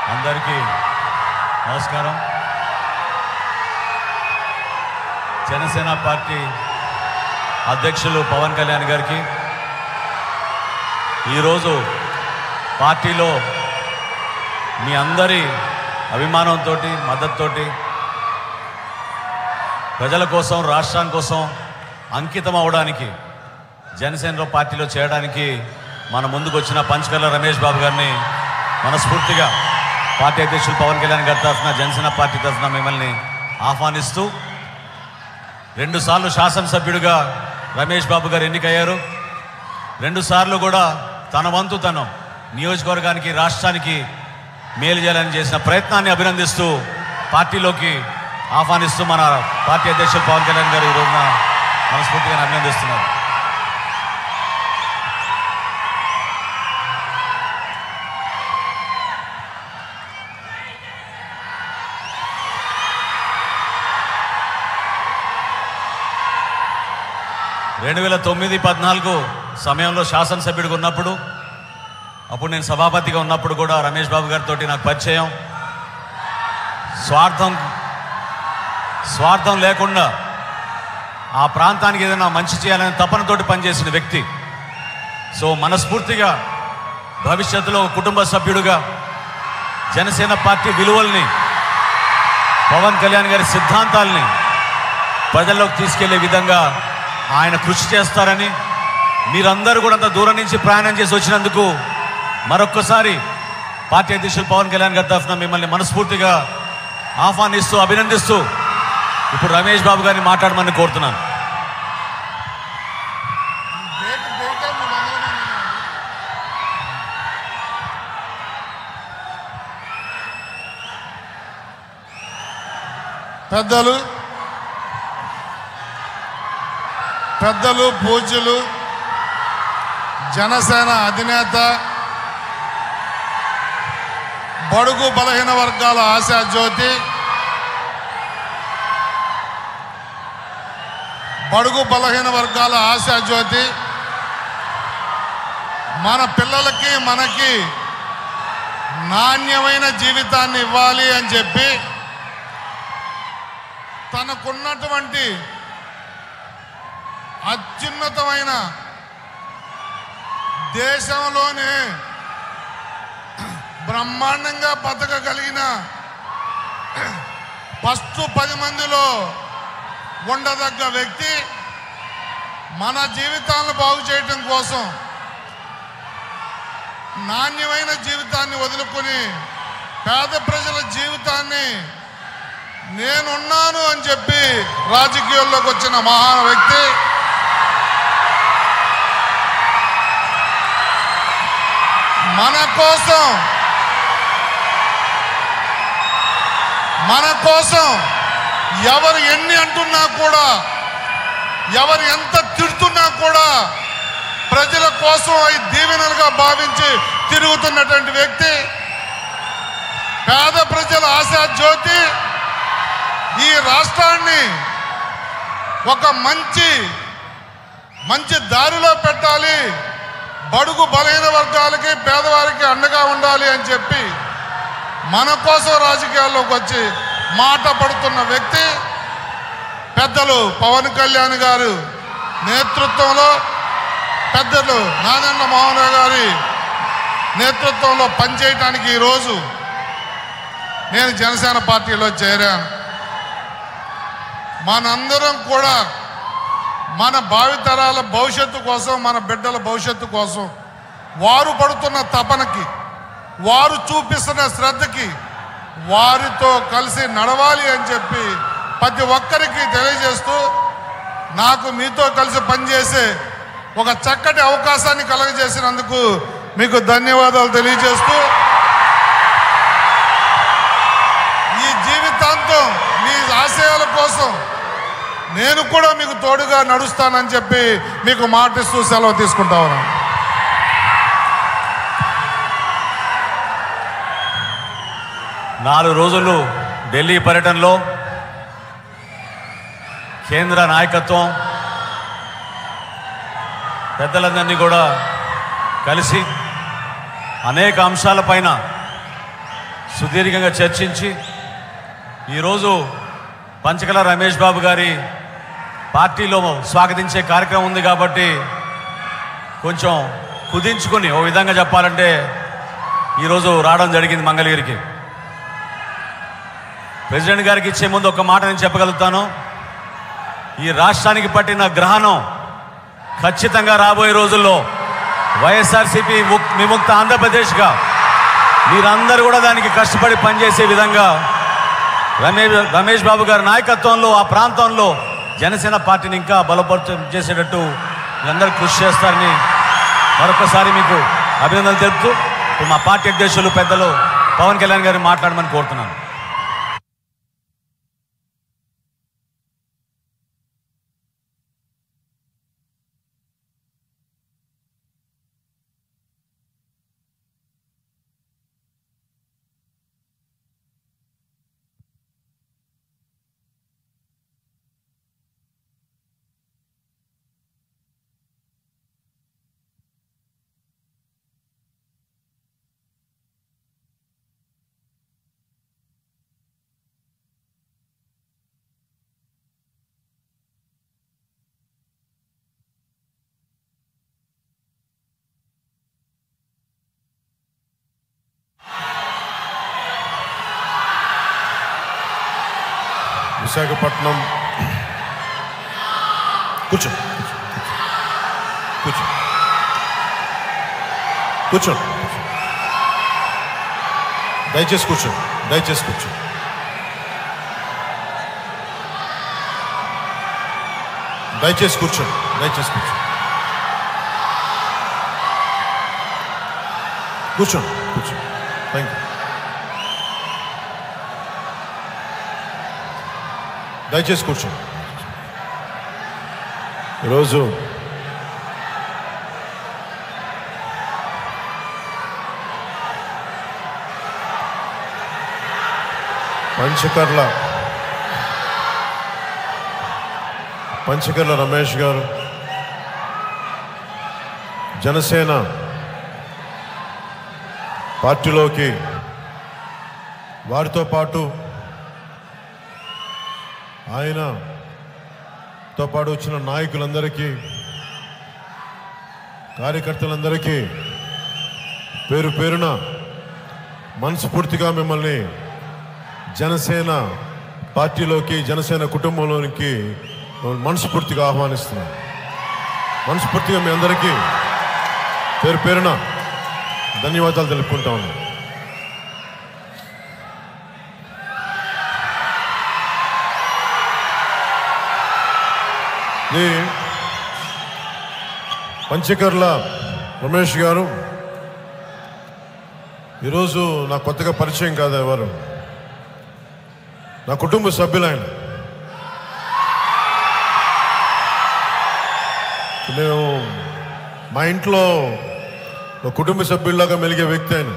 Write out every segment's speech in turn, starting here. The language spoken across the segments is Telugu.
అందరికీ నమస్కారం జనసేన పార్టీ అధ్యక్షులు పవన్ కళ్యాణ్ గారికి ఈరోజు పార్టీలో మీ అందరి అభిమానంతో మద్దతుతోటి ప్రజల కోసం రాష్ట్రం కోసం అంకితం అవడానికి జనసేనలో పార్టీలో చేయడానికి మన ముందుకు వచ్చిన పంచకల్ల రమేష్ బాబు గారిని మనస్ఫూర్తిగా పార్టీ అధ్యక్షులు పవన్ కళ్యాణ్ గారి తరఫున జనసేన పార్టీ తరఫున మిమ్మల్ని ఆహ్వానిస్తూ రెండుసార్లు శాసనసభ్యుడిగా రమేష్ బాబు గారు ఎన్నికయ్యారు రెండుసార్లు కూడా తన వంతు తను నియోజకవర్గానికి రాష్ట్రానికి మేలు చేయాలని చేసిన ప్రయత్నాన్ని అభినందిస్తూ పార్టీలోకి ఆహ్వానిస్తూ మన పార్టీ అధ్యక్షులు పవన్ కళ్యాణ్ గారు ఈ రోజున మనస్ఫూర్తిగా అభినందిస్తున్నారు రెండు వేల తొమ్మిది పద్నాలుగు సమయంలో శాసనసభ్యుడిగా ఉన్నప్పుడు అప్పుడు నేను సభాపతిగా ఉన్నప్పుడు కూడా రమేష్ బాబు గారితో నాకు పరిచయం స్వార్థం స్వార్థం లేకుండా ఆ ప్రాంతానికి ఏదైనా మంచి చేయాలని తపనతోటి పనిచేసిన వ్యక్తి సో మనస్ఫూర్తిగా భవిష్యత్తులో ఒక కుటుంబ సభ్యుడిగా జనసేన పార్టీ విలువల్ని పవన్ కళ్యాణ్ గారి సిద్ధాంతాల్ని ప్రజల్లోకి తీసుకెళ్లే విధంగా ఆయన కృషి చేస్తారని మీరందరూ కూడా అంత దూరం నుంచి ప్రయాణం చేసి వచ్చినందుకు మరొక్కసారి పార్టీ అధ్యక్షులు పవన్ కళ్యాణ్ గారి తరఫున మిమ్మల్ని మనస్ఫూర్తిగా ఆహ్వానిస్తూ అభినందిస్తూ ఇప్పుడు రమేష్ బాబు గారిని మాట్లాడమని కోరుతున్నాను డేట్ డేట్ మూడు వందల మంది పెద్దలు పెద్దలు పూజ్యులు జనసేన అధినేత బడుగు బలహీన వర్గాల ఆశా జ్యోతి బడుగు బలహీన వర్గాల ఆశా జ్యోతి మన పిల్లలకి మనకి నాణ్యమైన జీవితాన్ని ఇవ్వాలి అని చెప్పి తనకున్నటువంటి అత్యున్నతమైన దేశంలోనే బ్రహ్మాండంగా బతకగలిగిన ఫస్ట్ పది మందిలో ఉండదగ్గ వ్యక్తి మన జీవితాలను బాగు చేయటం కోసం నాణ్యమైన జీవితాన్ని వదులుకొని పేద ప్రజల జీవితాన్ని నేనున్నాను అని చెప్పి రాజకీయాల్లోకి వచ్చిన మహాన్ వ్యక్తి మన కోసం మన కోసం ఎవరు ఎన్ని అంటున్నా కూడా ఎవరు ఎంత తిడుతున్నా కూడా ప్రజల కోసం అవి దీవెనలుగా భావించి తిరుగుతున్నటువంటి వ్యక్తి పేద ప్రజల ఆశా జ్యోతి ఈ రాష్ట్రాన్ని ఒక మంచి మంచి దారిలో పెట్టాలి బడుగు బలహీన వర్గాలకి పేదవారికి అండగా ఉండాలి అని చెప్పి మన కోసం రాజకీయాల్లోకి వచ్చి మాట పడుతున్న వ్యక్తి పెద్దలు పవన్ కళ్యాణ్ గారు నేతృత్వంలో పెద్దలు నాదెండ్ల మోహన్ రావు గారి నేతృత్వంలో పనిచేయటానికి ఈరోజు నేను జనసేన పార్టీలో చేరాను మనందరం కూడా మన భావితరాల భవిష్యత్తు కోసం మన బిడ్డల భవిష్యత్తు కోసం వారు పడుతున్న తపనకి వారు చూపిస్తున్న శ్రద్ధకి వారితో కలిసి నడవాలి అని చెప్పి ప్రతి ఒక్కరికి తెలియజేస్తూ నాకు మీతో కలిసి పనిచేసే ఒక చక్కటి అవకాశాన్ని కలగజేసినందుకు మీకు ధన్యవాదాలు తెలియజేస్తూ ఈ జీవితాంతం మీ ఆశయాల కోసం నేను కూడా మీకు తోడుగా నడుస్తానని చెప్పి మీకు మాటిస్తూ సెలవు తీసుకుంటా ఉన్నాను నాలుగు రోజులు ఢిల్లీ పర్యటనలో కేంద్ర నాయకత్వం పెద్దలందరినీ కూడా కలిసి అనేక అంశాలపైన సుదీర్ఘంగా చర్చించి ఈరోజు పంచకల రమేష్ బాబు గారి పార్టీలో స్వాగతించే కార్యక్రమం ఉంది కాబట్టి కొంచెం కుదించుకొని ఓ విధంగా చెప్పాలంటే ఈరోజు రావడం జరిగింది మంగళగిరికి ప్రెసిడెంట్ గారికి ఇచ్చే ముందు ఒక మాట నేను చెప్పగలుగుతాను ఈ రాష్ట్రానికి పట్టిన గ్రహణం ఖచ్చితంగా రాబోయే రోజుల్లో వైఎస్ఆర్సీపీ ముక్- విముక్త ఆంధ్రప్రదేశ్గా మీరందరూ కూడా దానికి కష్టపడి పనిచేసే విధంగా రమేష్ రమేష్ బాబు గారి నాయకత్వంలో ఆ ప్రాంతంలో జనసేన పార్టీని ఇంకా బలపరుచం చేసేటట్టు మీరందరూ కృషి చేస్తారని మరొకసారి మీకు అభినందనలు తెలుపుతూ ఇప్పుడు మా పార్టీ అధ్యక్షులు పెద్దలు పవన్ కళ్యాణ్ గారిని మాట్లాడమని కోరుతున్నాను విశాఖపట్నం కూర్చో కూర్చో కూర్చో దయచేసి కూర్చో దయచేసి కూర్చో దయచేసి కూర్చో దయచేసి కూర్చో కూర్చో కూర్చో థ్యాంక్ యూ దయచేసి కూర్చో ఈరోజు పంచకర్ల పంచకర్ల రమేష్ గారు జనసేన పార్టీలోకి వారితో పాటు ఆయనతో పాటు వచ్చిన నాయకులందరికీ కార్యకర్తలందరికీ పేరు పేరున మనస్ఫూర్తిగా మిమ్మల్ని జనసేన పార్టీలోకి జనసేన కుటుంబంలోనికి మనస్ఫూర్తిగా ఆహ్వానిస్తున్నాను మనస్ఫూర్తిగా మీ అందరికీ పేరు పేరున ధన్యవాదాలు తెలుపుకుంటా ఉన్నాను ఈ పంచకర్ల రమేష్ గారు ఈరోజు నా కొత్తగా పరిచయం కాదు ఎవరు నా కుటుంబ సభ్యులు ఆయన నేను మా ఇంట్లో ఒక కుటుంబ సభ్యుల్లాగా మెలిగే వ్యక్తి ఆయన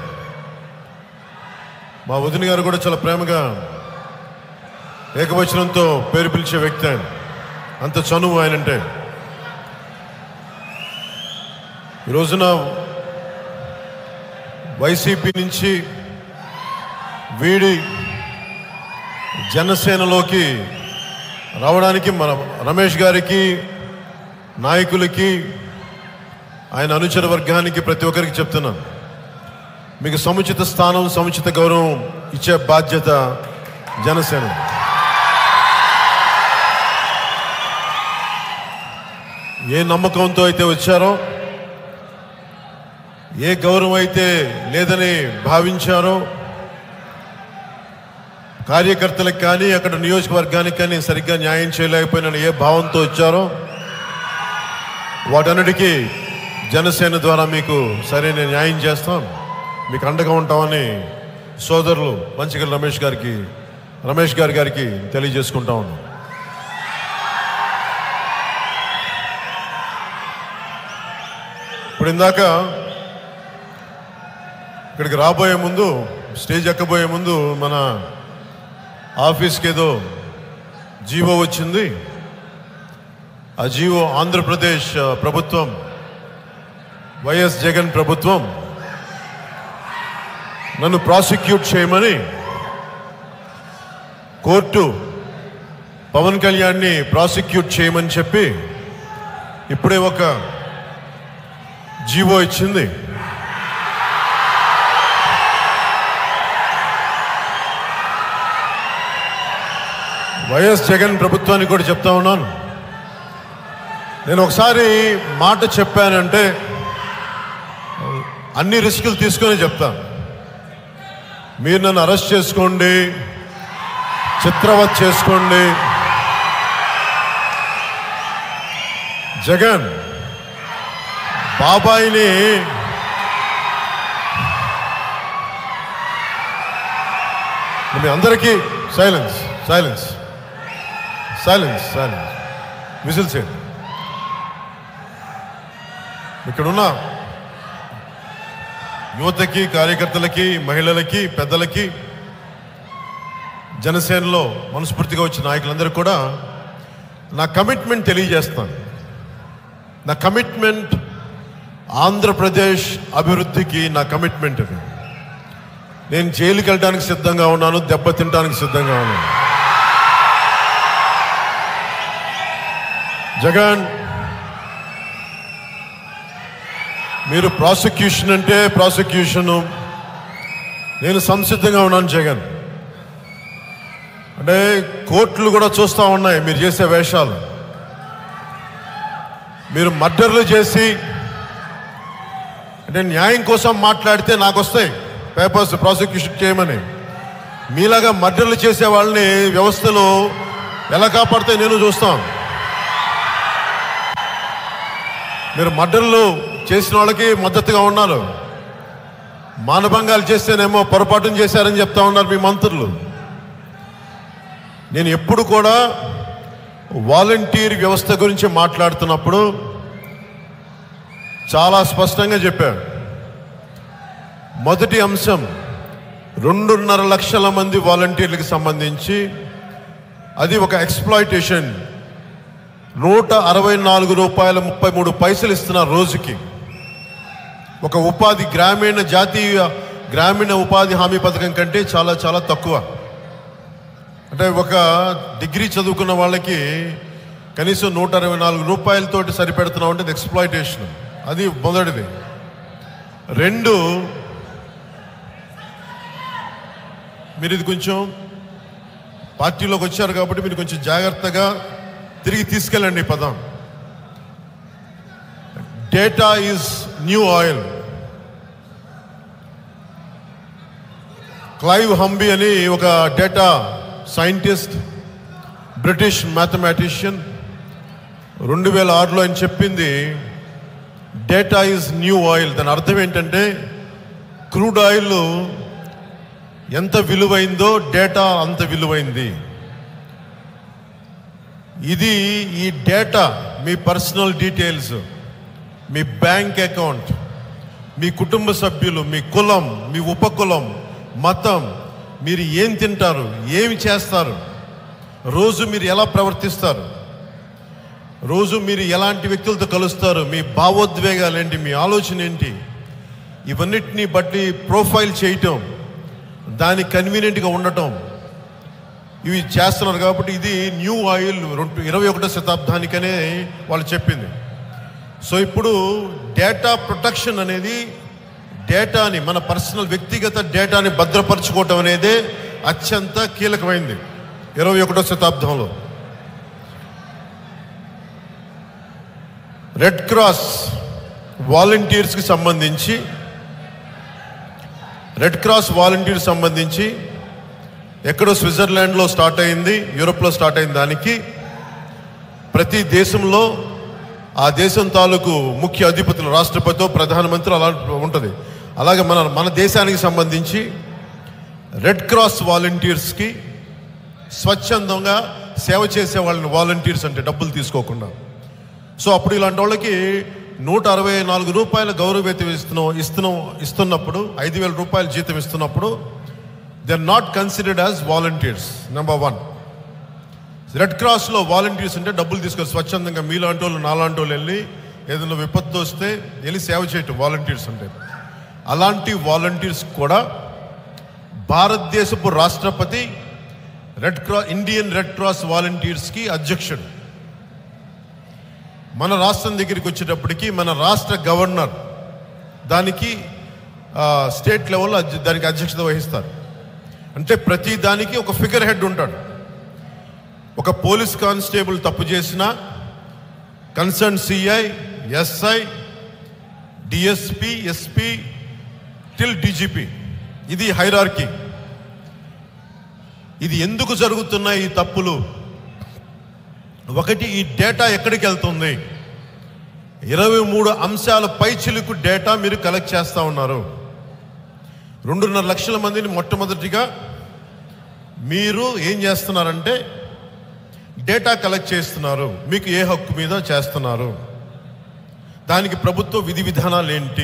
మా వదిన గారు కూడా చాలా ప్రేమగా ఏకవచనంతో పేరు పిలిచే వ్యక్తి ఆయన అంత చనువు ఆయనంటే ఈ రోజున వైసీపీ నుంచి వీడి జనసేనలోకి రావడానికి మన రమేష్ గారికి నాయకులకి ఆయన అనుచర వర్గానికి ప్రతి ఒక్కరికి చెప్తున్నాను మీకు సముచిత స్థానం సముచిత గౌరవం ఇచ్చే బాధ్యత జనసేన ఏ నమ్మకంతో అయితే వచ్చారో ఏ గౌరవం అయితే లేదని భావించారో కార్యకర్తలకు కానీ అక్కడ నియోజకవర్గానికి కానీ సరిగ్గా న్యాయం చేయలేకపోయిన ఏ భావంతో వచ్చారో వాటన్నిటికీ జనసేన ద్వారా మీకు సరైన న్యాయం చేస్తాం మీకు అండగా ఉంటామని సోదరులు మంచిగల రమేష్ గారికి రమేష్ గారి గారికి తెలియజేసుకుంటా ఉన్నాం ఇప్పుడు ఇందాక ఇక్కడికి రాబోయే ముందు స్టేజ్ ఎక్కబోయే ముందు మన ఆఫీస్కి ఏదో జీవో వచ్చింది ఆ జీవో ఆంధ్రప్రదేశ్ ఆ, ప్రభుత్వం వైఎస్ జగన్ ప్రభుత్వం నన్ను ప్రాసిక్యూట్ చేయమని కోర్టు పవన్ కళ్యాణ్ని ప్రాసిక్యూట్ చేయమని చెప్పి ఇప్పుడే ఒక జీవో ఇచ్చింది వైఎస్ జగన్ ప్రభుత్వానికి కూడా చెప్తా ఉన్నాను నేను ఒకసారి మాట చెప్పానంటే అన్ని రిస్కులు తీసుకొని చెప్తాను మీరు నన్ను అరెస్ట్ చేసుకోండి చిత్రవత్ చేసుకోండి జగన్ బాబాయిని మీ అందరికీ silence silence silence silence whistle చేయండి ఇక్కడున్న యువతకి కార్యకర్తలకి మహిళలకి పెద్దలకి జనసేనలో మనస్ఫూర్తిగా వచ్చిన నాయకులందరూ కూడా నా కమిట్మెంట్ తెలియజేస్తాను నా కమిట్మెంట్ ఆంధ్రప్రదేశ్ అభివృద్ధికి నా కమిట్మెంట్ అది నేను జైలుకి వెళ్ళడానికి సిద్ధంగా ఉన్నాను దెబ్బ తినడానికి సిద్ధంగా ఉన్నాను జగన్ మీరు ప్రాసిక్యూషన్ అంటే ప్రాసిక్యూషను నేను సంసిద్ధంగా ఉన్నాను జగన్ అంటే కోర్టులు కూడా చూస్తూ ఉన్నాయి మీరు చేసే వేషాలు మీరు మర్డర్లు చేసి అంటే న్యాయం కోసం మాట్లాడితే నాకు వస్తాయి పేపర్స్ ప్రాసిక్యూషన్ చేయమని మీలాగా మర్డర్లు చేసే వాళ్ళని వ్యవస్థలో ఎలా కాపాడితే నేను చూస్తాను మీరు మర్డర్లు చేసిన వాళ్ళకి మద్దతుగా ఉన్నారు మానభంగాలు చేస్తేనేమో పొరపాటును చేశారని చెప్తా ఉన్నారు మీ మంత్రులు నేను ఎప్పుడు కూడా వాలంటీర్ వ్యవస్థ గురించి మాట్లాడుతున్నప్పుడు చాలా స్పష్టంగా చెప్పాను మొదటి అంశం రెండున్నర లక్షల మంది వాలంటీర్లకు సంబంధించి అది ఒక ఎక్స్ప్లాయిటేషన్ నూట అరవై నాలుగు రూపాయల ముప్పై మూడు పైసలు ఇస్తున్నారు రోజుకి ఒక ఉపాధి గ్రామీణ జాతీయ గ్రామీణ ఉపాధి హామీ పథకం కంటే చాలా చాలా తక్కువ అంటే ఒక డిగ్రీ చదువుకున్న వాళ్ళకి కనీసం నూట అరవై నాలుగు రూపాయలతోటి సరిపెడుతున్నాం అంటే అది ఎక్స్ప్లాయిటేషన్ అది మొదటిది రెండు మీరు ఇది కొంచెం పార్టీలోకి వచ్చారు కాబట్టి మీరు కొంచెం జాగ్రత్తగా తిరిగి తీసుకెళ్ళండి ఈ పదం data is new oil Clive Humby అని ఒక డేటా సైంటిస్ట్ బ్రిటిష్ మ్యాథమెటిషియన్ రెండు వేల ఆరులో ఆయన చెప్పింది డేటా ఈజ్ న్యూ ఆయిల్ దాని అర్థం ఏంటంటే క్రూడ్ ఆయిల్ ఎంత విలువైందో డేటా అంత విలువైంది ఇది ఈ డేటా మీ పర్సనల్ డీటెయిల్స్ మీ బ్యాంక్ అకౌంట్ మీ కుటుంబ సభ్యులు మీ కులం మీ ఉపకులం మతం మీరు ఏం తింటారు ఏమి చేస్తారు రోజు మీరు ఎలా ప్రవర్తిస్తారు రోజు మీరు ఎలాంటి వ్యక్తులతో కలుస్తారు మీ భావోద్వేగాలు ఏంటి మీ ఆలోచన ఏంటి ఇవన్నిటిని బట్టి ప్రొఫైల్ చేయటం దానికి కన్వీనియంట్గా ఉండటం ఇవి చేస్తున్నారు కాబట్టి ఇది న్యూ ఆయిల్ రెండు ఇరవై ఒకటో శతాబ్దానికనే వాళ్ళు చెప్పింది సో ఇప్పుడు డేటా ప్రొటెక్షన్ అనేది డేటాని మన పర్సనల్ వ్యక్తిగత డేటాని భద్రపరచుకోవటం అనేదే అత్యంత కీలకమైంది ఇరవై ఒకటో శతాబ్దంలో రెడ్ క్రాస్ వాలంటీర్స్కి సంబంధించి రెడ్ క్రాస్ వాలంటీర్ సంబంధించి ఎక్కడో స్విట్జర్లాండ్లో స్టార్ట్ అయింది యూరోప్లో స్టార్ట్ అయిన దానికి ప్రతి దేశంలో ఆ దేశం తాలూకు ముఖ్య అధిపతులు రాష్ట్రపతితో ప్రధానమంత్రి అలా ఉంటుంది అలాగే మన మన దేశానికి సంబంధించి రెడ్ క్రాస్ వాలంటీర్స్కి స్వచ్ఛందంగా సేవ చేసే వాళ్ళని వాలంటీర్స్ అంటే డబ్బులు తీసుకోకుండా సో అప్పుడు ఇలాంటి వాళ్ళకి నూట అరవై నాలుగు రూపాయల గౌరవ వేతనం ఇస్తున్నాం ఇస్తున్నాం ఇస్తున్నప్పుడు ఐదు వేల రూపాయల జీతం ఇస్తున్నప్పుడు they are not considered as volunteers number one red క్రాస్లో వాలంటీర్స్ అంటే డబ్బులు తీసుకొని స్వచ్ఛందంగా మీలాంటి వాళ్ళు నాలాంటి వాళ్ళు వెళ్ళి ఏదైనా విపత్తు వస్తే వెళ్ళి సేవ చేయటం వాలంటీర్స్ అంటే అలాంటి వాలంటీర్స్ కూడా భారతదేశపు రాష్ట్రపతి red cross Indian red cross వాలంటీర్స్కి అధ్యక్షుడు మన రాష్ట్రం దగ్గరికి వచ్చేటప్పటికి మన రాష్ట్ర గవర్నర్ దానికి ఆ, స్టేట్ లెవెల్లో అధ్య- దానికి అధ్యక్షత వహిస్తారు అంటే ప్రతి దానికి ఒక ఫిగర్ హెడ్ ఉంటాడు ఒక పోలీస్ కానిస్టేబుల్ తప్పు చేసినా concern CI SI DSP SP till DGP ఇది హైరార్కీ ఇది ఎందుకు జరుగుతున్నాయి ఈ తప్పులు ఒకటి ఈ డేటా ఎక్కడికి వెళ్తుంది ఇరవై మూడు అంశాల పైచిలుకు డేటా మీరు కలెక్ట్ చేస్తూ ఉన్నారు రెండున్నర లక్షల మందిని మొట్టమొదటిగా మీరు ఏం చేస్తున్నారంటే డేటా కలెక్ట్ చేస్తున్నారు మీకు ఏ హక్కు మీద చేస్తున్నారు దానికి ప్రభుత్వ విధి విధానాలు ఏంటి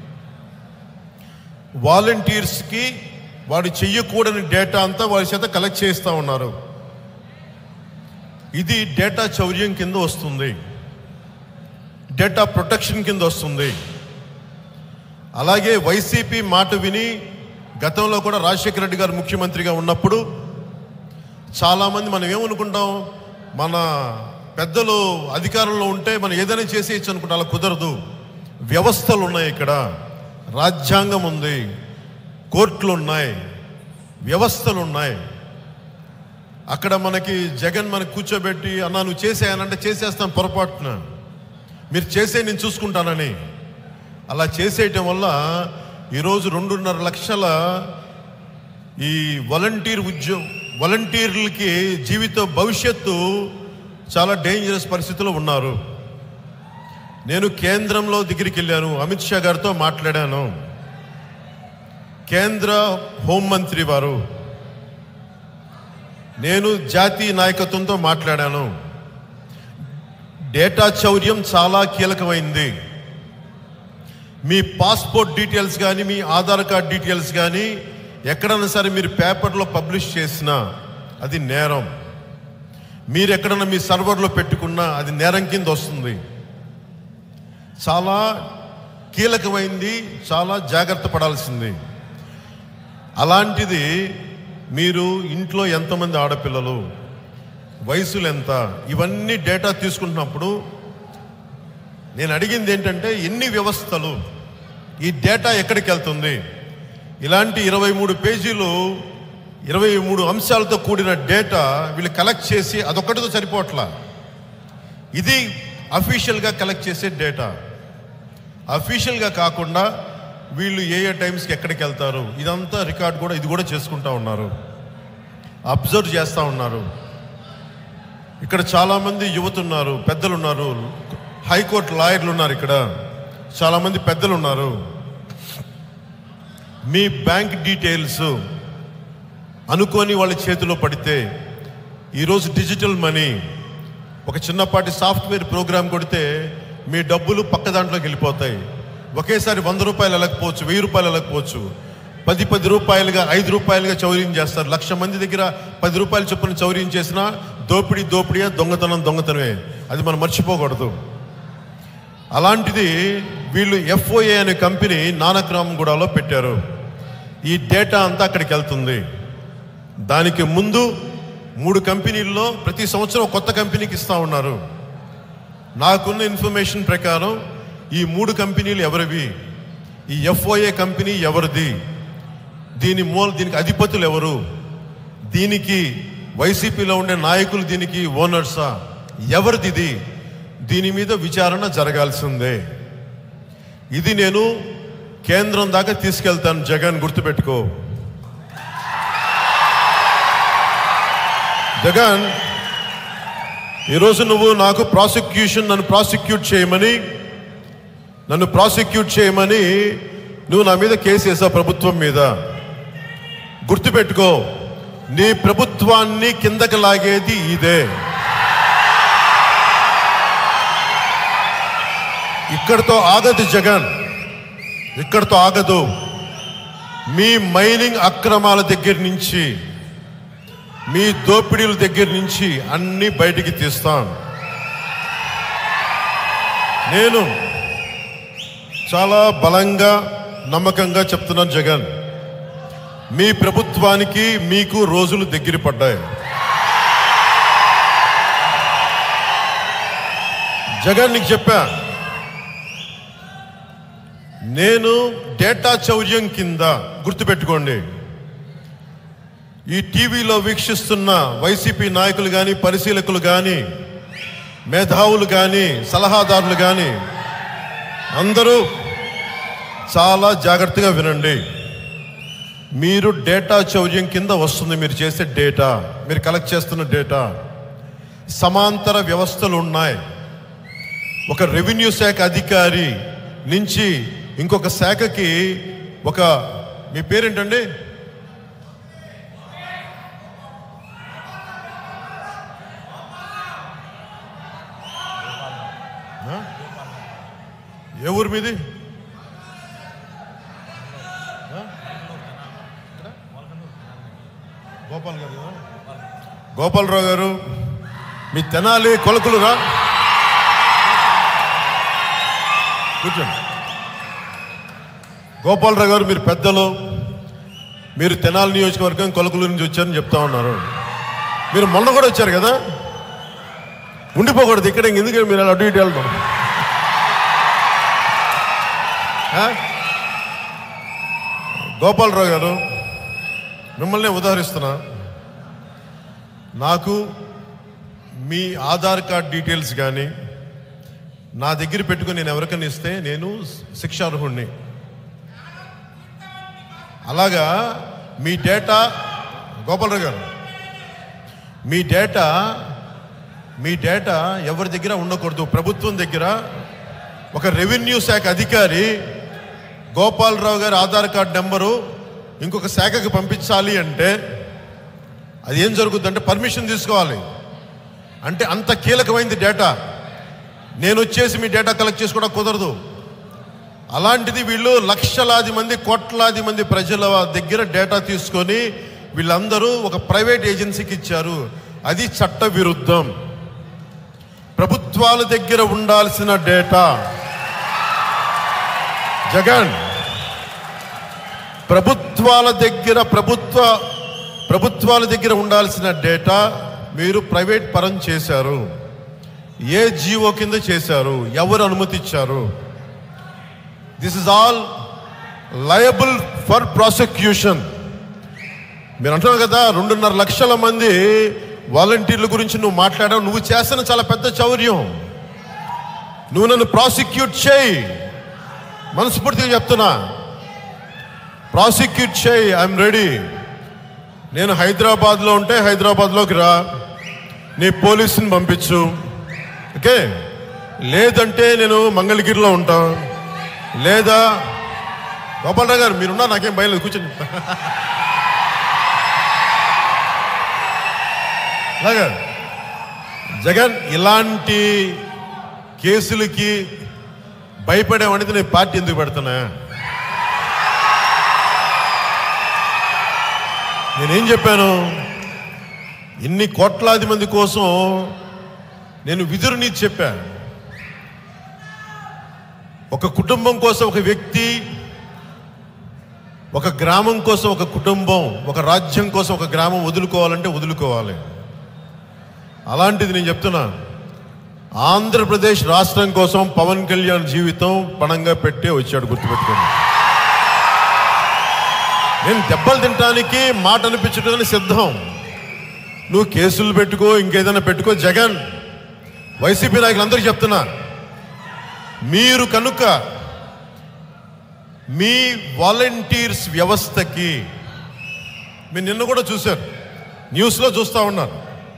వాలంటీర్స్కి వాడు చెయ్యకూడని డేటా అంతా వారి చేత కలెక్ట్ చేస్తూ ఉన్నారు ఇది డేటా చౌర్యం కింద వస్తుంది డేటా ప్రొటెక్షన్ కింద వస్తుంది అలాగే వైసీపీ మాట విని గతంలో కూడా రాజశేఖర రెడ్డి గారు ముఖ్యమంత్రిగా ఉన్నప్పుడు చాలామంది మనం ఏమనుకుంటాం మన పెద్దలు అధికారంలో ఉంటే మనం ఏదైనా చేసేయచ్చు అనుకుంటాం అలా కుదరదు వ్యవస్థలు ఉన్నాయి ఇక్కడ రాజ్యాంగం ఉంది కోర్టులు ఉన్నాయి వ్యవస్థలు ఉన్నాయి అక్కడ మనకి జగన్ మనకి కూర్చోబెట్టి అన్నా నువ్వు చేసేయనంటే చేసేస్తాను పొరపాటున మీరు చేసే నేను చూసుకుంటానని అలా చేసేయటం వల్ల ఈరోజు రెండున్నర లక్షల ఈ వాలంటీర్ ఉద్యోగ వాలంటీర్లకి జీవిత భవిష్యత్తు చాలా డేంజరస్ పరిస్థితిలో ఉన్నారు నేను కేంద్రంలో దగ్గరికి వెళ్ళాను అమిత్ షా గారితో మాట్లాడాను కేంద్ర హోంమంత్రి వారు నేను జాతీయ నాయకత్వంతో మాట్లాడాను డేటా చౌర్యం చాలా కీలకమైంది మీ పాస్పోర్ట్ డీటెయిల్స్ కానీ మీ ఆధార్ కార్డ్ డీటెయిల్స్ కానీ ఎక్కడైనా సరే మీరు పేపర్లో పబ్లిష్ చేసినా అది నేరం మీరు ఎక్కడన్నా మీ సర్వర్లో పెట్టుకున్నా అది నేరం కింద వస్తుంది చాలా కీలకమైంది చాలా జాగ్రత్త పడాల్సింది అలాంటిది మీరు ఇంట్లో ఎంతమంది ఆడపిల్లలు వయసులు ఎంత ఇవన్నీ డేటా తీసుకుంటున్నప్పుడు నేను అడిగింది ఏంటంటే ఎన్ని వ్యవస్థలు ఈ డేటా ఎక్కడికి వెళ్తుంది ఇలాంటి ఇరవై మూడు పేజీలు ఇరవై మూడు అంశాలతో కూడిన డేటా వీళ్ళు కలెక్ట్ చేసి అదొక్కటితో సరిపోవట్లా ఇది అఫీషియల్గా కలెక్ట్ చేసే డేటా అఫీషియల్గా కాకుండా వీళ్ళు ఏ ఏ టైమ్స్కి ఎక్కడికి వెళ్తారు ఇదంతా రికార్డ్ కూడా ఇది కూడా చేసుకుంటా ఉన్నారు అబ్జర్వ్ చేస్తూ ఉన్నారు ఇక్కడ చాలామంది యువత ఉన్నారు పెద్దలు ఉన్నారు హైకోర్టు లాయర్లు ఉన్నారు ఇక్కడ చాలామంది పెద్దలు ఉన్నారు మీ బ్యాంక్ డీటెయిల్స్ అనుకోని వాళ్ళ చేతిలో పడితే ఈరోజు డిజిటల్ మనీ ఒక చిన్నపాటి సాఫ్ట్వేర్ ప్రోగ్రామ్ కొడితే మీ డబ్బులు పక్క దాంట్లోకి వెళ్ళిపోతాయి ఒకేసారి వంద రూపాయలు వెళ్ళకపోవచ్చు వెయ్యి రూపాయలు వెళ్ళకపోవచ్చు పది పది రూపాయలుగా ఐదు రూపాయలుగా చౌర్యం చేస్తారు లక్ష మంది దగ్గర పది రూపాయలు చొప్పున చౌర్యం చేసినా దోపిడీ దోపిడీయే దొంగతనం దొంగతనమే అది మనం మర్చిపోకూడదు అలాంటిది వీళ్ళు ఎఫ్ఓఏ అనే కంపెనీ నానక్రామ్గూడలో పెట్టారు ఈ డేటా అంతా అక్కడికి వెళ్తుంది దానికి ముందు మూడు కంపెనీల్లో ప్రతి సంవత్సరం ఒక కొత్త కంపెనీకి ఇస్తా ఉన్నారు నాకున్న ఇన్ఫర్మేషన్ ప్రకారం ఈ మూడు కంపెనీలు ఎవరివి ఈ ఎఫ్ఓఏ కంపెనీ ఎవరిది దీని మూల దీనికి అధిపతులు ఎవరు దీనికి వైసీపీలో ఉండే నాయకులు దీనికి ఓనర్సా ఎవరిది ఇది దీని మీద విచారణ జరగాల్సిందే ఇది నేను కేంద్రం దాకా తీసుకెళ్తాను జగన్ గుర్తుపెట్టుకో జగన్ ఈరోజు నువ్వు నాకు ప్రాసిక్యూషన్ నన్ను ప్రాసిక్యూట్ చేయమని నన్ను ప్రాసిక్యూట్ చేయమని నువ్వు నా మీద కేసు వేసావు ప్రభుత్వం మీద గుర్తుపెట్టుకో నీ ప్రభుత్వాన్ని కిందకి లాగేది ఇదే ఇక్కడితో ఆగదు జగన్ ఇక్కడితో ఆగదు మీ మైనింగ్ అక్రమాల దగ్గర నుంచి మీ దోపిడీల దగ్గర నుంచి అన్ని బయటికి తీస్తాం నేను చాలా బలంగా నమ్మకంగా చెప్తున్నాను జగన్ మీ ప్రభుత్వానికి మీకు రోజులు దగ్గర పడ్డాయి జగన్ నీకు చెప్పా నేను డేటా చౌర్యం కింద గుర్తుపెట్టుకోండి ఈ టీవీలో వీక్షిస్తున్న వైసీపీ నాయకులు కానీ పరిశీలకులు కానీ మేధావులు కానీ సలహాదారులు కానీ అందరూ చాలా జాగ్రత్తగా వినండి మీరు డేటా చౌర్యం కింద వస్తుంది మీరు చేసే డేటా మీరు కలెక్ట్ చేస్తున్న డేటా సమాంతర వ్యవస్థలు ఉన్నాయి ఒక రెవెన్యూ శాఖ అధికారి నుంచి ఇంకొక శాఖకి ఒక మీ పేరేంటండి ఆ? ఏ ఊరు మీది ఆ? గోపాల్ గారు కదా? గోపాలరావు గారు మీ తెనాలి కొలకులురా కూర్చోండి గోపాలరావు గారు మీరు పెద్దలు మీరు తెనాలి నియోజకవర్గం కొలకులు నుంచి వచ్చారని చెప్తా ఉన్నారు మీరు మొన్న కూడా వచ్చారు కదా ఉండిపోకూడదు ఇక్కడ ఎందుకంటే మీరు అలా అటు ఇటు వెళ్తాం ఆ? గోపాలరావు గారు మిమ్మల్ని ఉదాహరిస్తున్నా నాకు మీ ఆధార్ కార్డ్ డీటెయిల్స్ కానీ నా దగ్గర పెట్టుకుని నేను ఎవరికైనా ఇస్తే నేను శిక్షార్హుణ్ణి అలాగా మీ డేటా గోపాలరావు గారు మీ డేటా మీ డేటా ఎవరి దగ్గర ఉండకూడదు ప్రభుత్వం దగ్గర ఒక రెవెన్యూ శాఖ అధికారి గోపాలరావు గారి ఆధార్ కార్డ్ నెంబరు ఇంకొక శాఖకి పంపించాలి అంటే అది ఏం జరుగుద్ది అంటే పర్మిషన్ తీసుకోవాలి అంటే అంత కీలకమైంది డేటా నేను వచ్చేసి మీ డేటా కలెక్ట్ చేసుకోవడం కుదరదు అలాంటిది వీళ్ళు లక్షలాది మంది కోట్లాది మంది ప్రజల దగ్గర డేటా తీసుకొని వీళ్ళందరూ ఒక ప్రైవేట్ ఏజెన్సీకి ఇచ్చారు అది చట్ట విరుద్ధం ప్రభుత్వాల దగ్గర ఉండాల్సిన డేటా జగన్ ప్రభుత్వాల దగ్గర ప్రభుత్వ ప్రభుత్వాల దగ్గర ఉండాల్సిన డేటా మీరు ప్రైవేట్ పరం చేశారు ఏ జీవో కింద చేశారు ఎవరు అనుమతి ఇచ్చారు this is all liable for prosecution మీరు అంటున్నావు కదా రెండున్నర లక్షల మంది వాలంటీర్ల గురించి నువ్వు మాట్లాడావు నువ్వు చేస్తున్న చాలా పెద్ద చౌర్యం నువ్వు నన్ను ప్రాసిక్యూట్ చేయి మనస్ఫూర్తిగా చెప్తున్నా ప్రాసిక్యూట్ చేయి ఐఎమ్ రెడీ నేను హైదరాబాద్లో ఉంటే హైదరాబాద్లోకి రా నీ పోలీసుని పంపించు ఓకే లేదంటే నేను మంగళగిరిలో ఉంటా లేదా గోపాలరావు గారు మీరున్నా నాకేం భయం లేదు కూర్చొని చెప్తా అలాగా జగన్ ఇలాంటి కేసులకి భయపడేవాడితే నేను పార్టీ ఎందుకు పెడుతున్నా నేనేం చెప్పాను ఇన్ని కోట్లాది మంది కోసం నేను విధురుని చెప్పా ఒక కుటుంబం కోసం ఒక వ్యక్తి ఒక గ్రామం కోసం ఒక కుటుంబం ఒక రాజ్యం కోసం ఒక గ్రామం వదులుకోవాలంటే వదులుకోవాలి అలాంటిది నేను చెప్తున్నా ఆంధ్రప్రదేశ్ రాష్ట్రం కోసం పవన్ కళ్యాణ్ జీవితం పణంగా పెట్టే వచ్చాడు గుర్తుపెట్టుకోండి నేను దెబ్బలు తినటానికి మాట అనిపించడానికి సిద్ధం నువ్వు కేసులు పెట్టుకో ఇంకేదైనా పెట్టుకో జగన్ వైసీపీ నాయకులందరికీ చెప్తున్నా మీరు కనుక మీ వాలంటీర్స్ వ్యవస్థకి మీరు నిన్న కూడా చూశారు న్యూస్లో చూస్తూ ఉన్నారు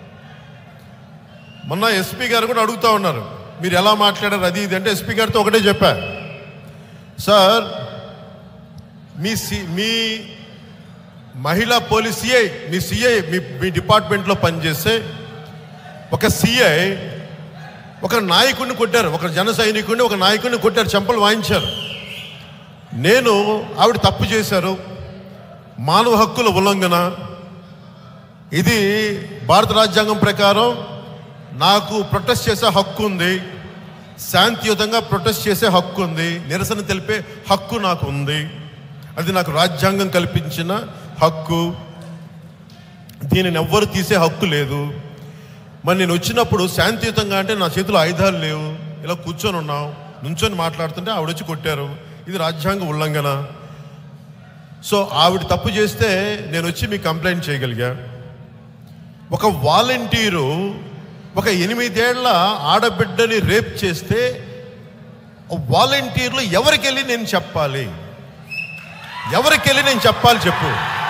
మొన్న ఎస్పీ గారు కూడా అడుగుతా ఉన్నారు మీరు ఎలా మాట్లాడారు అది ఇది అంటే ఎస్పీ గారితో ఒకటే చెప్పా సార్ మీ సి మీ మహిళా పోలీస్ సిఐ మీ సిఐ మీ మీ డిపార్ట్మెంట్లో పనిచేసే ఒక సిఐ ఒక నాయకుడిని కొట్టారు ఒక జన సైనికుడిని ఒక నాయకుడిని కొట్టారు చెంపలు వాయించారు నేను ఆవిడ తప్పు చేశారు మానవ హక్కుల ఉల్లంఘన ఇది భారత రాజ్యాంగం ప్రకారం నాకు ప్రొటెస్ట్ చేసే హక్కు ఉంది శాంతియుతంగా ప్రొటెస్ట్ చేసే హక్కు ఉంది నిరసన తెలిపే హక్కు నాకు ఉంది అది నాకు రాజ్యాంగం కల్పించిన హక్కు దీనిని ఎవ్వరు తీసే హక్కు లేదు మరి నేను వచ్చినప్పుడు శాంతియుతంగా అంటే నా చేతిలో ఆయుధాలు లేవు ఇలా కూర్చొని ఉన్నాం నుంచొని మాట్లాడుతుంటే ఆవిడ వచ్చి కొట్టారు ఇది రాజ్యాంగ ఉల్లంఘన సో ఆవిడ తప్పు చేస్తే నేను వచ్చి మీకు కంప్లైంట్ చేయగలిగా ఒక వాలంటీరు ఒక ఎనిమిదేళ్ల ఆడబిడ్డని రేప్ చేస్తే వాలంటీర్లు ఎవరికి వెళ్ళి నేను చెప్పాలి ఎవరికి వెళ్ళి నేను చెప్పాలి చెప్పు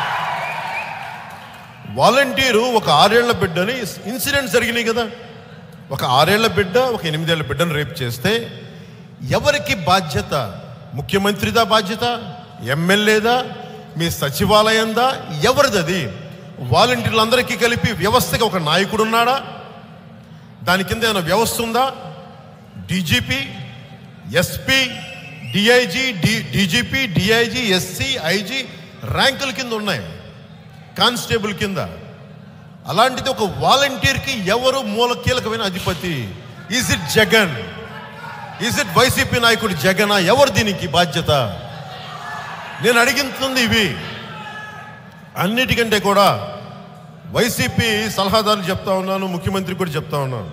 వాలంటీరు ఒక ఆరేళ్ల బిడ్డని ఇన్సిడెంట్స్ జరిగినాయి కదా ఒక ఆరేళ్ల బిడ్డ ఒక ఎనిమిదేళ్ల బిడ్డను రేపు చేస్తే ఎవరికి బాధ్యత ముఖ్యమంత్రిదా బాధ్యత ఎమ్మెల్యేదా మీ సచివాలయందా ఎవరిది అది వాలంటీర్లందరికీ కలిపి వ్యవస్థకి ఒక నాయకుడు ఉన్నాడా దాని కింద ఏమైనా వ్యవస్థ ఉందా DGP SP DIG D DGP DIG SC IG ర్యాంకుల కింద ఉన్నాయి కానిస్టేబుల్ కింద అలాంటిది ఒక వాలంటీర్కి ఎవరు మూల కీలకమైన అధిపతి is it Jagan is it YCP నాయకుడు జగనా ఎవరు దీనికి బాధ్యత నేను అడిగింది ఇవి అన్నిటికంటే కూడా వైసీపీ సలహాదారులు చెప్తా ఉన్నాను ముఖ్యమంత్రి కూడా చెప్తా ఉన్నాను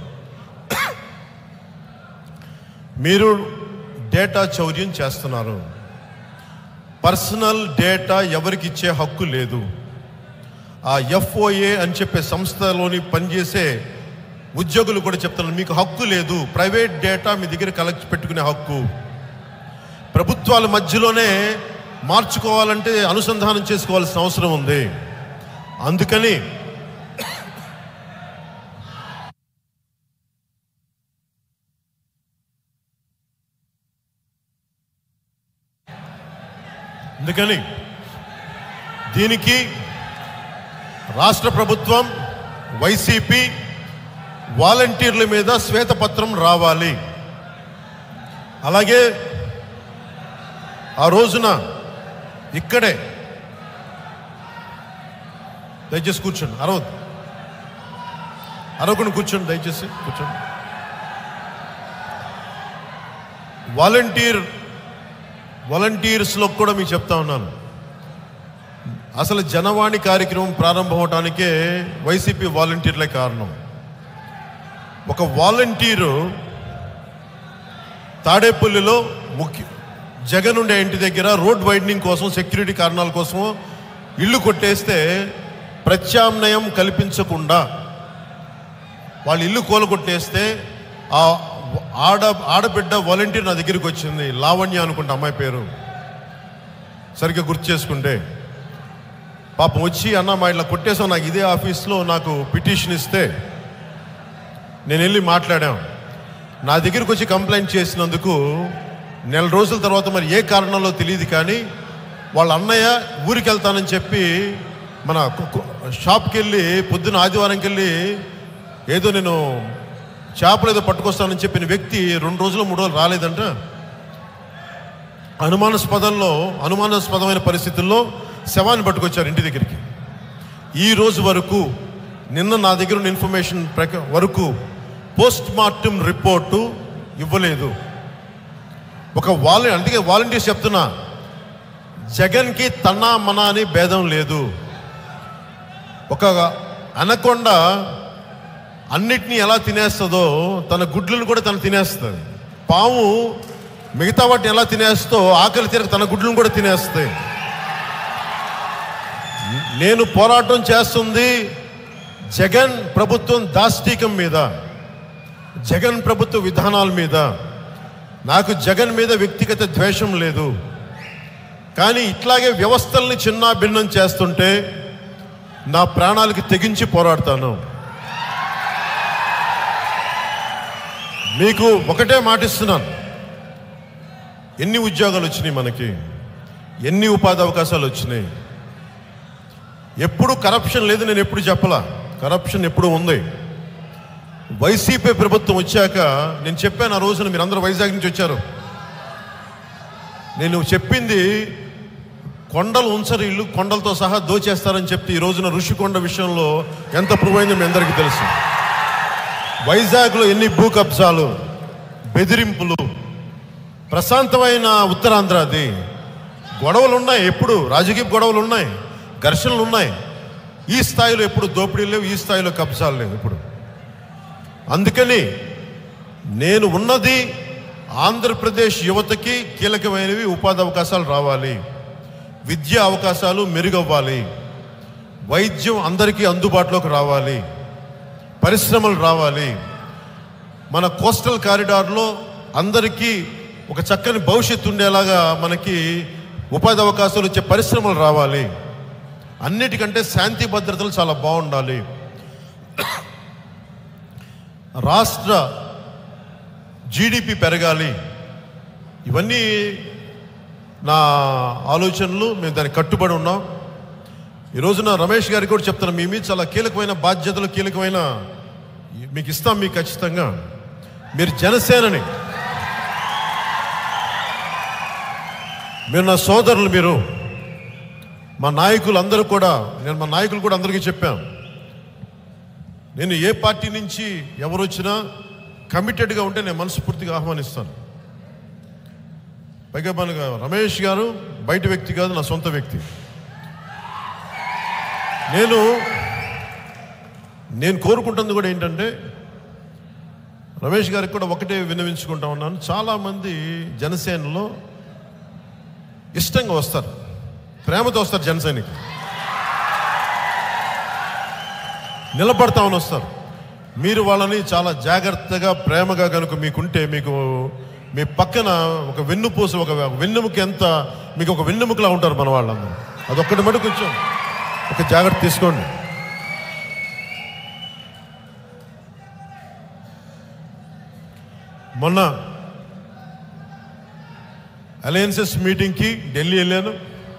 మీరు డేటా చౌర్యం చేస్తున్నారు పర్సనల్ డేటా ఎవరికి ఇచ్చే హక్కు లేదు ఆ ఎఫ్ఓఏ అని చెప్పే సంస్థలోని పనిచేసే ఉద్యోగులు కూడా చెప్తున్నారు మీకు హక్కు లేదు ప్రైవేట్ డేటా మీ దగ్గర కలెక్ట్ పెట్టుకునే హక్కు ప్రభుత్వాల మధ్యలోనే మార్చుకోవాలంటే అనుసంధానం చేసుకోవాల్సిన అవసరం ఉంది అందుకని అందుకని దీనికి రాష్ట్ర ప్రభుత్వం వైసీపీ వాలంటీర్ల మీద శ్వేతపత్రం రావాలి అలాగే ఆ రోజున ఇక్కడే దయచేసి కూర్చోండి అరవద్దు అరవకుండా కూర్చోండి దయచేసి కూర్చోండి వాలంటీర్ వాలంటీర్స్లో కూడా మీకు చెప్తా ఉన్నాను అసలు జనవాణి కార్యక్రమం ప్రారంభం అవటానికే వైసీపీ వాలంటీర్లే కారణం ఒక వాలంటీరు తాడేపల్లిలో ముఖ్య జగన్ ఉండే ఇంటి దగ్గర రోడ్ వైడనింగ్ కోసం సెక్యూరిటీ కారణాల కోసం ఇల్లు కొట్టేస్తే ప్రత్యామ్నాయం కల్పించకుండా వాళ్ళు ఇల్లు కూలగొట్టేస్తే ఆ ఆడ ఆడబిడ్డ వాలంటీర్ నా దగ్గరికి వచ్చింది లావణ్య అనుకుంటా అమ్మాయి పేరు సరిగ్గా గుర్తు చేసుకుంటే పాపం వచ్చి అన్న మా ఇట్లా కొట్టేసాం నాకు ఇదే ఆఫీస్లో నాకు పిటిషన్ ఇస్తే నేను వెళ్ళి మాట్లాడాం నా దగ్గరికి వచ్చి కంప్లైంట్ చేసినందుకు నెల రోజుల తర్వాత మరి ఏ కారణంలో తెలియదు కానీ వాళ్ళ అన్నయ్య ఊరికి వెళ్తానని చెప్పి మన కు- కు- షాప్కి వెళ్ళి పొద్దున ఆదివారంకి వెళ్ళి ఏదో నేను చేపలు ఏదో పట్టుకొస్తానని చెప్పిన వ్యక్తి రెండు రోజులు మూడు రోజులు రాలేదంట అనుమానాస్పదంలో అనుమానాస్పదమైన పరిస్థితుల్లో శవాన్ని పట్టుకొచ్చారు ఇంటి దగ్గరికి ఈ రోజు వరకు నిన్న నా దగ్గర ఉన్న ఇన్ఫర్మేషన్ ప్రక వరకు పోస్ట్ మార్టం రిపోర్టు ఇవ్వలేదు ఒక వాల అందుకే వాలంటీర్స్ చెప్తున్నా జగన్కి తన్నా మనా అని భేదం లేదు ఒక అనకొండ అన్నిటినీ ఎలా తినేస్తుందో తన గుడ్లను కూడా తను తినేస్తుంది పాము మిగతా వాటిని ఎలా తినేస్తో ఆకలి తీరక తన గుడ్లను కూడా తినేస్తాయి నేను పోరాటం చేస్తుంది జగన్ ప్రభుత్వం దాష్టీకం మీద జగన్ ప్రభుత్వ విధానాల మీద నాకు జగన్ మీద వ్యక్తిగత ద్వేషం లేదు కానీ ఇట్లాగే వ్యవస్థల్ని చిన్న భిన్నం చేస్తుంటే నా ప్రాణాలకి తెగించి పోరాడతాను మీకు ఒకటే మాటిస్తున్నాను ఎన్ని ఉద్యోగాలు వచ్చినాయి మనకి ఎన్ని ఉపాధి అవకాశాలు వచ్చినాయి ఎప్పుడు కరప్షన్ లేదు నేను ఎప్పుడు చెప్పలా కరప్షన్ ఎప్పుడు ఉంది వైసీపీ ప్రభుత్వం వచ్చాక నేను చెప్పాను ఆ రోజున మీరు అందరూ వైజాగ్ నుంచి వచ్చారు నేను చెప్పింది కొండలు ఉంచరు ఇల్లు కొండలతో సహా దోచేస్తారని చెప్తే ఈ రోజున ఋషికొండ విషయంలో ఎంత ప్రూవ్ అయిందో మీ అందరికీ తెలుసు వైజాగ్లో ఎన్ని భూ కబ్జాలు బెదిరింపులు ప్రశాంతమైన ఉత్తరాంధ్ర అది గొడవలు ఉన్నాయి ఎప్పుడు రాజకీయ గొడవలు ఉన్నాయి ఘర్షణలు ఉన్నాయి ఈ స్థాయిలో ఎప్పుడు దోపిడీ లేవు ఈ స్థాయిలో కబ్జాలు లేవు ఇప్పుడు అందుకని నేను ఉన్నది ఆంధ్రప్రదేశ్ యువతకి కీలకమైనవి ఉపాధి అవకాశాలు రావాలి విద్యా అవకాశాలు మెరుగవ్వాలి వైద్యం అందరికీ అందుబాటులోకి రావాలి పరిశ్రమలు రావాలి మన కోస్టల్ కారిడార్లో అందరికీ ఒక చక్కని భవిష్యత్తు ఉండేలాగా మనకి ఉపాధి అవకాశాలు వచ్చే పరిశ్రమలు రావాలి అన్నిటికంటే శాంతి భద్రతలు చాలా బాగుండాలి రాష్ట్ర జీడిపి పెరగాలి ఇవన్నీ నా ఆలోచనలు మేము దానికి కట్టుబడి ఉన్నాం ఈ రోజున రమేష్ గారికి కూడా చెప్తాను మీ మీద చాలా కీలకమైన బాధ్యతలు కీలకమైన మీకు ఇస్తాం మీకు ఖచ్చితంగా మీరు జనసేనని మీరు నా సోదరులు మీరు మా నాయకులు అందరూ కూడా నేను మా నాయకులు కూడా అందరికీ చెప్పాను నేను ఏ పార్టీ నుంచి ఎవరు వచ్చినా కమిటెడ్గా ఉంటే నేను మనస్ఫూర్తిగా ఆహ్వానిస్తాను పైగా మనకు రమేష్ గారు బయట వ్యక్తి కాదు నా సొంత వ్యక్తి నేను నేను కోరుకుంటుంది కూడా ఏంటంటే రమేష్ గారికి కూడా ఒకటే విన్నవించుకుంటా ఉన్నాను చాలామంది జనసేనలో ఇష్టంగా వస్తారు ప్రేమతో వస్తారు జనసేనకి నిలబడతామని వస్తారు మీరు వాళ్ళని చాలా జాగ్రత్తగా ప్రేమగా కనుక మీకుంటే మీకు మీ పక్కన ఒక వెన్నుపూస ఒక వెన్నెముక ఎంత మీకు ఒక వెన్నెముకలా ఉంటారు మన వాళ్ళందరూ అదొక్కటి మటు కొంచెం ఒక జాగ్రత్త తీసుకోండి మొన్న అలయన్సెస్ మీటింగ్కి ఢిల్లీ వెళ్ళాను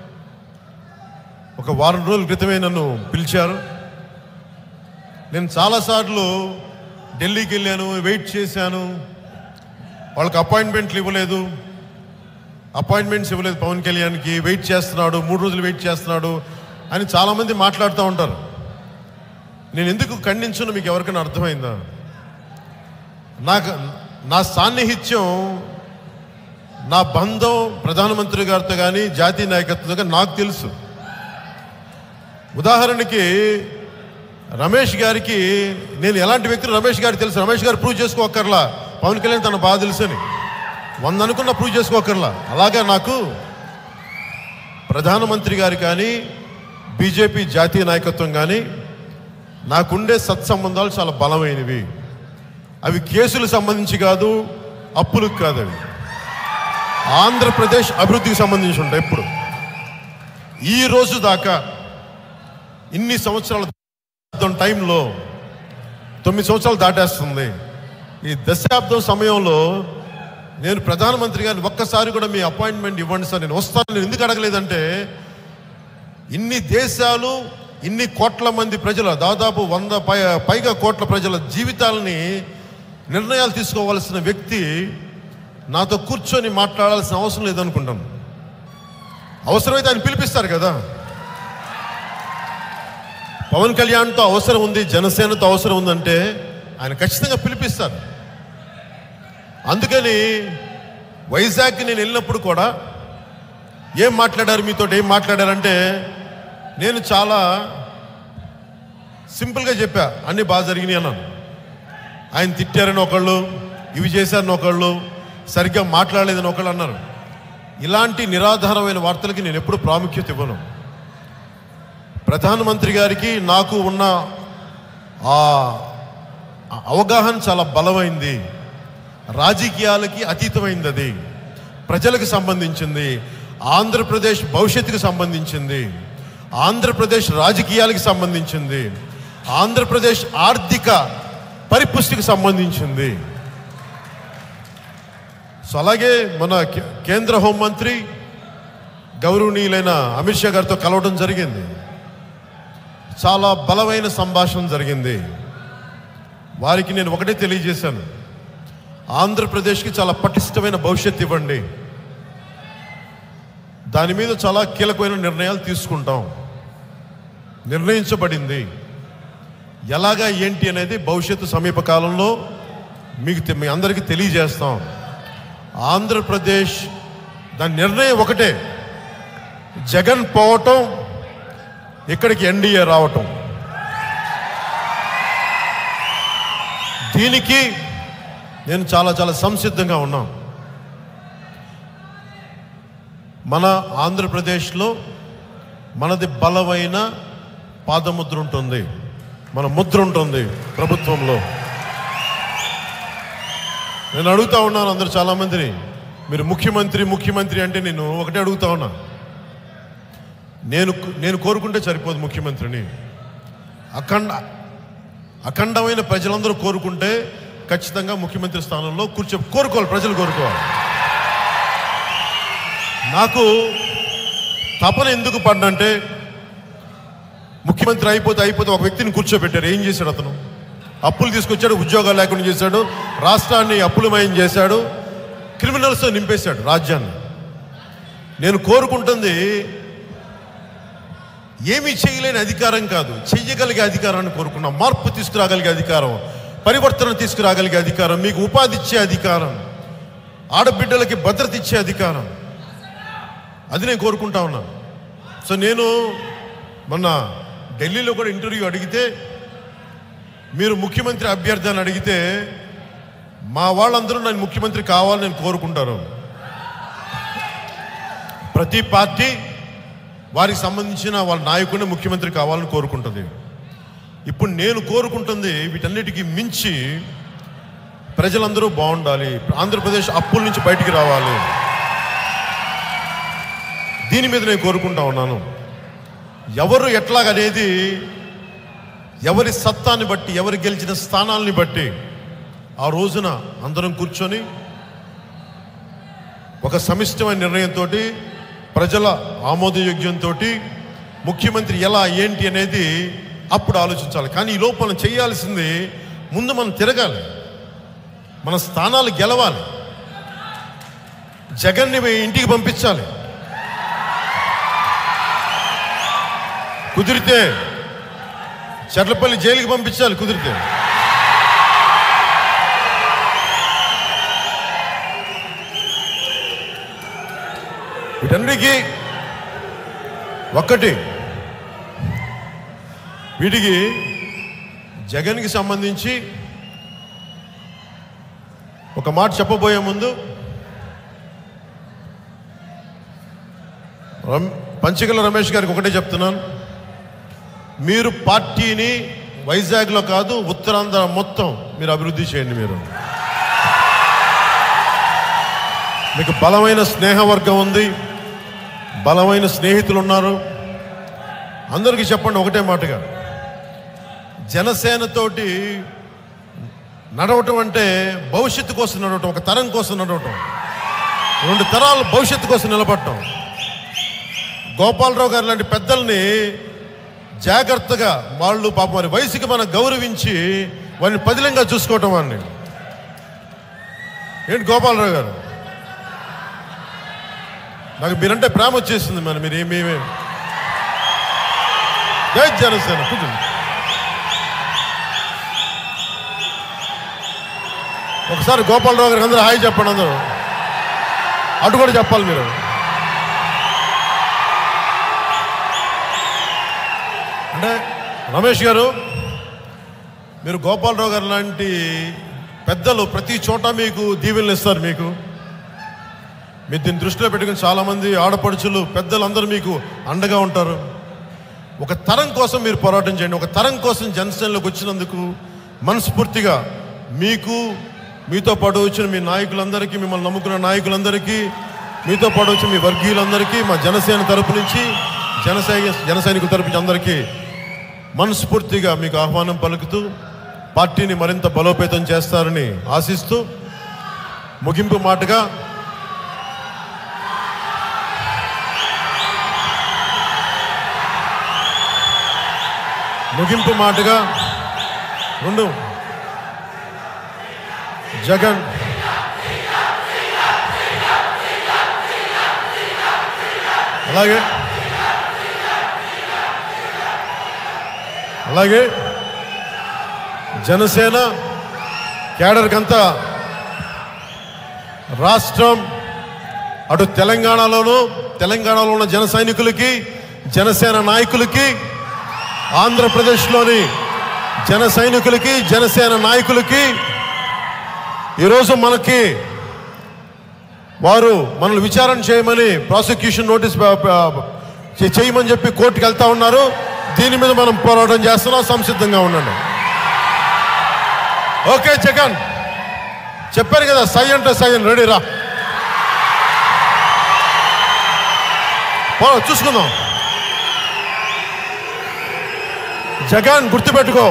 ఒక వారం రోజుల క్రితమే నన్ను పిలిచారు నేను చాలాసార్లు ఢిల్లీకి వెళ్ళాను వెయిట్ చేశాను వాళ్ళకి అపాయింట్మెంట్లు ఇవ్వలేదు అపాయింట్మెంట్స్ ఇవ్వలేదు పవన్ కళ్యాణ్కి వెయిట్ చేస్తున్నాడు మూడు రోజులు వెయిట్ చేస్తున్నాడు అని చాలామంది మాట్లాడుతూ ఉంటారు నేను ఎందుకు ఖండించను మీకు ఎవరికైనా అర్థమైందా నాకు నా సాన్నిహిత్యం నా బంధం ప్రధానమంత్రి గారితో కానీ జాతీయ నాయకత్వంతో కానీ నాకు తెలుసు ఉదాహరణకి రమేష్ గారికి నేను ఎలాంటి వ్యక్తి రమేష్ గారికి తెలుసు రమేష్ గారు ప్రూవ్ చేసుకోకర్లా పవన్ కళ్యాణ్ తన బాధ తెలుసని వంద అనుకున్న ప్రూవ్ చేసుకోకర్లా అలాగే నాకు ప్రధానమంత్రి గారు కానీ బీజేపీ జాతీయ నాయకత్వం కానీ నాకుండే సత్సంబంధాలు చాలా బలమైనవి అవి కేసులకు సంబంధించి కాదు అప్పులకు కాదు అవి ఆంధ్రప్రదేశ్ అభివృద్ధికి సంబంధించి ఉంటాయి ఇప్పుడు ఈ రోజు దాకా ఇన్ని సంవత్సరాల క్రితం టైంలో తొమ్మిది సంవత్సరాలు దాటేస్తుంది ఈ దశాబ్దం సమయంలో నేను ప్రధానమంత్రి గారిని ఒక్కసారి కూడా మీ అపాయింట్మెంట్ ఇవ్వండి సార్ నేను వస్తాను నేను ఎందుకు అడగలేదంటే ఇన్ని దేశాలు ఇన్ని కోట్ల మంది ప్రజల దాదాపు వంద పై పైగా కోట్ల ప్రజల జీవితాలని నిర్ణయాలు తీసుకోవాల్సిన వ్యక్తి నాతో కూర్చొని మాట్లాడాల్సిన అవసరం లేదనుకుంటాను అవసరమైతే ఆయన పిలిపిస్తారు కదా పవన్ కళ్యాణ్తో అవసరం ఉంది జనసేనతో అవసరం ఉందంటే ఆయన ఖచ్చితంగా పిలిపిస్తారు అందుకని వైజాగ్కి నేను వెళ్ళినప్పుడు కూడా ఏం మాట్లాడారు మీతో ఏం మాట్లాడారంటే నేను చాలా సింపుల్గా చెప్పా అన్నీ బాగా జరిగినాయి అన్నాను ఆయన తిట్టారని ఒకళ్ళు ఇవి చేశారని ఒకళ్ళు సరిగ్గా మాట్లాడలేదని ఒకళ్ళు అన్నారు ఇలాంటి నిరాధారమైన వార్తలకి నేను ఎప్పుడు ప్రాముఖ్యత ఇవ్వను ప్రధానమంత్రి గారికి నాకు ఉన్న ఆ అవగాహన చాలా బలమైంది రాజకీయాలకి అతీతమైంది అది ప్రజలకు సంబంధించింది ఆంధ్రప్రదేశ్ భవిష్యత్తుకు సంబంధించింది ఆంధ్రప్రదేశ్ రాజకీయాలకు సంబంధించింది ఆంధ్రప్రదేశ్ ఆర్థిక పరిపుష్టికి సంబంధించింది సో అలాగే మన కే- కేంద్ర హోంమంత్రి గౌరవనీయులైన అమిత్ షా గారితో కలవడం జరిగింది చాలా బలమైన సంభాషణ జరిగింది వారికి నేను ఒకటే తెలియజేశాను ఆంధ్రప్రదేశ్కి చాలా పటిష్టమైన భవిష్యత్తు ఇవ్వండి దాని మీద చాలా కీలకమైన నిర్ణయాలు తీసుకుంటాం నిర్ణయించబడింది ఎలాగా ఏంటి అనేది భవిష్యత్తు సమీప కాలంలో మీకు తె- మీ అందరికీ తెలియజేస్తాం ఆంధ్రప్రదేశ్ దాని నిర్ణయం ఒకటే జగన్ పోవటం ఇక్కడికి ఎన్డీఏ రావటం దీనికి నేను చాలా చాలా సంసిద్ధంగా ఉన్నాను మన ఆంధ్రప్రదేశ్లో మనది బలమైన పాదముద్ర ఉంటుంది మన ముద్ర ఉంటుంది ప్రభుత్వంలో నేను అడుగుతా ఉన్నాను అందరు చాలామందిని మీరు ముఖ్యమంత్రి ముఖ్యమంత్రి అంటే నేను ఒకటే అడుగుతా ఉన్నా నేను నేను కోరుకుంటే సరిపోదు ముఖ్యమంత్రిని అఖండ అఖండమైన ప్రజలందరూ కోరుకుంటే ఖచ్చితంగా ముఖ్యమంత్రి స్థానంలో కూర్చో కోరుకోవాలి ప్రజలు కోరుకోవాలి నాకు తపన ఎందుకు పడ్డంటే ముఖ్యమంత్రి అయిపోతే అయిపోతే ఒక వ్యక్తిని కూర్చోబెట్టారు ఏం చేశాడు అతను అప్పులు తీసుకొచ్చాడు ఉద్యోగాలు లేకుండా చేశాడు రాష్ట్రాన్ని అప్పులమయం చేశాడు క్రిమినల్స్తో నింపేశాడు రాజ్యాన్ని నేను కోరుకుంటుంది ఏమీ చేయలేని అధికారం కాదు చెయ్యగలిగే అధికారాన్ని కోరుకున్నాం మార్పు తీసుకురాగలిగే అధికారం పరివర్తన తీసుకురాగలిగే అధికారం మీకు ఉపాధి ఇచ్చే అధికారం ఆడబిడ్డలకి భద్రత ఇచ్చే అధికారం అది నేను కోరుకుంటా ఉన్నాను సో నేను మొన్న ఢిల్లీలో కూడా ఇంటర్వ్యూ అడిగితే మీరు ముఖ్యమంత్రి అభ్యర్థి అని అడిగితే మా వాళ్ళందరూ నన్ను ముఖ్యమంత్రి కావాలని నేను కోరుకుంటారు ప్రతి పార్టీ వారికి సంబంధించిన వాళ్ళ నాయకుడిని ముఖ్యమంత్రి కావాలని కోరుకుంటుంది ఇప్పుడు నేను కోరుకుంటుంది వీటన్నిటికీ మించి ప్రజలందరూ బాగుండాలి ఆంధ్రప్రదేశ్ అప్పుల నుంచి బయటికి రావాలి దీని మీద నేను కోరుకుంటా ఉన్నాను ఎవరు ఎట్లాగనేది ఎవరి సత్తాన్ని బట్టి ఎవరు గెలిచిన స్థానాల్ని బట్టి ఆ రోజున అందరం కూర్చొని ఒక సమిష్టమైన నిర్ణయంతో ప్రజల ఆమోదయోగ్యంతో ముఖ్యమంత్రి ఎలా ఏంటి అనేది అప్పుడు ఆలోచించాలి కానీ ఈ లోపల మనం చేయాల్సింది ముందు మనం తిరగాలి మన స్థానాలు గెలవాలి జగన్ని ఇంటికి పంపించాలి కుదిరితే చర్లపల్లి జైలుకి పంపించాలి కుదిరితే వీటన్నిటికీ ఒక్కటి వీటికి జగన్కి సంబంధించి ఒక మాట చెప్పబోయే ముందు రమ్ పంచగల రమేష్ గారికి ఒకటే చెప్తున్నాను మీరు పార్టీని వైజాగ్లో కాదు ఉత్తరాంధ్ర మొత్తం మీరు అభివృద్ధి చేయండి మీరు మీకు బలమైన స్నేహవర్గం ఉంది బలమైన స్నేహితులు ఉన్నారు అందరికీ చెప్పండి ఒకటే మాటగా జనసేనతోటి నడవటం అంటే భవిష్యత్తు కోసం నడవటం ఒక తరం కోసం నడవటం రెండు తరాలు భవిష్యత్తు కోసం నిలబడటం గోపాలరావు గారు లాంటి పెద్దల్ని జాగ్రత్తగా వాళ్ళు పాపం వారి వయసుకి మనం గౌరవించి వారిని పదిలంగా చూసుకోవటం వాడిని ఏంటి గోపాలరావు గారు నాకు మీరంటే ప్రేమ వచ్చేసింది మరి మీరు ఏమేమి జై జనసేన కూర్చోండి ఒకసారి గోపాలరావు గారికి అందరూ హాయ్ చెప్పండి అందరూ అటు కూడా చెప్పాలి మీరు అంటే రమేష్ గారు మీరు గోపాలరావు గారు లాంటి పెద్దలు ప్రతి చోట మీకు దీవెనలు ఇస్తారు మీకు మీరు దీన్ని దృష్టిలో పెట్టుకుని చాలామంది ఆడపడుచులు పెద్దలు అందరూ మీకు అండగా ఉంటారు ఒక తరం కోసం మీరు పోరాటం చేయండి ఒక తరం కోసం జనసేనలోకి వచ్చినందుకు మనస్ఫూర్తిగా మీకు మీతో పాటు వచ్చిన మీ నాయకులందరికీ మిమ్మల్ని నమ్ముకున్న నాయకులందరికీ మీతో పాటు వచ్చిన మీ వర్గీయులందరికీ మా జనసేన తరపు నుంచి జనసైన జన సైనికుల తరపు నుంచి అందరికీ మనస్ఫూర్తిగా మీకు ఆహ్వానం పలుకుతూ పార్టీని మరింత బలోపేతం చేస్తారని ఆశిస్తూ ముగింపు మాటగా ముగింపు మాటగా రెండు జగన్ అలాగే అలాగే జనసేన కేడర్కంతా రాష్ట్రం అటు తెలంగాణలోను తెలంగాణలో ఉన్న జన సైనికులకి జనసేన నాయకులకి ఆంధ్రప్రదేశ్లోని జన సైనికులకి జనసేన నాయకులకి ఈరోజు మనకి వారు మనల్ని విచారణ చేయమని ప్రాసిక్యూషన్ నోటీస్ ప- ప- చే- చేయమని చెప్పి కోర్టుకు వెళ్తా ఉన్నారు దీని మీద మనం పోరాటం చేస్తున్నాం సంసిద్ధంగా ఉండండి ఓకే జగన్ చెప్పారు కదా సై అంటే సై అని రెడీ రా పో, చూసుకుందాం జగన్ గుర్తుపెట్టుకో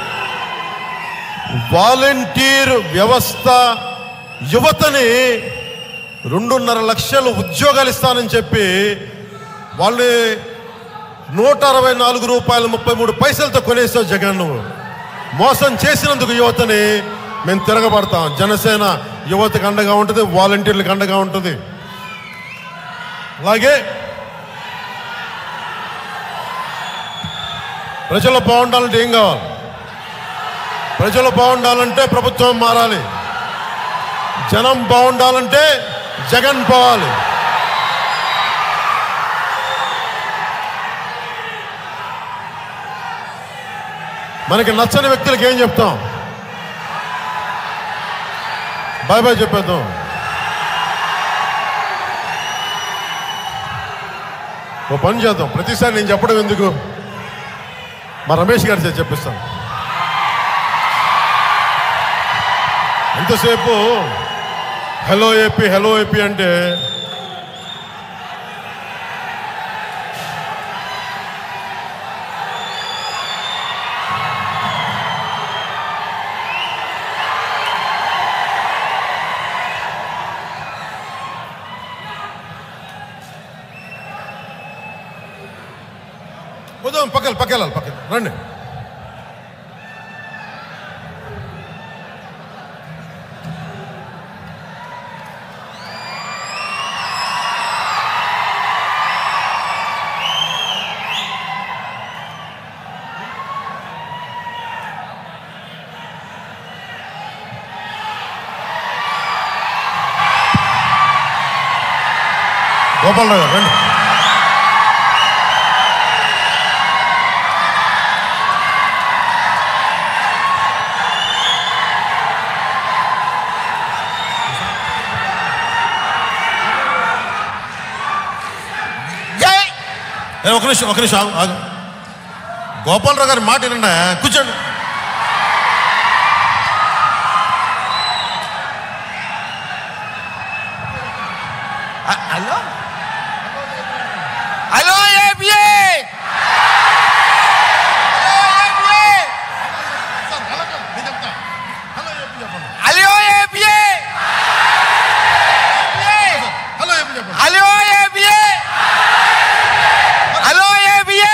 వాలంటీర్ వ్యవస్థ యువతని రెండున్నర లక్షలు ఉద్యోగాలు ఇస్తానని చెప్పి వాళ్ళని నూట అరవై నాలుగు రూపాయలు ముప్పై మూడు పైసలతో కొనేసావు జగన్ నువ్వు మోసం చేసినందుకు యువతని మేము తిరగబడతాం జనసేన యువతకు అండగా ఉంటుంది వాలంటీర్లకు అండగా ఉంటుంది అలాగే ప్రజలు బాగుండాలంటే ఏం కావాలి ప్రజలు బాగుండాలంటే ప్రభుత్వం మారాలి జనం బాగుండాలంటే జగన్ పోవాలి మనకి నచ్చని వ్యక్తులకు ఏం చెప్తాం బాయ్ బాయ్ చెప్పేద్దాం ఓ పని చేద్దాం ప్రతిసారి నేను చెప్పడం ఎందుకు మా రమేష్ గారి చేత చెప్పిస్తాను ఎంతసేపు హలో ఏపీ హలో ఏపీ అంటే పోదాం పక్కన పక్కన పక్కన రండి గోపాలరావు గారు రండి ఏ, ఒక నిమిషం ఒక నిమిషం ఆగు, ఆగు గోపాలరావు గారి మాట వినండి కూర్చోండి హలో హలో ఏపీఏ హలో ఏపీఏ హలో ఏపీ చెప్పండి హలో ఏపీఏ హలో ఏపీఏ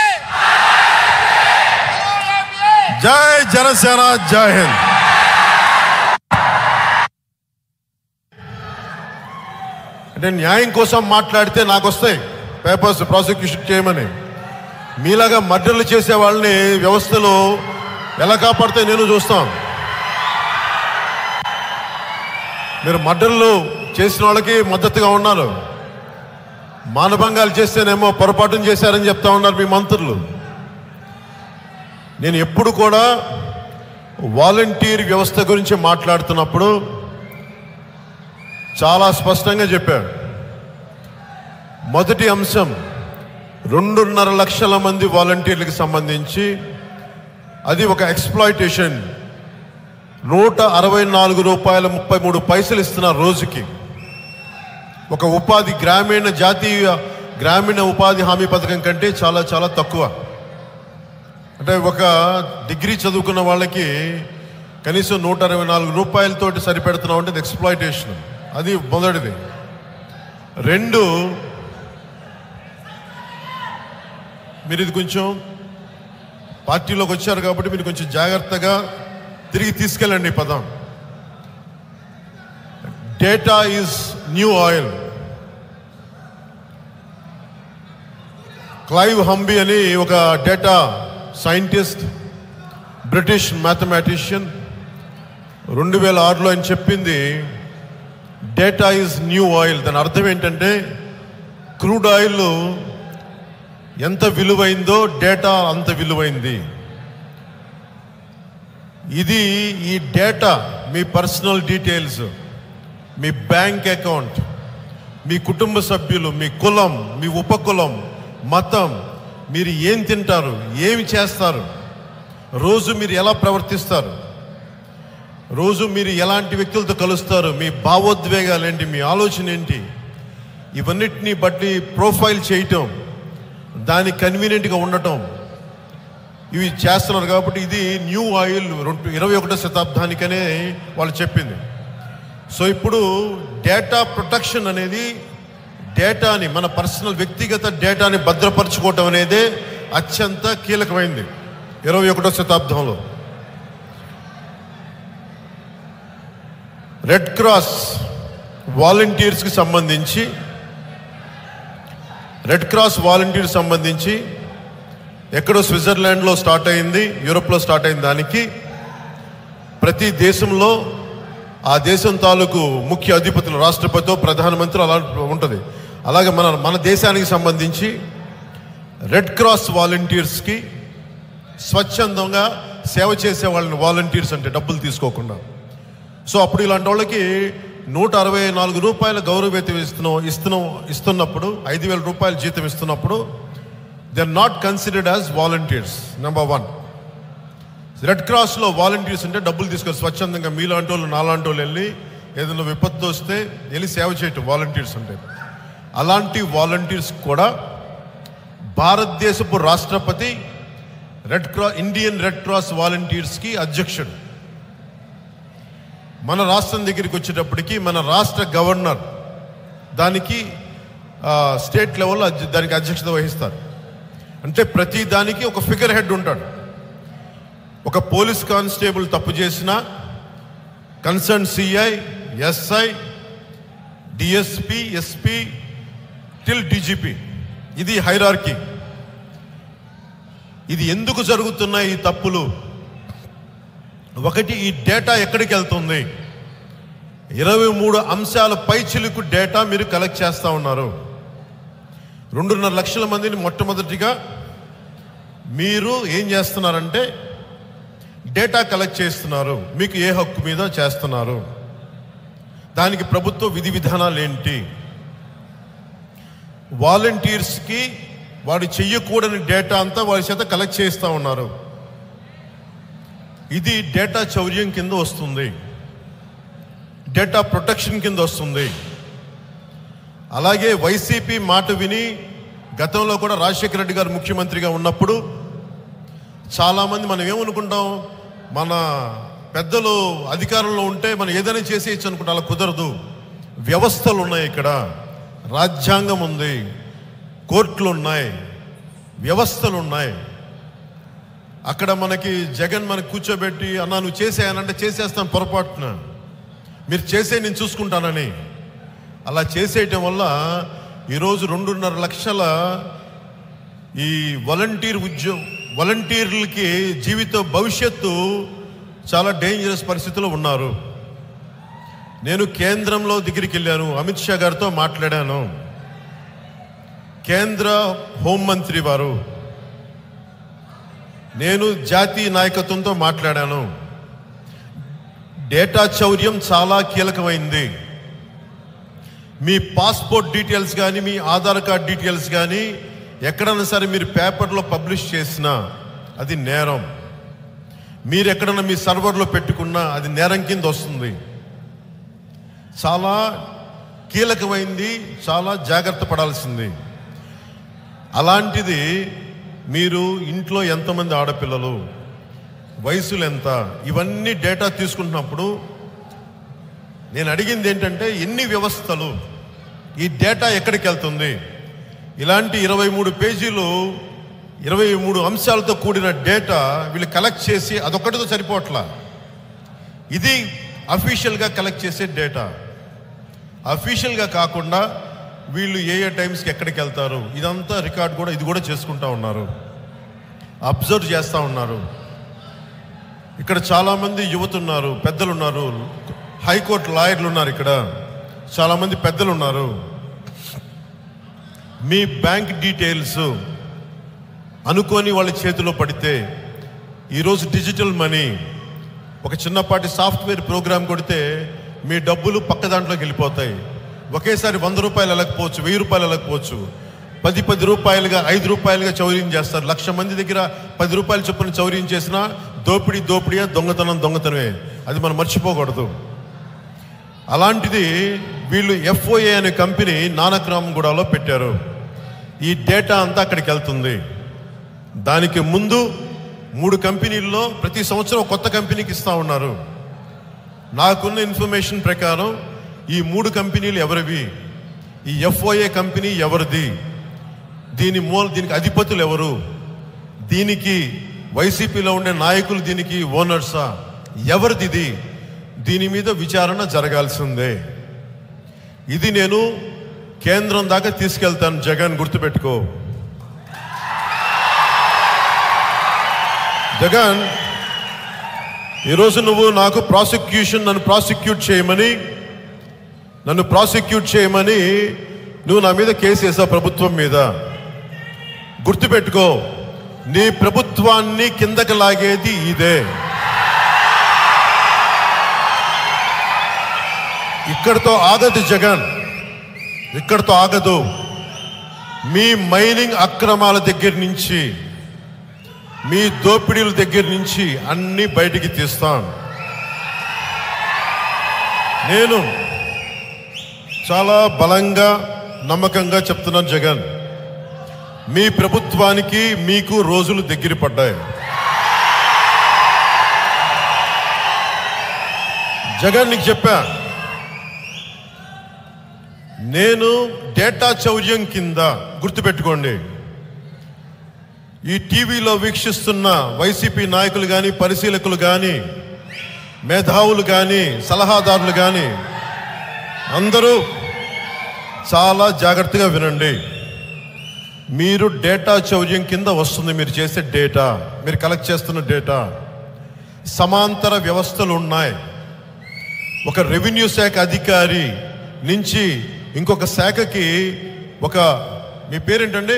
జై జనసేన జై హింద్ అంటే న్యాయం కోసం మాట్లాడితే నాకు వస్తాయి పేపర్స్ ప్రాసిక్యూషన్ చేయమని మీలాగా మర్డర్లు చేసే వాళ్ళని వ్యవస్థలో ఎలా కాపాడితే నేను చూస్తాం మీరు మర్డర్లు చేసిన వాళ్ళకి మద్దతుగా ఉన్నారు మానభంగాలు చేస్తేనేమో పొరపాటును చేశారని చెప్తా ఉన్నారు మీ మంత్రులు నేను ఎప్పుడు కూడా వాలంటీర్ వ్యవస్థ గురించి మాట్లాడుతున్నప్పుడు చాలా స్పష్టంగా చెప్పారు మొదటి అంశం రెండున్నర లక్షల మంది వాలంటీర్లకు సంబంధించి అది ఒక ఎక్స్ప్లాయిటేషన్ నూట అరవై నాలుగు రూపాయల ముప్పై మూడు పైసలు ఇస్తున్నారు రోజుకి ఒక ఉపాధి గ్రామీణ జాతీయ గ్రామీణ ఉపాధి హామీ పథకం కంటే చాలా చాలా తక్కువ అంటే ఒక డిగ్రీ చదువుకున్న వాళ్ళకి కనీసం నూట అరవై నాలుగు రూపాయలతోటి సరిపెడుతున్నాం అంటే ఎక్స్ప్లాయిటేషన్ అది మొదటిది రెండు మీరు ఇది కొంచెం పార్టీలోకి వచ్చారు కాబట్టి మీరు కొంచెం జాగ్రత్తగా తిరిగి తీసుకెళ్ళండి ఈ పదం data is new oil Clive Humby అని ఒక డేటా సైంటిస్ట్ బ్రిటిష్ మ్యాథమెటిషియన్ రెండు వేల ఆరులో ఆయన చెప్పింది డేటా ఈజ్ న్యూ ఆయిల్ దాని అర్థం ఏంటంటే క్రూడ్ ఆయిల్ ఎంత విలువైందో డేటా అంత విలువైంది ఇది ఈ డేటా మీ పర్సనల్ డీటెయిల్స్ మీ బ్యాంక్ అకౌంట్ మీ కుటుంబ సభ్యులు మీ కులం మీ ఉపకులం మతం మీరు ఏం తింటారు ఏమి చేస్తారు రోజు మీరు ఎలా ప్రవర్తిస్తారు రోజు మీరు ఎలాంటి వ్యక్తులతో కలుస్తారు మీ భావోద్వేగాలు ఏంటి మీ ఆలోచన ఏంటి ఇవన్నిటిని బట్టి ప్రొఫైల్ చేయటం దానికి కన్వీనియంట్గా ఉండటం ఇవి చేస్తున్నారు కాబట్టి ఇది న్యూ ఆయిల్ రెండు ఇరవై ఒకటో శతాబ్దానికనే వాళ్ళు చెప్పింది సో ఇప్పుడు డేటా ప్రొటెక్షన్ అనేది డేటాని మన పర్సనల్ వ్యక్తిగత డేటాని భద్రపరచుకోవటం అనేదే అత్యంత కీలకమైంది ఇరవై ఒకటో శతాబ్దంలో రెడ్ క్రాస్ వాలంటీర్స్కి సంబంధించి రెడ్ క్రాస్ వాలంటీర్ సంబంధించి ఎక్కడో స్విట్జర్లాండ్లో స్టార్ట్ అయింది యూరోప్లో స్టార్ట్ అయిన దానికి ప్రతి దేశంలో ఆ దేశం తాలూకు ముఖ్య అధిపతులు రాష్ట్రపతితో ప్రధానమంత్రి అలా ఉంటుంది అలాగే మన మన దేశానికి సంబంధించి రెడ్ క్రాస్ వాలంటీర్స్కి స్వచ్ఛందంగా సేవ చేసే వాళ్ళని వాలంటీర్స్ అంటే డబ్బులు తీసుకోకుండా సో అప్పుడు ఇలాంటి వాళ్ళకి నూట అరవై నాలుగు రూపాయల గౌరవేతం ఇస్తున్నాం ఇస్తున్నాం ఇస్తున్నప్పుడు ఐదు వేల రూపాయల జీతం ఇస్తున్నప్పుడు they are not considered as volunteers number one red క్రాస్లో వాలంటీర్స్ అంటే డబ్బులు తీసుకొని స్వచ్ఛందంగా మీలాంటి వాళ్ళు నాలాంటి వాళ్ళు వెళ్ళి ఏదైనా విపత్తు వస్తే వెళ్ళి సేవ చేయటం వాలంటీర్స్ అంటే అలాంటి వాలంటీర్స్ కూడా భారతదేశపు రాష్ట్రపతి red cross Indian red cross వాలంటీర్స్కి అధ్యక్షుడు మన రాష్ట్రం దగ్గరికి వచ్చేటప్పటికి మన రాష్ట్ర గవర్నర్ దానికి ఆ, స్టేట్ లెవెల్లో అధ్య- దానికి అధ్యక్షత వహిస్తారు అంటే ప్రతి దానికి ఒక ఫిగర్ హెడ్ ఉంటాడు ఒక పోలీస్ కానిస్టేబుల్ తప్పు చేసినా concern CI SI DSP SP till DGP ఇది హైరార్కీ ఇది ఎందుకు జరుగుతున్నాయి ఈ తప్పులు ఒకటి ఈ డేటా ఎక్కడికి వెళ్తుంది ఇరవై మూడు అంశాల పైచిలుకు డేటా మీరు కలెక్ట్ చేస్తూ ఉన్నారు రెండున్నర లక్షల మందిని మొట్టమొదటిగా మీరు ఏం చేస్తున్నారంటే డేటా కలెక్ట్ చేస్తున్నారు మీకు ఏ హక్కు మీద చేస్తున్నారు దానికి ప్రభుత్వ విధి విధానాలు ఏంటి వాలంటీర్స్కి వాడు చెయ్యకూడని డేటా అంతా వారి చేత కలెక్ట్ చేస్తూ ఉన్నారు ఇది డేటా చౌర్యం కింద వస్తుంది డేటా ప్రొటెక్షన్ కింద వస్తుంది అలాగే వైసీపీ మాట విని గతంలో కూడా రాజశేఖర రెడ్డి గారు ముఖ్యమంత్రిగా ఉన్నప్పుడు చాలామంది మనం ఏమనుకుంటాం మన పెద్దలు అధికారంలో ఉంటే మనం ఏదైనా చేసేయచ్చు అనుకుంటాం అలా కుదరదు వ్యవస్థలు ఉన్నాయి ఇక్కడ రాజ్యాంగం ఉంది కోర్టులు ఉన్నాయి వ్యవస్థలు ఉన్నాయి అక్కడ మనకి జగన్ మనకి కూర్చోబెట్టి అన్నా నువ్వు చేసేయనంటే చేసేస్తాను పొరపాటున మీరు చేసే నేను చూసుకుంటానని అలా చేసేయటం వల్ల ఈరోజు రెండున్నర లక్షల ఈ వాలంటీర్ ఉద్యోగ వాలంటీర్లకి జీవిత భవిష్యత్తు చాలా డేంజరస్ పరిస్థితిలో ఉన్నారు నేను కేంద్రంలో దగ్గరికి వెళ్ళాను అమిత్ షా గారితో మాట్లాడాను కేంద్ర హోంమంత్రి వారు నేను జాతీయ నాయకత్వంతో మాట్లాడాను డేటా చౌర్యం చాలా కీలకమైంది మీ పాస్పోర్ట్ డీటెయిల్స్ కానీ మీ ఆధార్ కార్డ్ డీటెయిల్స్ కానీ ఎక్కడైనా సరే మీరు పేపర్లో పబ్లిష్ చేసినా అది నేరం మీరు ఎక్కడైనా మీ సర్వర్లో పెట్టుకున్నా అది నేరం కింద వస్తుంది చాలా కీలకమైంది చాలా జాగ్రత్త పడాల్సింది అలాంటిది మీరు ఇంట్లో ఎంతమంది ఆడపిల్లలు వయసులు ఎంత ఇవన్నీ డేటా తీసుకుంటున్నప్పుడు నేను అడిగింది ఏంటంటే ఎన్ని వ్యవస్థలు ఈ డేటా ఎక్కడికి వెళ్తుంది ఇలాంటి ఇరవై మూడు పేజీలు ఇరవై మూడు అంశాలతో కూడిన డేటా వీళ్ళు కలెక్ట్ చేసి అదొక్కటితో సరిపోవట్లా ఇది అఫీషియల్గా కలెక్ట్ చేసే డేటా అఫీషియల్గా కాకుండా వీళ్ళు ఏ ఏ టైమ్స్కి ఎక్కడికి వెళ్తారు ఇదంతా రికార్డ్ కూడా ఇది కూడా చేసుకుంటా ఉన్నారు అబ్జర్వ్ చేస్తూ ఉన్నారు ఇక్కడ చాలామంది యువత ఉన్నారు పెద్దలు ఉన్నారు హైకోర్టు లాయర్లు ఉన్నారు ఇక్కడ చాలామంది పెద్దలు ఉన్నారు మీ బ్యాంక్ డీటెయిల్స్ అనుకోని వాళ్ళ చేతిలో పడితే ఈరోజు డిజిటల్ మనీ ఒక చిన్నపాటి సాఫ్ట్వేర్ ప్రోగ్రామ్ కొడితే మీ డబ్బులు పక్క దాంట్లోకి వెళ్ళిపోతాయి ఒకేసారి వంద రూపాయలు వెళ్ళకపోవచ్చు వెయ్యి రూపాయలు వెళ్ళకపోవచ్చు పది పది రూపాయలుగా ఐదు రూపాయలుగా చౌర్యం చేస్తారు లక్ష మంది దగ్గర పది రూపాయలు చొప్పున చౌర్యం చేసినా దోపిడీ దోపిడీయే దొంగతనం దొంగతనమే అది మనం మర్చిపోకూడదు అలాంటిది వీళ్ళు ఎఫ్ఓఏ అనే కంపెనీ నానక్రామగూడలో పెట్టారు ఈ డేటా అంతా అక్కడికి వెళ్తుంది దానికి ముందు మూడు కంపెనీల్లో ప్రతి సంవత్సరం ఒక కొత్త కంపెనీకి ఇస్తా ఉన్నారు నాకున్న ఇన్ఫర్మేషన్ ప్రకారం ఈ మూడు కంపెనీలు ఎవరివి ఈ ఎఫ్ఓఏ కంపెనీ ఎవరిది దీని మూల దీనికి అధిపతులు ఎవరు దీనికి వైసీపీలో ఉండే నాయకులు దీనికి ఓనర్సా ఎవరిది ఇది దీని మీద విచారణ జరగాల్సిందే ఇది నేను కేంద్రం దాకా తీసుకెళ్తాను జగన్ గుర్తుపెట్టుకో జగన్ ఈరోజు నువ్వు నాకు ప్రాసిక్యూషన్ నన్ను ప్రాసిక్యూట్ చేయమని నన్ను ప్రాసిక్యూట్ చేయమని నువ్వు నా మీద కేసు వేసావు ప్రభుత్వం మీద గుర్తుపెట్టుకో నీ ప్రభుత్వాన్ని కిందకి లాగేది ఇదే ఇక్కడితో ఆగదు జగన్ ఇక్కడితో ఆగదు మీ మైనింగ్ అక్రమాల దగ్గర నుంచి మీ దోపిడీల దగ్గర నుంచి అన్ని బయటికి తీస్తాను నేను చాలా బలంగా నమ్మకంగా చెప్తున్నాను జగన్ మీ ప్రభుత్వానికి మీకు రోజులు దగ్గర పడ్డాయి జగన్ నీకు చెప్పా నేను డేటా చౌర్యం కింద గుర్తుపెట్టుకోండి ఈ టీవీలో వీక్షిస్తున్న వైసీపీ నాయకులు కానీ పరిశీలకులు కానీ మేధావులు కానీ సలహాదారులు కానీ అందరూ చాలా జాగ్రత్తగా వినండి మీరు డేటా చౌర్యం కింద వస్తుంది మీరు చేసే డేటా మీరు కలెక్ట్ చేస్తున్న డేటా సమాంతర వ్యవస్థలు ఉన్నాయి ఒక రెవెన్యూ శాఖ అధికారి నుంచి ఇంకొక శాఖకి ఒక మీ పేరేంటండి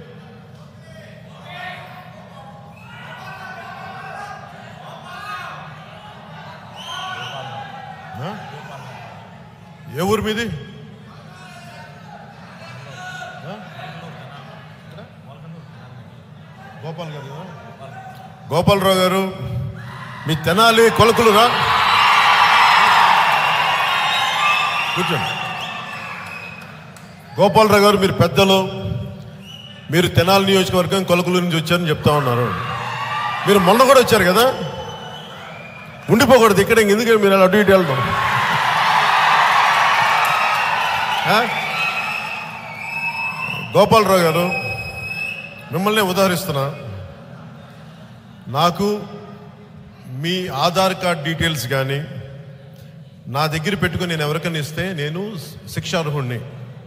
ఆ? ఏ ఊరు మీది ఆ? గోపాల్ గారు కదా? గోపాలరావు గారు మీ తెనాలి కొలకులురా కూర్చోండి గోపాలరావు గారు మీరు పెద్దలు మీరు తెనాలి నియోజకవర్గం కొలకులు నుంచి వచ్చారని చెప్తా ఉన్నారు మీరు మొన్న కూడా వచ్చారు కదా ఉండిపోకూడదు ఇక్కడ ఇంక ఎందుకంటే మీరు అలా అటు ఇటు వెళ్తాం ఆ? గోపాలరావు గారు మిమ్మల్ని ఉదాహరిస్తున్నా నాకు మీ ఆధార్ కార్డ్ డీటెయిల్స్ కానీ నా దగ్గర పెట్టుకుని నేను ఎవరికైనా ఇస్తే నేను శిక్షార్హుణ్ణి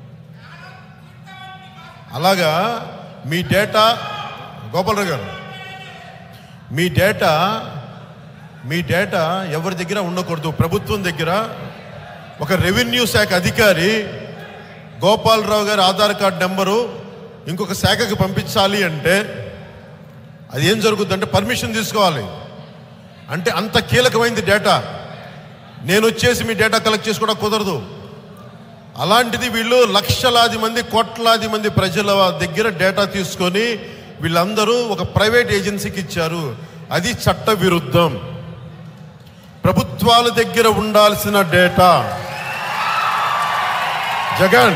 అలాగా మీ డేటా గోపాలరావు గారు మీ డేటా మీ డేటా ఎవరి దగ్గర ఉండకూడదు ప్రభుత్వం దగ్గర ఒక రెవెన్యూ శాఖ అధికారి గోపాలరావు గారి ఆధార్ కార్డ్ నెంబరు ఇంకొక శాఖకి పంపించాలి అంటే అది ఏం జరుగుతుందంటే పర్మిషన్ తీసుకోవాలి అంటే అంత కీలకమైంది డేటా నేను వచ్చేసి మీ డేటా కలెక్ట్ చేసుకోవడం కుదరదు అలాంటిది వీళ్ళు లక్షలాది మంది కోట్లాది మంది ప్రజల దగ్గర డేటా తీసుకొని వీళ్ళందరూ ఒక ప్రైవేట్ ఏజెన్సీకి ఇచ్చారు అది చట్ట విరుద్ధం ప్రభుత్వాల దగ్గర ఉండాల్సిన డేటా జగన్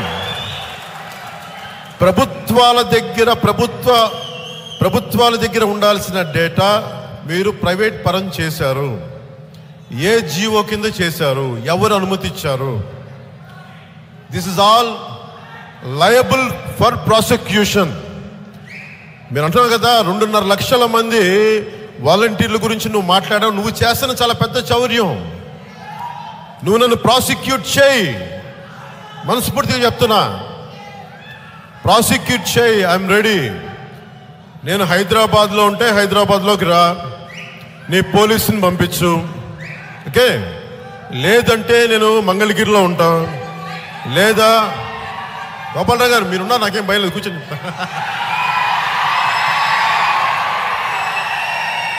ప్రభుత్వాల దగ్గర ప్రభుత్వ ప్రభుత్వాల దగ్గర ఉండాల్సిన డేటా మీరు ప్రైవేట్ పరం చేశారు ఏ జీవో కింద చేశారు ఎవరు అనుమతి ఇచ్చారు this is all liable for prosecution మీరు అంటున్నావు కదా రెండున్నర లక్షల మంది వాలంటీర్ల గురించి నువ్వు మాట్లాడావు నువ్వు చేస్తున్న చాలా పెద్ద చౌర్యం నువ్వు నన్ను ప్రాసిక్యూట్ చేయి మనస్ఫూర్తిగా చెప్తున్నా ప్రాసిక్యూట్ చేయి ఐఎమ్ రెడీ నేను హైదరాబాద్లో ఉంటే హైదరాబాద్లోకి రా నీ పోలీసుని పంపించు ఓకే లేదంటే నేను మంగళగిరిలో ఉంటా లేదా గోపాలరావు గారు మీరున్నా నాకేం భయం లేదు కూర్చొని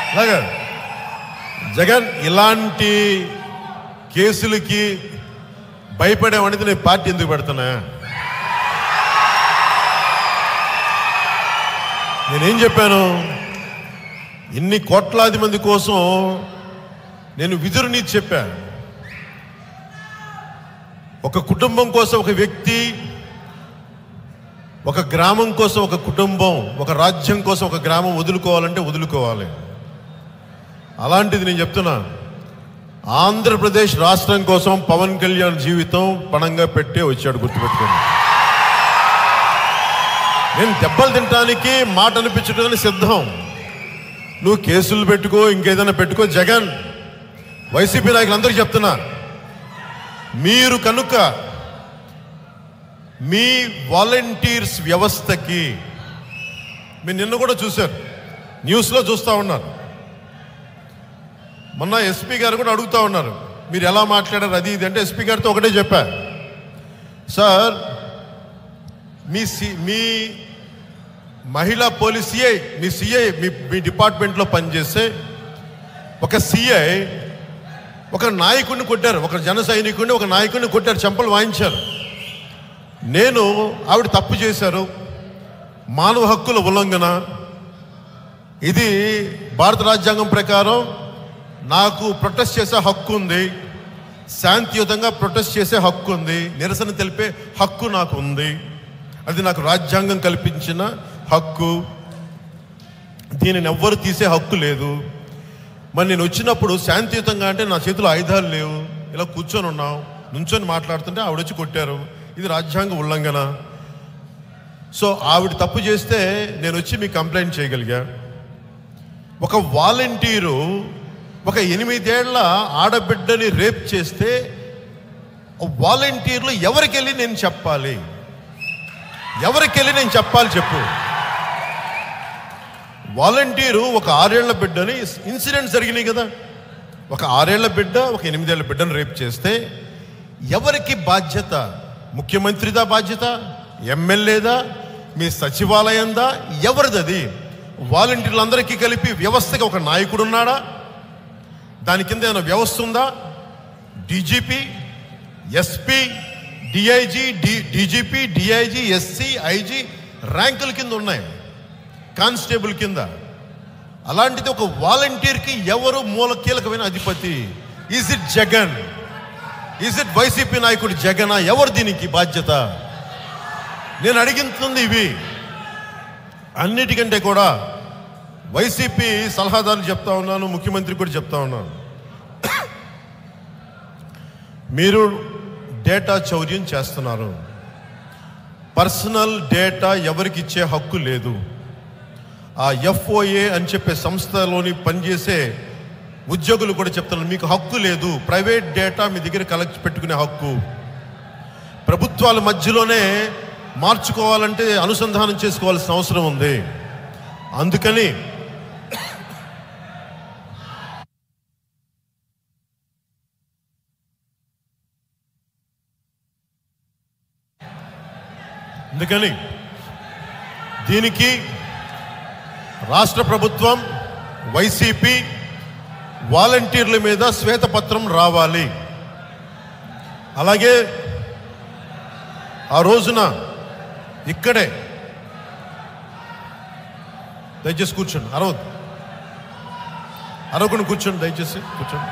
అలాగా జగన్ ఇలాంటి కేసులకి భయపడేవాడితే నేను పార్టీ ఎందుకు పెడుతున్నా నేనేం చెప్పాను ఇన్ని కోట్లాది మంది కోసం నేను విధురుని చెప్పా ఒక కుటుంబం కోసం ఒక వ్యక్తి ఒక గ్రామం కోసం ఒక కుటుంబం ఒక రాజ్యం కోసం ఒక గ్రామం వదులుకోవాలంటే వదులుకోవాలి అలాంటిది నేను చెప్తున్నా ఆంధ్రప్రదేశ్ రాష్ట్రం కోసం పవన్ కళ్యాణ్ జీవితం పణంగా పెట్టే వచ్చాడు గుర్తుపెట్టుకోండి నేను దెబ్బలు తినడానికి మాట అనిపించడానికి సిద్ధం నువ్వు కేసులు పెట్టుకో ఇంకేదైనా పెట్టుకో జగన్ వైసీపీ నాయకులందరికీ చెప్తున్నా మీరు కనుక మీ వాలంటీర్స్ వ్యవస్థకి మీరు నిన్న కూడా చూశారు న్యూస్లో చూస్తూ ఉన్నారు మొన్న ఎస్పీ గారు కూడా అడుగుతా ఉన్నారు మీరు ఎలా మాట్లాడారు అది ఇది అంటే ఎస్పీ గారితో ఒకటే చెప్పా సార్ మీ సి మీ మహిళా పోలీస్ సిఐ మీ సిఐ మీ మీ డిపార్ట్మెంట్లో పనిచేసే ఒక సిఐ ఒక నాయకుడిని కొట్టారు ఒక జన సైనికుడిని ఒక నాయకుడిని కొట్టారు చెంపలు వాయించారు నేను ఆవిడ తప్పు చేశారు మానవ హక్కుల ఉల్లంఘన ఇది భారత రాజ్యాంగం ప్రకారం నాకు ప్రొటెస్ట్ చేసే హక్కు ఉంది శాంతియుతంగా ప్రొటెస్ట్ చేసే హక్కు ఉంది నిరసన తెలిపే హక్కు నాకు ఉంది అది నాకు రాజ్యాంగం కల్పించిన హక్కు దీనిని ఎవ్వరు తీసే హక్కు లేదు మరి నేను వచ్చినప్పుడు శాంతియుతంగా అంటే నా చేతిలో ఆయుధాలు లేవు ఇలా కూర్చొని ఉన్నాం నుంచొని మాట్లాడుతుంటే ఆవిడ వచ్చి కొట్టారు ఇది రాజ్యాంగ ఉల్లంఘన సో ఆవిడ తప్పు చేస్తే నేను వచ్చి మీకు కంప్లైంట్ చేయగలిగా ఒక వాలంటీరు ఒక ఎనిమిదేళ్ల ఆడబిడ్డని రేప్ చేస్తే వాలంటీర్లు ఎవరికెళ్ళి నేను చెప్పాలి ఎవరికెళ్ళి నేను చెప్పాలి చెప్పు వాలంటీరు ఒక ఆరేళ్ల బిడ్డని ఇన్సిడెంట్ జరిగినాయి కదా ఒక ఆరేళ్ల బిడ్డ ఒక ఎనిమిదేళ్ల బిడ్డను రేప్ చేస్తే ఎవరికి బాధ్యత ముఖ్యమంత్రిదా బాధ్యత ఎమ్మెల్యేదా మీ సచివాలయందా ఎవరిది అది వాలంటీర్లందరికీ కలిపి వ్యవస్థకి ఒక నాయకుడు ఉన్నాడా దాని కింద ఏమైనా వ్యవస్థ ఉందా DGP SP DIG D DGP DIG SC IG ర్యాంకుల కింద ఉన్నాయి కానిస్టేబుల్ కింద అలాంటిది ఒక వాలంటీర్కి ఎవరు మూల కీలకమైన అధిపతి is it Jagan is it YCP నాయకుడు జగనా ఎవరు దీనికి బాధ్యత నేను అడిగింది ఇవి అన్నిటికంటే కూడా వైసీపీ సలహాదారులు చెప్తా ఉన్నాను ముఖ్యమంత్రి కూడా చెప్తా ఉన్నాను మీరు డేటా చౌర్యం చేస్తున్నారు పర్సనల్ డేటా ఎవరికి ఇచ్చే హక్కు లేదు ఆ ఎఫ్ఓఏ అని చెప్పే సంస్థలోని పనిచేసే ఉద్యోగులు కూడా చెప్తున్నారు మీకు హక్కు లేదు ప్రైవేట్ డేటా మీ దగ్గర కలెక్ట్ పెట్టుకునే హక్కు ప్రభుత్వాల మధ్యలోనే మార్చుకోవాలంటే అనుసంధానం చేసుకోవాల్సిన అవసరం ఉంది అందుకని అందుకని దీనికి రాష్ట్ర ప్రభుత్వం వైసీపీ వాలంటీర్ల మీద శ్వేతపత్రం రావాలి అలాగే ఆ రోజున ఇక్కడే దయచేసి కూర్చోండి అరవద్దు అరవకుండా కూర్చోండి దయచేసి కూర్చోండి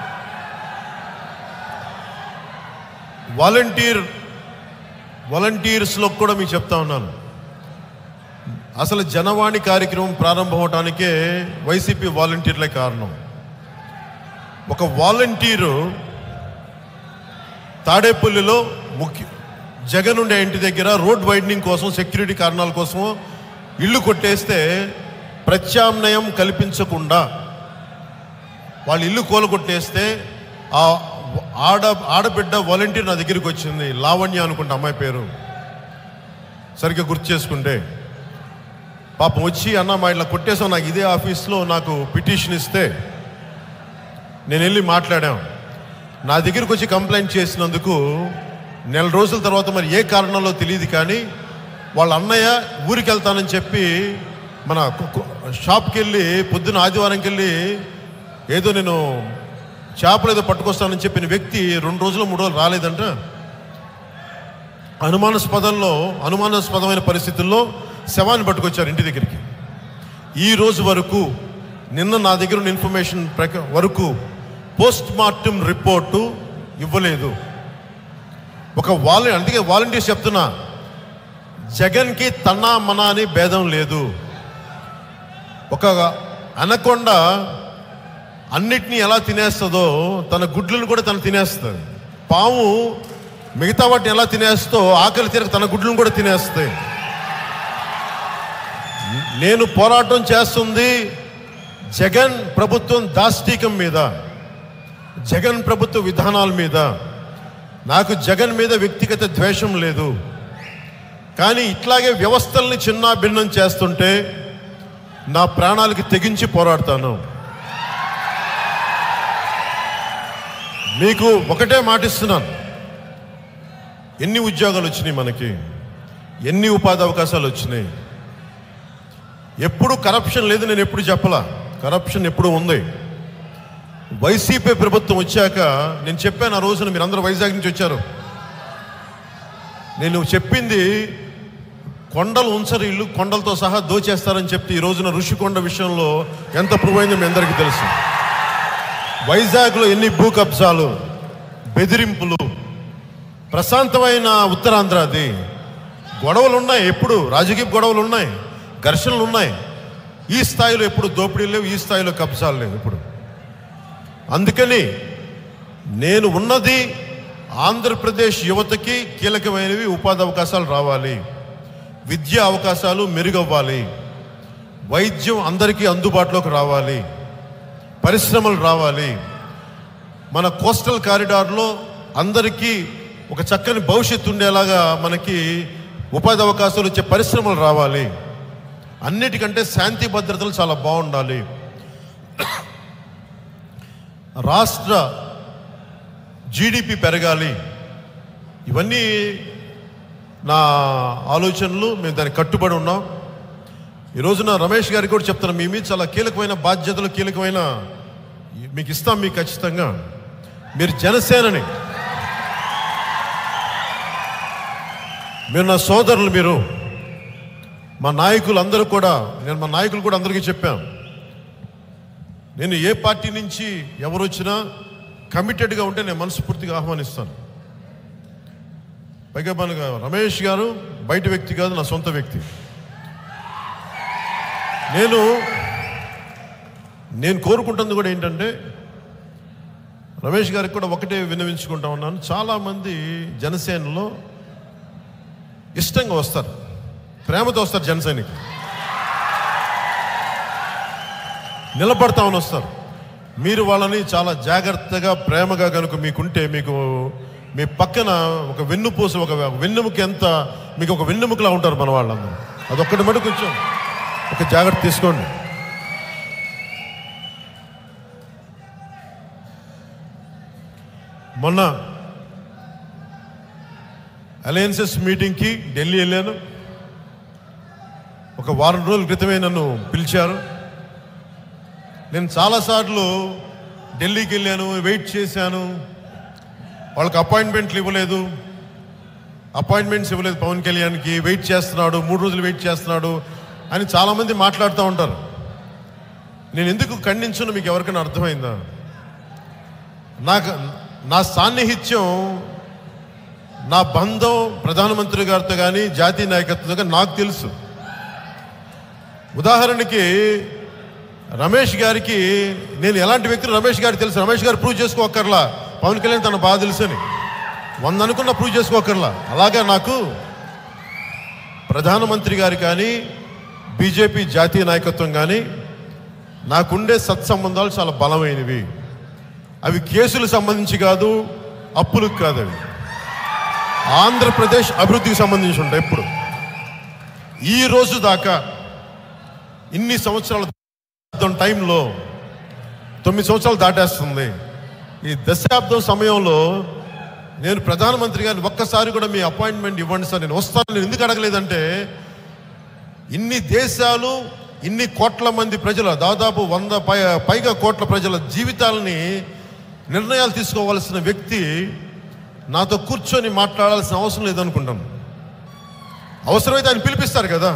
వాలంటీర్ వాలంటీర్స్లో కూడా మీకు చెప్తా ఉన్నాను అసలు జనవాణి కార్యక్రమం ప్రారంభం అవటానికే వైసీపీ వాలంటీర్లే కారణం ఒక వాలంటీరు తాడేపల్లిలో ముఖ్య జగన్ ఉండే ఇంటి దగ్గర రోడ్ వైడనింగ్ కోసం సెక్యూరిటీ కారణాల కోసం ఇల్లు కొట్టేస్తే ప్రత్యామ్నాయం కల్పించకుండా వాళ్ళ ఇల్లు కూలగొట్టేస్తే ఆ ఆడ ఆడబిడ్డ వాలంటీర్ నా దగ్గరికి వచ్చింది లావణ్య అనుకుంటా అమ్మాయి పేరు సరిగ్గా గుర్తు చేసుకుంటే పాపం వచ్చి అన్న మా ఇట్లా కొట్టేసాం నాకు ఇదే ఆఫీస్లో నాకు పిటిషన్ ఇస్తే నేను వెళ్ళి మాట్లాడాం నా దగ్గరికి వచ్చి కంప్లైంట్ చేసినందుకు నెల రోజుల తర్వాత మరి ఏ కారణంలో తెలియదు కానీ వాళ్ళ అన్నయ్య ఊరికి వెళ్తానని చెప్పి మన కు- కు- షాప్కి వెళ్ళి పొద్దున ఆదివారంకి వెళ్ళి ఏదో నేను చేపలు ఏదో పట్టుకొస్తానని చెప్పిన వ్యక్తి రెండు రోజులు మూడు రోజులు రాలేదంట అనుమానాస్పదంలో అనుమానాస్పదమైన పరిస్థితుల్లో శవాన్ని పట్టుకొచ్చారు ఇంటి దగ్గరికి ఈ రోజు వరకు నిన్న నా దగ్గర ఉన్న ఇన్ఫర్మేషన్ ప్రక వరకు పోస్ట్ మార్టం రిపోర్టు ఇవ్వలేదు ఒక వాలంటీ అందుకే వాలంటీర్స్ చెప్తున్నా జగన్కి తన్నా మనా అని భేదం లేదు ఒక అనకొండ అన్నిటినీ ఎలా తినేస్తుందో తన గుడ్లను కూడా తను తినేస్తుంది పాము మిగతా వాటిని ఎలా తినేస్తో ఆకలి తీరక తన గుడ్లను కూడా తినేస్తాయి నేను పోరాటం చేస్తుంది జగన్ ప్రభుత్వం దాష్టీకం మీద జగన్ ప్రభుత్వ విధానాల మీద నాకు జగన్ మీద వ్యక్తిగత ద్వేషం లేదు కానీ ఇట్లాగే వ్యవస్థల్ని చిన్న భిన్నం చేస్తుంటే నా ప్రాణాలకి తెగించి పోరాడతాను మీకు ఒకటే మాటిస్తున్నాను ఎన్ని ఉద్యోగాలు వచ్చినాయి మనకి ఎన్ని ఉపాధి అవకాశాలు వచ్చినాయి ఎప్పుడు కరప్షన్ లేదు నేను ఎప్పుడు చెప్పలా కరప్షన్ ఎప్పుడు ఉంది వైసీపీ ప్రభుత్వం వచ్చాక నేను చెప్పాను ఆ రోజున మీరు అందరూ వైజాగ్ నుంచి వచ్చారు నేను చెప్పింది కొండలు ఉంచరు ఇల్లు కొండలతో సహా దోచేస్తారని చెప్తే ఈ రోజున ఋషికొండ విషయంలో ఎంత ప్రూవ్ అయిందో మీ అందరికీ తెలుసు వైజాగ్లో ఎన్ని భూ కబ్జాలు బెదిరింపులు ప్రశాంతమైన ఉత్తరాంధ్ర అది గొడవలు ఉన్నాయి ఎప్పుడు రాజకీయ గొడవలు ఉన్నాయి ఘర్షణలు ఉన్నాయి ఈ స్థాయిలో ఎప్పుడు దోపిడీలు లేవు ఈ స్థాయిలో కబ్జాలు లేవు ఇప్పుడు అందుకని నేను ఉన్నది ఆంధ్రప్రదేశ్ యువతకి కీలకమైనవి ఉపాధి అవకాశాలు రావాలి విద్యా అవకాశాలు మెరుగవ్వాలి వైద్యం అందరికీ అందుబాటులోకి రావాలి పరిశ్రమలు రావాలి మన కోస్టల్ కారిడార్లో అందరికీ ఒక చక్కని భవిష్యత్తు ఉండేలాగా మనకి ఉపాధి అవకాశాలు వచ్చే పరిశ్రమలు రావాలి అన్నిటికంటే శాంతి భద్రతలు చాలా బాగుండాలి రాష్ట్ర జీడిపి పెరగాలి ఇవన్నీ నా ఆలోచనలు మేము దానికి కట్టుబడి ఉన్నాం ఈ రోజున రమేష్ గారికి కూడా చెప్తాను మీ మీద చాలా కీలకమైన బాధ్యతలు కీలకమైన మీకు ఇస్తాం మీకు ఖచ్చితంగా మీరు జనసేనని మీరు నా సోదరులు మీరు మా నాయకులు అందరూ కూడా నేను మా నాయకులు కూడా అందరికీ చెప్పాను నేను ఏ పార్టీ నుంచి ఎవరు వచ్చినా కమిటెడ్గా ఉంటే నేను మనస్ఫూర్తిగా ఆహ్వానిస్తాను పైగా మనకు రమేష్ గారు బయట వ్యక్తి కాదు నా సొంత వ్యక్తి నేను నేను కోరుకుంటుంది కూడా ఏంటంటే రమేష్ గారికి కూడా ఒకటే విన్నవించుకుంటా ఉన్నాను చాలామంది జనసేనలో ఇష్టంగా వస్తారు ప్రేమతో వస్తారు జనసేనకి నిలబడతామని వస్తారు మీరు వాళ్ళని చాలా జాగ్రత్తగా ప్రేమగా కనుక మీకుంటే మీకు మీ పక్కన ఒక వెన్నుపూస ఒక వెన్నెముక ఎంత మీకు ఒక వెన్నెముకలా ఉంటారు మన వాళ్ళందరూ అదొక్కటి మటు కొంచెం ఒక జాగ్రత్త తీసుకోండి మొన్న అలయన్సెస్ మీటింగ్కి ఢిల్లీ వెళ్ళాను ఒక వారం రోజుల క్రితమే నన్ను పిలిచారు నేను చాలాసార్లు ఢిల్లీకి వెళ్ళాను వెయిట్ చేశాను వాళ్ళకి అపాయింట్మెంట్లు ఇవ్వలేదు అపాయింట్మెంట్స్ ఇవ్వలేదు పవన్ కళ్యాణ్కి వెయిట్ చేస్తున్నాడు మూడు రోజులు వెయిట్ చేస్తున్నాడు అని చాలామంది మాట్లాడుతూ ఉంటారు నేను ఎందుకు ఖండించను మీకు ఎవరికైనా అర్థమైందా నాకు నా సాన్నిహిత్యం నా బంధం ప్రధానమంత్రి గారితో కానీ జాతీయ నాయకత్వంతో కానీ నాకు తెలుసు ఉదాహరణకి రమేష్ గారికి నేను ఎలాంటి వ్యక్తి రమేష్ గారికి తెలుసు రమేష్ గారు ప్రూవ్ చేసుకోకర్లా పవన్ కళ్యాణ్ తన బాధ తెలుసని వంద అనుకున్న ప్రూవ్ చేసుకోకర్లా అలాగా నాకు ప్రధానమంత్రి గారు కానీ బీజేపీ జాతీయ నాయకత్వం కానీ నాకుండే సత్సంబంధాలు చాలా బలమైనవి అవి కేసులకు సంబంధించి కాదు అప్పులకు కాదు అవి ఆంధ్రప్రదేశ్ అభివృద్ధికి సంబంధించి ఉంటాయి ఎప్పుడు ఈ రోజు దాకా ఇన్ని సంవత్సరాల దశాబ్దం టైంలో తొమ్మిది సంవత్సరాలు దాటేస్తుంది ఈ దశాబ్దం సమయంలో నేను ప్రధానమంత్రి గారిని ఒక్కసారి కూడా మీ అపాయింట్మెంట్ ఇవ్వండి సార్ నేను వస్తాను నేను ఎందుకు అడగలేదంటే ఇన్ని దేశాలు ఇన్ని కోట్ల మంది ప్రజల దాదాపు వంద పై పైగా కోట్ల ప్రజల జీవితాలని నిర్ణయాలు తీసుకోవాల్సిన వ్యక్తి నాతో కూర్చొని మాట్లాడాల్సిన అవసరం లేదనుకుంటాను అవసరమైతే ఆయన పిలిపిస్తారు కదా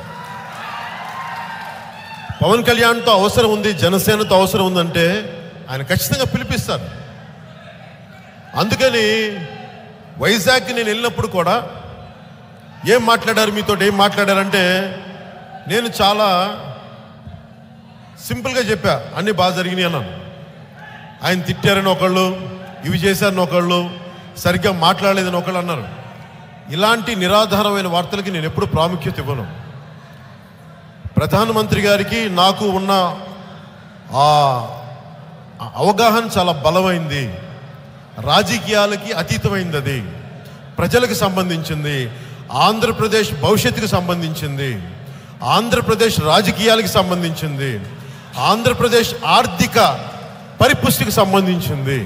పవన్ కళ్యాణ్తో అవసరం ఉంది జనసేనతో అవసరం ఉందంటే ఆయన ఖచ్చితంగా పిలిపిస్తారు అందుకని వైజాగ్కి నేను వెళ్ళినప్పుడు కూడా ఏం మాట్లాడారు మీతో ఏం మాట్లాడారంటే నేను చాలా సింపుల్గా చెప్పా అన్నీ బాగా జరిగినాయి అన్నాను ఆయన తిట్టారని ఒకళ్ళు ఇవి చేశారని ఒకళ్ళు సరిగ్గా మాట్లాడలేదని ఒకళ్ళు అన్నారు ఇలాంటి నిరాధారమైన వార్తలకి నేను ఎప్పుడు ప్రాముఖ్యత ఇవ్వను ప్రధానమంత్రి గారికి నాకు ఉన్న ఆ అవగాహన చాలా బలమైంది రాజకీయాలకి అతీతమైంది అది ప్రజలకు సంబంధించింది ఆంధ్రప్రదేశ్ భవిష్యత్తుకు సంబంధించింది ఆంధ్రప్రదేశ్ రాజకీయాలకు సంబంధించింది ఆంధ్రప్రదేశ్ ఆర్థిక పరిపుష్టికి సంబంధించింది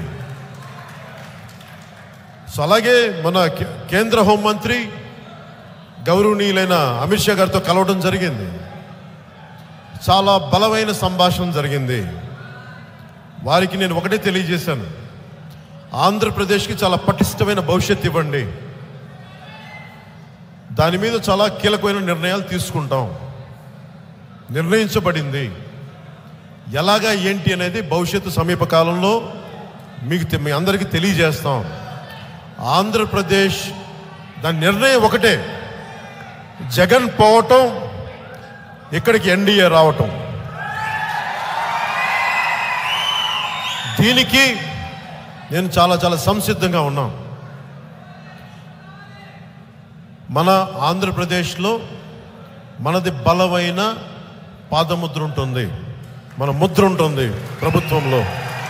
సో అలాగే మన కే- కేంద్ర హోంమంత్రి గౌరవనీయులైన అమిత్ షా గారితో కలవడం జరిగింది చాలా బలమైన సంభాషణ జరిగింది వారికి నేను ఒకటే తెలియజేశాను ఆంధ్రప్రదేశ్కి చాలా పటిష్టమైన భవిష్యత్తు ఇవ్వండి దాని మీద చాలా కీలకమైన నిర్ణయాలు తీసుకుంటాం నిర్ణయించబడింది ఎలాగా ఏంటి అనేది భవిష్యత్తు సమీప కాలంలో మీకు తె- మీ అందరికీ తెలియజేస్తాం ఆంధ్రప్రదేశ్ దాని నిర్ణయం ఒకటే జగన్ పోవటం ఇక్కడికి ఎన్డీఏ రావటం దీనికి నేను చాలా చాలా సంసిద్ధంగా ఉన్నాం మన ఆంధ్రప్రదేశ్లో మనది బలమైన పాదముద్ర ఉంటుంది మన ముద్ర ఉంటుంది ప్రభుత్వంలో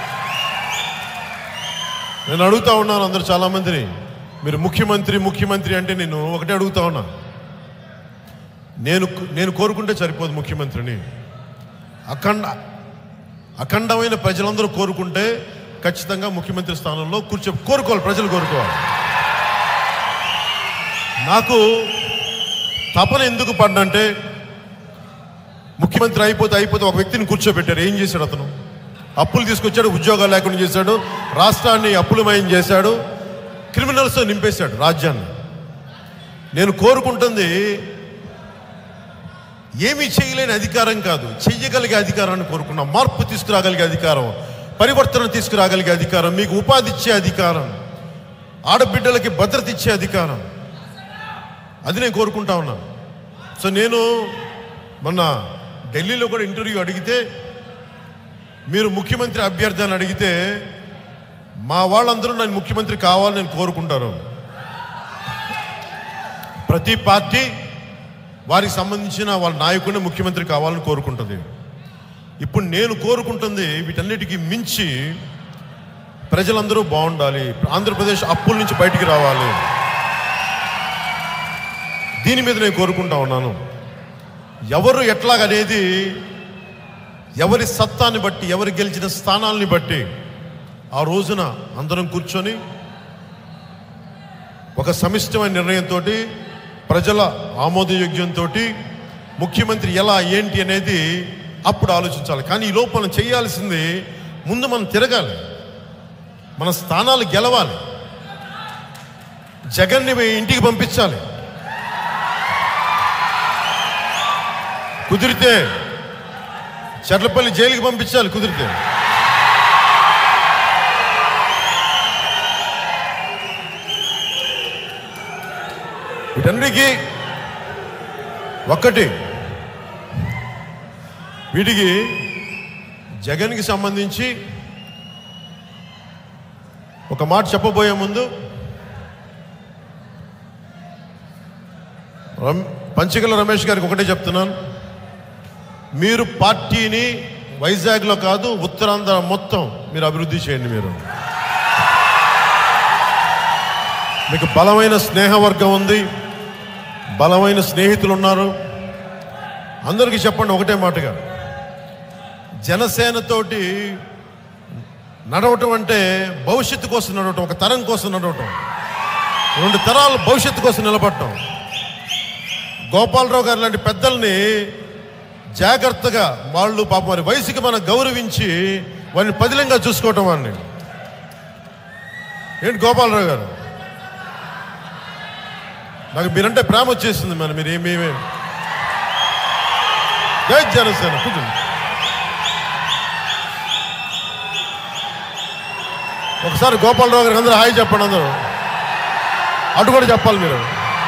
నేను అడుగుతా ఉన్నాను అందరు చాలామందిని మీరు ముఖ్యమంత్రి ముఖ్యమంత్రి అంటే నేను ఒకటే అడుగుతా ఉన్నా నేను నేను కోరుకుంటే సరిపోదు ముఖ్యమంత్రిని అఖండ అఖండమైన ప్రజలందరూ కోరుకుంటే ఖచ్చితంగా ముఖ్యమంత్రి స్థానంలో కూర్చో కోరుకోవాలి ప్రజలు కోరుకోవాలి నాకు తపన ఎందుకు పడ్డంటే ముఖ్యమంత్రి అయిపోతే అయిపోతే ఒక వ్యక్తిని కూర్చోబెట్టారు ఏం చేశాడు అతను అప్పులు తీసుకొచ్చాడు ఉద్యోగాలు లేకుండా చేశాడు రాష్ట్రాన్ని అప్పులమయం చేశాడు క్రిమినల్స్తో నింపేశాడు రాజ్యాన్ని నేను కోరుకుంటుంది ఏమీ చేయలేని అధికారం కాదు చెయ్యగలిగే అధికారాన్ని కోరుకున్నాం మార్పు తీసుకురాగలిగే అధికారం పరివర్తన తీసుకురాగలిగే అధికారం మీకు ఉపాధి ఇచ్చే అధికారం ఆడబిడ్డలకి భద్రత ఇచ్చే అధికారం అది నేను కోరుకుంటా ఉన్నాను సో నేను మొన్న ఢిల్లీలో కూడా ఇంటర్వ్యూ అడిగితే మీరు ముఖ్యమంత్రి అభ్యర్థి అని అడిగితే మా వాళ్ళందరూ నన్ను ముఖ్యమంత్రి కావాలని నేను కోరుకుంటారు ప్రతి పార్టీ వారికి సంబంధించిన వాళ్ళ నాయకుడిని ముఖ్యమంత్రి కావాలని కోరుకుంటుంది ఇప్పుడు నేను కోరుకుంటుంది వీటన్నిటికీ మించి ప్రజలందరూ బాగుండాలి ఆంధ్రప్రదేశ్ అప్పుల నుంచి బయటికి రావాలి దీని మీద నేను కోరుకుంటా ఉన్నాను ఎవరు ఎట్లాగనేది ఎవరి సత్తాన్ని బట్టి ఎవరు గెలిచిన స్థానాల్ని బట్టి ఆ రోజున అందరం కూర్చొని ఒక సమిష్టమైన నిర్ణయంతో ప్రజల ఆమోదయోగ్యంతో ముఖ్యమంత్రి ఎలా ఏంటి అనేది అప్పుడు ఆలోచించాలి కానీ ఈ లోపల చేయాల్సింది ముందు మనం తిరగాలి మన స్థానాలు గెలవాలి జగన్ని మీ ఇంటికి పంపించాలి కుదిరితే చర్లపల్లి జైలుకి పంపించాలి కుదిరితే వీటన్నిటికీ ఒక్కటి వీటికి జగన్కి సంబంధించి ఒక మాట చెప్పబోయే ముందు రమ్- పంచగల రమేష్ గారికి ఒకటే చెప్తున్నాను మీరు పార్టీని వైజాగ్లో కాదు ఉత్తరాంధ్ర మొత్తం మీరు అభివృద్ధి చేయండి మీరు మీకు బలమైన స్నేహవర్గం ఉంది బలమైన స్నేహితులు ఉన్నారు అందరికీ చెప్పండి ఒకటే మాటగా జనసేనతోటి నడవటం అంటే భవిష్యత్తు కోసం నడవటం ఒక తరం కోసం నడవటం రెండు తరాలు భవిష్యత్తు కోసం నిలబడటం గోపాలరావు గారు లాంటి పెద్దల్ని జాగ్రత్తగా వాళ్ళు పాపం వారి వయసుకి మనం గౌరవించి వారిని పదిలంగా చూసుకోవటం వాడిని ఏంటి గోపాలరావు గారు నాకు మీరంటే ప్రేమ వచ్చేసింది మరి మీరు ఏమి జై జనసేన కూర్చోండి ఒకసారి గోపాలరావు గారికి అందరూ హాయ్ చెప్పండి అందరూ అటు కూడా చెప్పాలి మీరు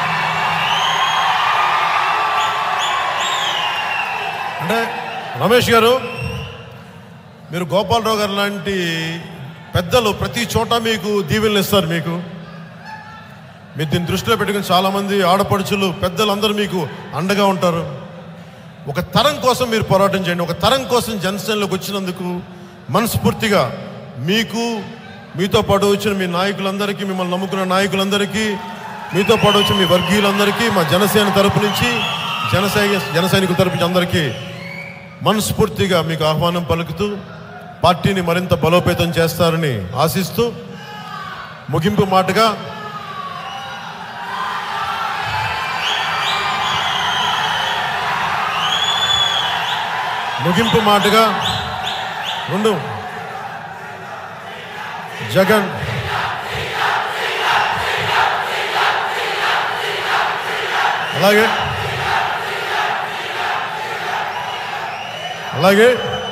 అంటే రమేష్ గారు మీరు గోపాలరావు గారు లాంటి పెద్దలు ప్రతి చోట మీకు దీవెనలు ఇస్తారు మీకు మీరు దీన్ని దృష్టిలో పెట్టుకుని చాలామంది ఆడపడుచులు పెద్దలు అందరూ మీకు అండగా ఉంటారు ఒక తరం కోసం మీరు పోరాటం చేయండి ఒక తరం కోసం జనసేనలోకి వచ్చినందుకు మనస్ఫూర్తిగా మీకు మీతో పాటు వచ్చిన మీ నాయకులందరికీ మిమ్మల్ని నమ్ముకున్న నాయకులందరికీ మీతో పాటు వచ్చిన మీ వర్గీయులందరికీ మా జనసేన తరపు నుంచి జనసైన జన సైనికుల తరపు నుంచి అందరికీ మనస్ఫూర్తిగా మీకు ఆహ్వానం పలుకుతూ పార్టీని మరింత బలోపేతం చేస్తారని ఆశిస్తూ ముగింపు మాటగా ముగింపు మాటగా రెండు జగన్ అలాగే అలాగే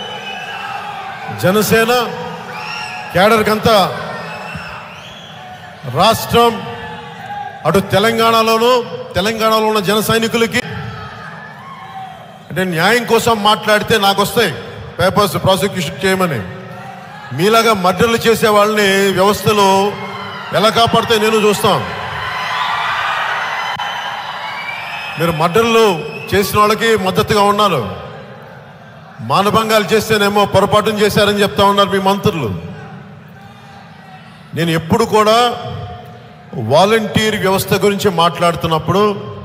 జనసేన కేడర్కంతా రాష్ట్రం అటు తెలంగాణలోను తెలంగాణలో ఉన్న జన సైనికులకి అంటే న్యాయం కోసం మాట్లాడితే నాకు వస్తాయి పేపర్స్ ప్రాసిక్యూషన్ చేయమని మీలాగా మర్డర్లు చేసే వాళ్ళని వ్యవస్థలో ఎలా కాపాడితే నేను చూస్తాను మీరు మర్డర్లు చేసిన వాళ్ళకి మద్దతుగా ఉన్నారు మానభంగాలు చేస్తేనేమో పొరపాటును చేశారని చెప్తా ఉన్నారు మీ మంత్రులు నేను ఎప్పుడు కూడా వాలంటీర్ వ్యవస్థ గురించి మాట్లాడుతున్నప్పుడు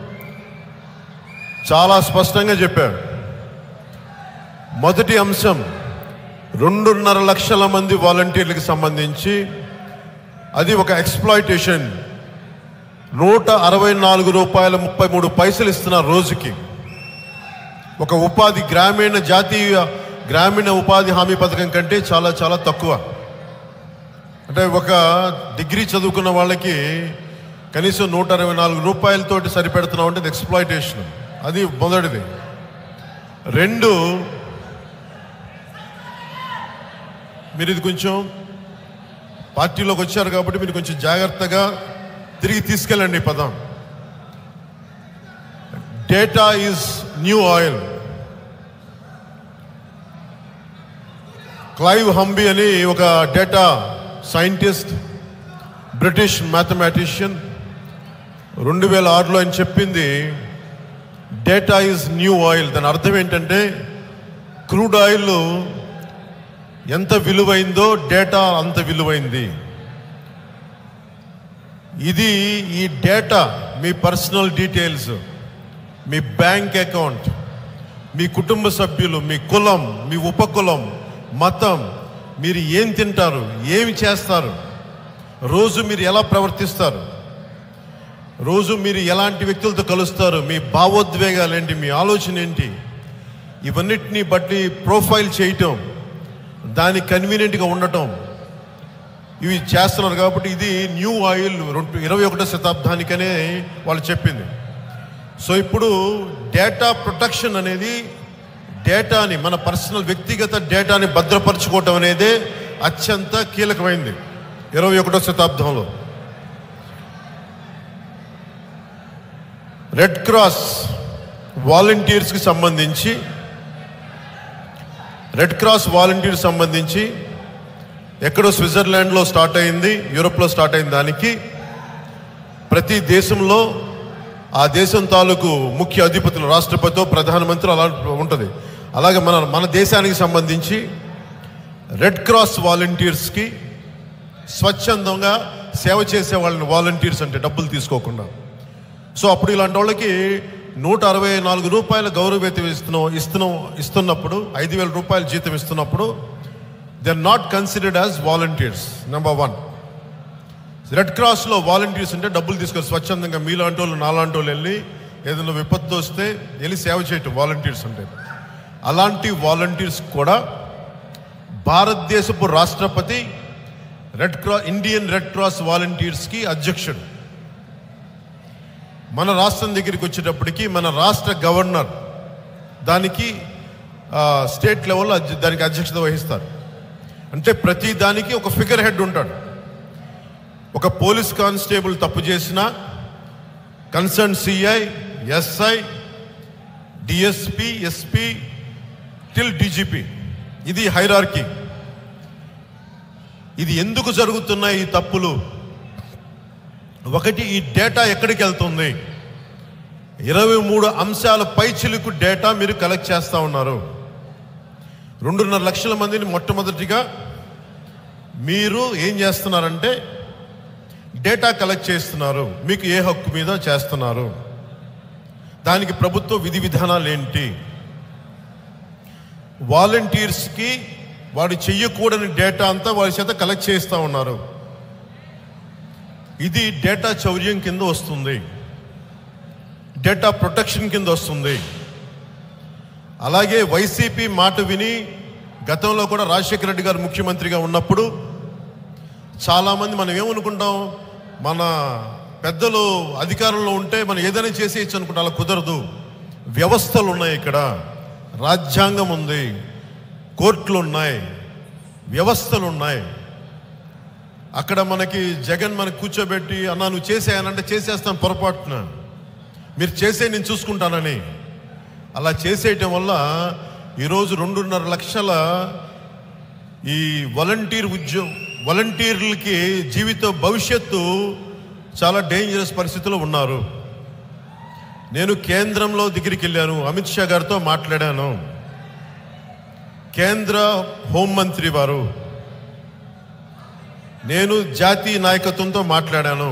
చాలా స్పష్టంగా చెప్పారు మొదటి అంశం రెండున్నర లక్షల మంది వాలంటీర్లకు సంబంధించి అది ఒక ఎక్స్ప్లాయిటేషన్ నూట అరవై నాలుగు రూపాయల ముప్పై మూడు పైసలు ఇస్తున్నారు రోజుకి ఒక ఉపాధి గ్రామీణ జాతీయ గ్రామీణ ఉపాధి హామీ పథకం కంటే చాలా చాలా తక్కువ అంటే ఒక డిగ్రీ చదువుకున్న వాళ్ళకి కనీసం నూట అరవై నాలుగు రూపాయలతోటి సరిపెడుతున్నాం అంటే ఎక్స్ప్లాయిటేషన్ అది మొదటిది రెండు మీరు ఇది కొంచెం పార్టీలోకి వచ్చారు కాబట్టి మీరు కొంచెం జాగ్రత్తగా తిరిగి తీసుకెళ్ళండి ఈ పదం data is new oil Clive Humby అని ఒక డేటా సైంటిస్ట్ బ్రిటిష్ మ్యాథమెటిషియన్ రెండు వేల ఆరులో ఆయన చెప్పింది డేటా ఈజ్ న్యూ ఆయిల్ దాని అర్థం ఏంటంటే క్రూడ్ ఆయిల్ ఎంత విలువైందో డేటా అంత విలువైంది ఇది ఈ డేటా మీ పర్సనల్ డీటెయిల్స్ మీ బ్యాంక్ అకౌంట్ మీ కుటుంబ సభ్యులు మీ కులం మీ ఉపకులం మతం మీరు ఏం తింటారు ఏమి చేస్తారు రోజు మీరు ఎలా ప్రవర్తిస్తారు రోజు మీరు ఎలాంటి వ్యక్తులతో కలుస్తారు మీ భావోద్వేగాలు ఏంటి మీ ఆలోచన ఏంటి ఇవన్నిటిని బట్టి ప్రొఫైల్ చేయటం దానికి కన్వీనియంట్గా ఉండటం ఇవి చేస్తున్నారు కాబట్టి ఇది న్యూ ఆయిల్ రెండు ఇరవై ఒకటో శతాబ్దానికనే వాళ్ళు చెప్పింది సో ఇప్పుడు డేటా ప్రొటెక్షన్ అనేది డేటాని మన పర్సనల్ వ్యక్తిగత డేటాని భద్రపరచుకోవటం అనేది అత్యంత కీలకమైంది ఇరవై ఒకటో శతాబ్దంలో రెడ్ క్రాస్ వాలంటీర్స్కి సంబంధించి రెడ్ క్రాస్ వాలంటీర్ సంబంధించి ఎక్కడో స్విట్జర్లాండ్లో స్టార్ట్ అయింది యూరోప్లో స్టార్ట్ అయిన దానికి ప్రతి దేశంలో ఆ దేశం తాలూకు ముఖ్య అధిపతులు రాష్ట్రపతితో ప్రధానమంత్రి అలా ఉంటుంది అలాగే మన మన దేశానికి సంబంధించి రెడ్ క్రాస్ వాలంటీర్స్కి స్వచ్ఛందంగా సేవ చేసే వాళ్ళని వాలంటీర్స్ అంటే డబ్బులు తీసుకోకుండా సో అప్పుడు ఇలాంటి వాళ్ళకి నూట అరవై నాలుగు రూపాయల గౌరవ వేతనం ఇస్తున్నాం ఇస్తున్నాం ఇస్తున్నప్పుడు ఐదు వేల రూపాయల జీతం ఇస్తున్నప్పుడు they are not considered as volunteers number one red క్రాస్లో వాలంటీర్స్ అంటే డబ్బులు తీసుకొని స్వచ్ఛందంగా మీలాంటి వాళ్ళు నాలాంటి వాళ్ళు వెళ్ళి ఏదైనా విపత్తు వస్తే వెళ్ళి సేవ చేయటం వాలంటీర్స్ అంటే అలాంటి వాలంటీర్స్ కూడా భారతదేశపు రాష్ట్రపతి red cross Indian red cross వాలంటీర్స్కి అధ్యక్షుడు మన రాష్ట్రం దగ్గరికి వచ్చేటప్పటికి మన రాష్ట్ర గవర్నర్ దానికి ఆ, స్టేట్ లెవెల్లో అధ్య- దానికి అధ్యక్షత వహిస్తారు అంటే ప్రతి దానికి ఒక ఫిగర్ హెడ్ ఉంటాడు ఒక పోలీస్ కానిస్టేబుల్ తప్పు చేసినా concern CI SI DSP SP till DGP ఇది హైరార్కీ ఇది ఎందుకు జరుగుతున్నాయి ఈ తప్పులు ఒకటి ఈ డేటా ఎక్కడికి వెళ్తుంది ఇరవై మూడు అంశాల పైచిలుకు డేటా మీరు కలెక్ట్ చేస్తూ ఉన్నారు రెండున్నర లక్షల మందిని మొట్టమొదటిగా మీరు ఏం చేస్తున్నారంటే డేటా కలెక్ట్ చేస్తున్నారు మీకు ఏ హక్కు మీద చేస్తున్నారు దానికి ప్రభుత్వ విధి విధానాలు ఏంటి వాలంటీర్స్కి వాడు చెయ్యకూడని డేటా అంతా వారి చేత కలెక్ట్ చేస్తూ ఉన్నారు ఇది డేటా చౌర్యం కింద వస్తుంది డేటా ప్రొటెక్షన్ కింద వస్తుంది అలాగే వైసీపీ మాట విని గతంలో కూడా రాజశేఖర రెడ్డి గారు ముఖ్యమంత్రిగా ఉన్నప్పుడు చాలామంది మనం ఏమనుకుంటాం మన పెద్దలు అధికారంలో ఉంటే మనం ఏదైనా చేసేయచ్చు అనుకుంటాం అలా కుదరదు వ్యవస్థలు ఉన్నాయి ఇక్కడ రాజ్యాంగం ఉంది కోర్టులు ఉన్నాయి వ్యవస్థలు ఉన్నాయి అక్కడ మనకి జగన్ మనకి కూర్చోబెట్టి అన్నా నువ్వు చేసేయనంటే చేసేస్తాను పొరపాటున మీరు చేసే నేను చూసుకుంటానని అలా చేసేయటం వల్ల ఈరోజు రెండున్నర లక్షల ఈ వాలంటీర్ ఉద్యోగం వాలంటీర్లకి జీవిత భవిష్యత్తు చాలా డేంజరస్ పరిస్థితిలో ఉన్నారు నేను కేంద్రంలో దగ్గరికి వెళ్ళాను అమిత్ షా గారితో మాట్లాడాను కేంద్ర హోంమంత్రి వారు నేను జాతీయ నాయకత్వంతో మాట్లాడాను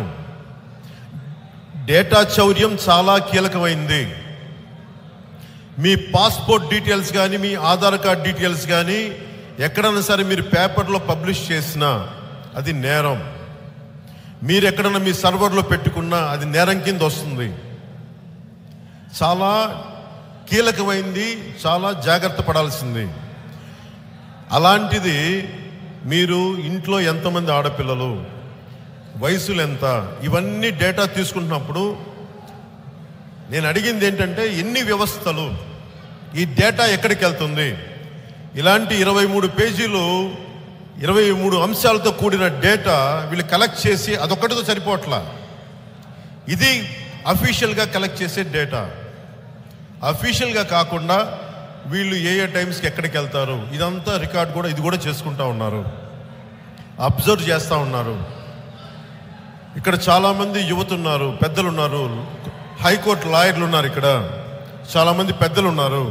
డేటా చౌర్యం చాలా కీలకమైంది మీ పాస్పోర్ట్ డీటెయిల్స్ కానీ మీ ఆధార్ కార్డ్ డీటెయిల్స్ కానీ ఎక్కడైనా సరే మీరు పేపర్లో పబ్లిష్ చేసినా అది నేరం మీరు ఎక్కడైనా మీ సర్వర్లో పెట్టుకున్నా అది నేరం కింద వస్తుంది చాలా కీలకమైంది చాలా జాగ్రత్త పడాల్సింది అలాంటిది మీరు ఇంట్లో ఎంతమంది ఆడపిల్లలు వయసులు ఎంత ఇవన్నీ డేటా తీసుకుంటున్నప్పుడు నేను అడిగింది ఏంటంటే ఎన్ని వ్యవస్థలు ఈ డేటా ఎక్కడికి వెళ్తుంది ఇలాంటి ఇరవై మూడు పేజీలు ఇరవై మూడు అంశాలతో కూడిన డేటా వీళ్ళు కలెక్ట్ చేసి అదొక్కటితో సరిపోవట్లా ఇది అఫీషియల్గా కలెక్ట్ చేసే డేటా అఫీషియల్గా కాకుండా వీళ్ళు ఏ ఏ టైమ్స్కి ఎక్కడికి వెళ్తారు ఇదంతా రికార్డ్ కూడా ఇది కూడా చేసుకుంటా ఉన్నారు అబ్జర్వ్ చేస్తూ ఉన్నారు ఇక్కడ చాలామంది యువత ఉన్నారు పెద్దలు ఉన్నారు హైకోర్టు లాయర్లు ఉన్నారు ఇక్కడ చాలామంది పెద్దలు ఉన్నారు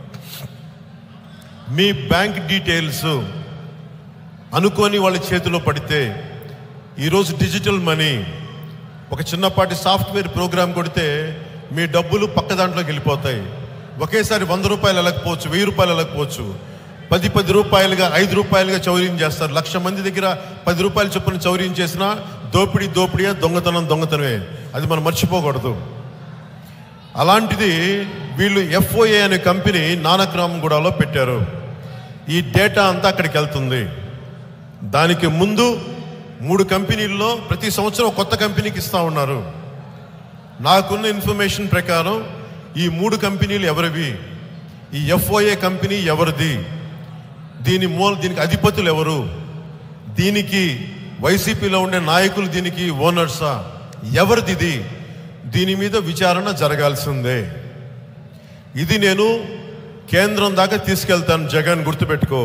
మీ బ్యాంక్ డీటెయిల్స్ అనుకోని వాళ్ళ చేతిలో పడితే ఈరోజు డిజిటల్ మనీ ఒక చిన్నపాటి సాఫ్ట్వేర్ ప్రోగ్రామ్ కొడితే మీ డబ్బులు పక్క దాంట్లోకి వెళ్ళిపోతాయి ఒకేసారి వంద రూపాయలు వెళ్ళకపోవచ్చు వెయ్యి రూపాయలు వెళ్ళకపోవచ్చు పది పది రూపాయలుగా ఐదు రూపాయలుగా చౌర్యం చేస్తారు లక్ష మంది దగ్గర పది రూపాయలు చొప్పున చౌర్యం చేసినా దోపిడీ దోపిడీయే దొంగతనం దొంగతనమే అది మనం మర్చిపోకూడదు అలాంటిది వీళ్ళు ఎఫ్ఓఏ అనే కంపెనీ నానక్రామగూడలో పెట్టారు ఈ డేటా అంతా అక్కడికి వెళ్తుంది దానికి ముందు మూడు కంపెనీల్లో ప్రతి సంవత్సరం ఒక కొత్త కంపెనీకి ఇస్తా ఉన్నారు నాకున్న ఇన్ఫర్మేషన్ ప్రకారం ఈ మూడు కంపెనీలు ఎవరివి ఈ ఎఫ్ఓఏ కంపెనీ ఎవరిది దీని మూల దీనికి అధిపతులు ఎవరు దీనికి వైసీపీలో ఉండే నాయకులు దీనికి ఓనర్సా ఎవరిది ఇది దీని మీద విచారణ జరగాల్సిందే ఇది నేను కేంద్రం దాకా తీసుకెళ్తాను జగన్ గుర్తుపెట్టుకో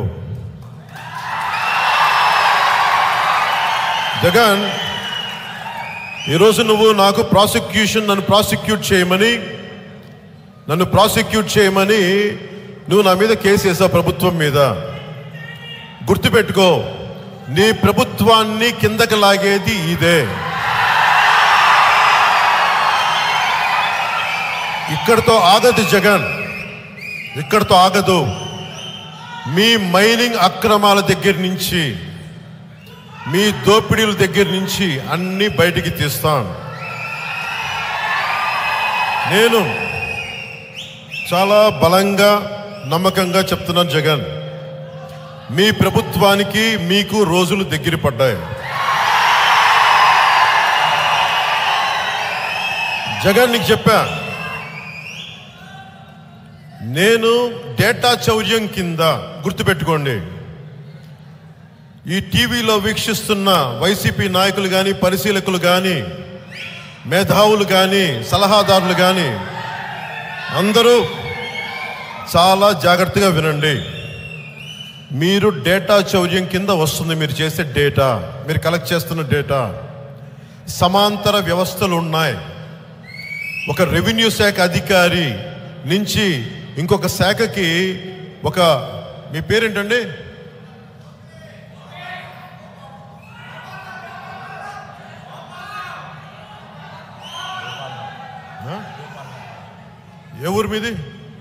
జగన్ ఈరోజు నువ్వు నాకు ప్రాసిక్యూషన్ నన్ను ప్రాసిక్యూట్ చేయమని నన్ను ప్రాసిక్యూట్ చేయమని నువ్వు నా మీద కేసు వేసావు ప్రభుత్వం మీద గుర్తుపెట్టుకో నీ ప్రభుత్వాన్ని కిందకి లాగేది ఇదే ఇక్కడితో ఆగదు జగన్ ఇక్కడితో ఆగదు మీ మైనింగ్ అక్రమాల దగ్గర నుంచి మీ దోపిడీల దగ్గర నుంచి అన్ని బయటికి తీస్తాను నేను చాలా బలంగా నమ్మకంగా చెప్తున్నాను జగన్ మీ ప్రభుత్వానికి మీకు రోజులు దగ్గర పడ్డాయి జగన్ నీకు చెప్పా నేను డేటా చౌర్యం కింద గుర్తుపెట్టుకోండి ఈ టీవీలో వీక్షిస్తున్న వైసీపీ నాయకులు కానీ పరిశీలకులు కానీ మేధావులు కానీ సలహాదారులు కానీ అందరూ చాలా జాగ్రత్తగా వినండి మీరు డేటా చౌర్యం కింద వస్తుంది మీరు చేసే డేటా మీరు కలెక్ట్ చేస్తున్న డేటా సమాంతర వ్యవస్థలు ఉన్నాయి ఒక రెవెన్యూ శాఖ అధికారి నుంచి ఇంకొక శాఖకి ఒక మీ పేరేంటండి ఆ? ఏ ఊరు మీది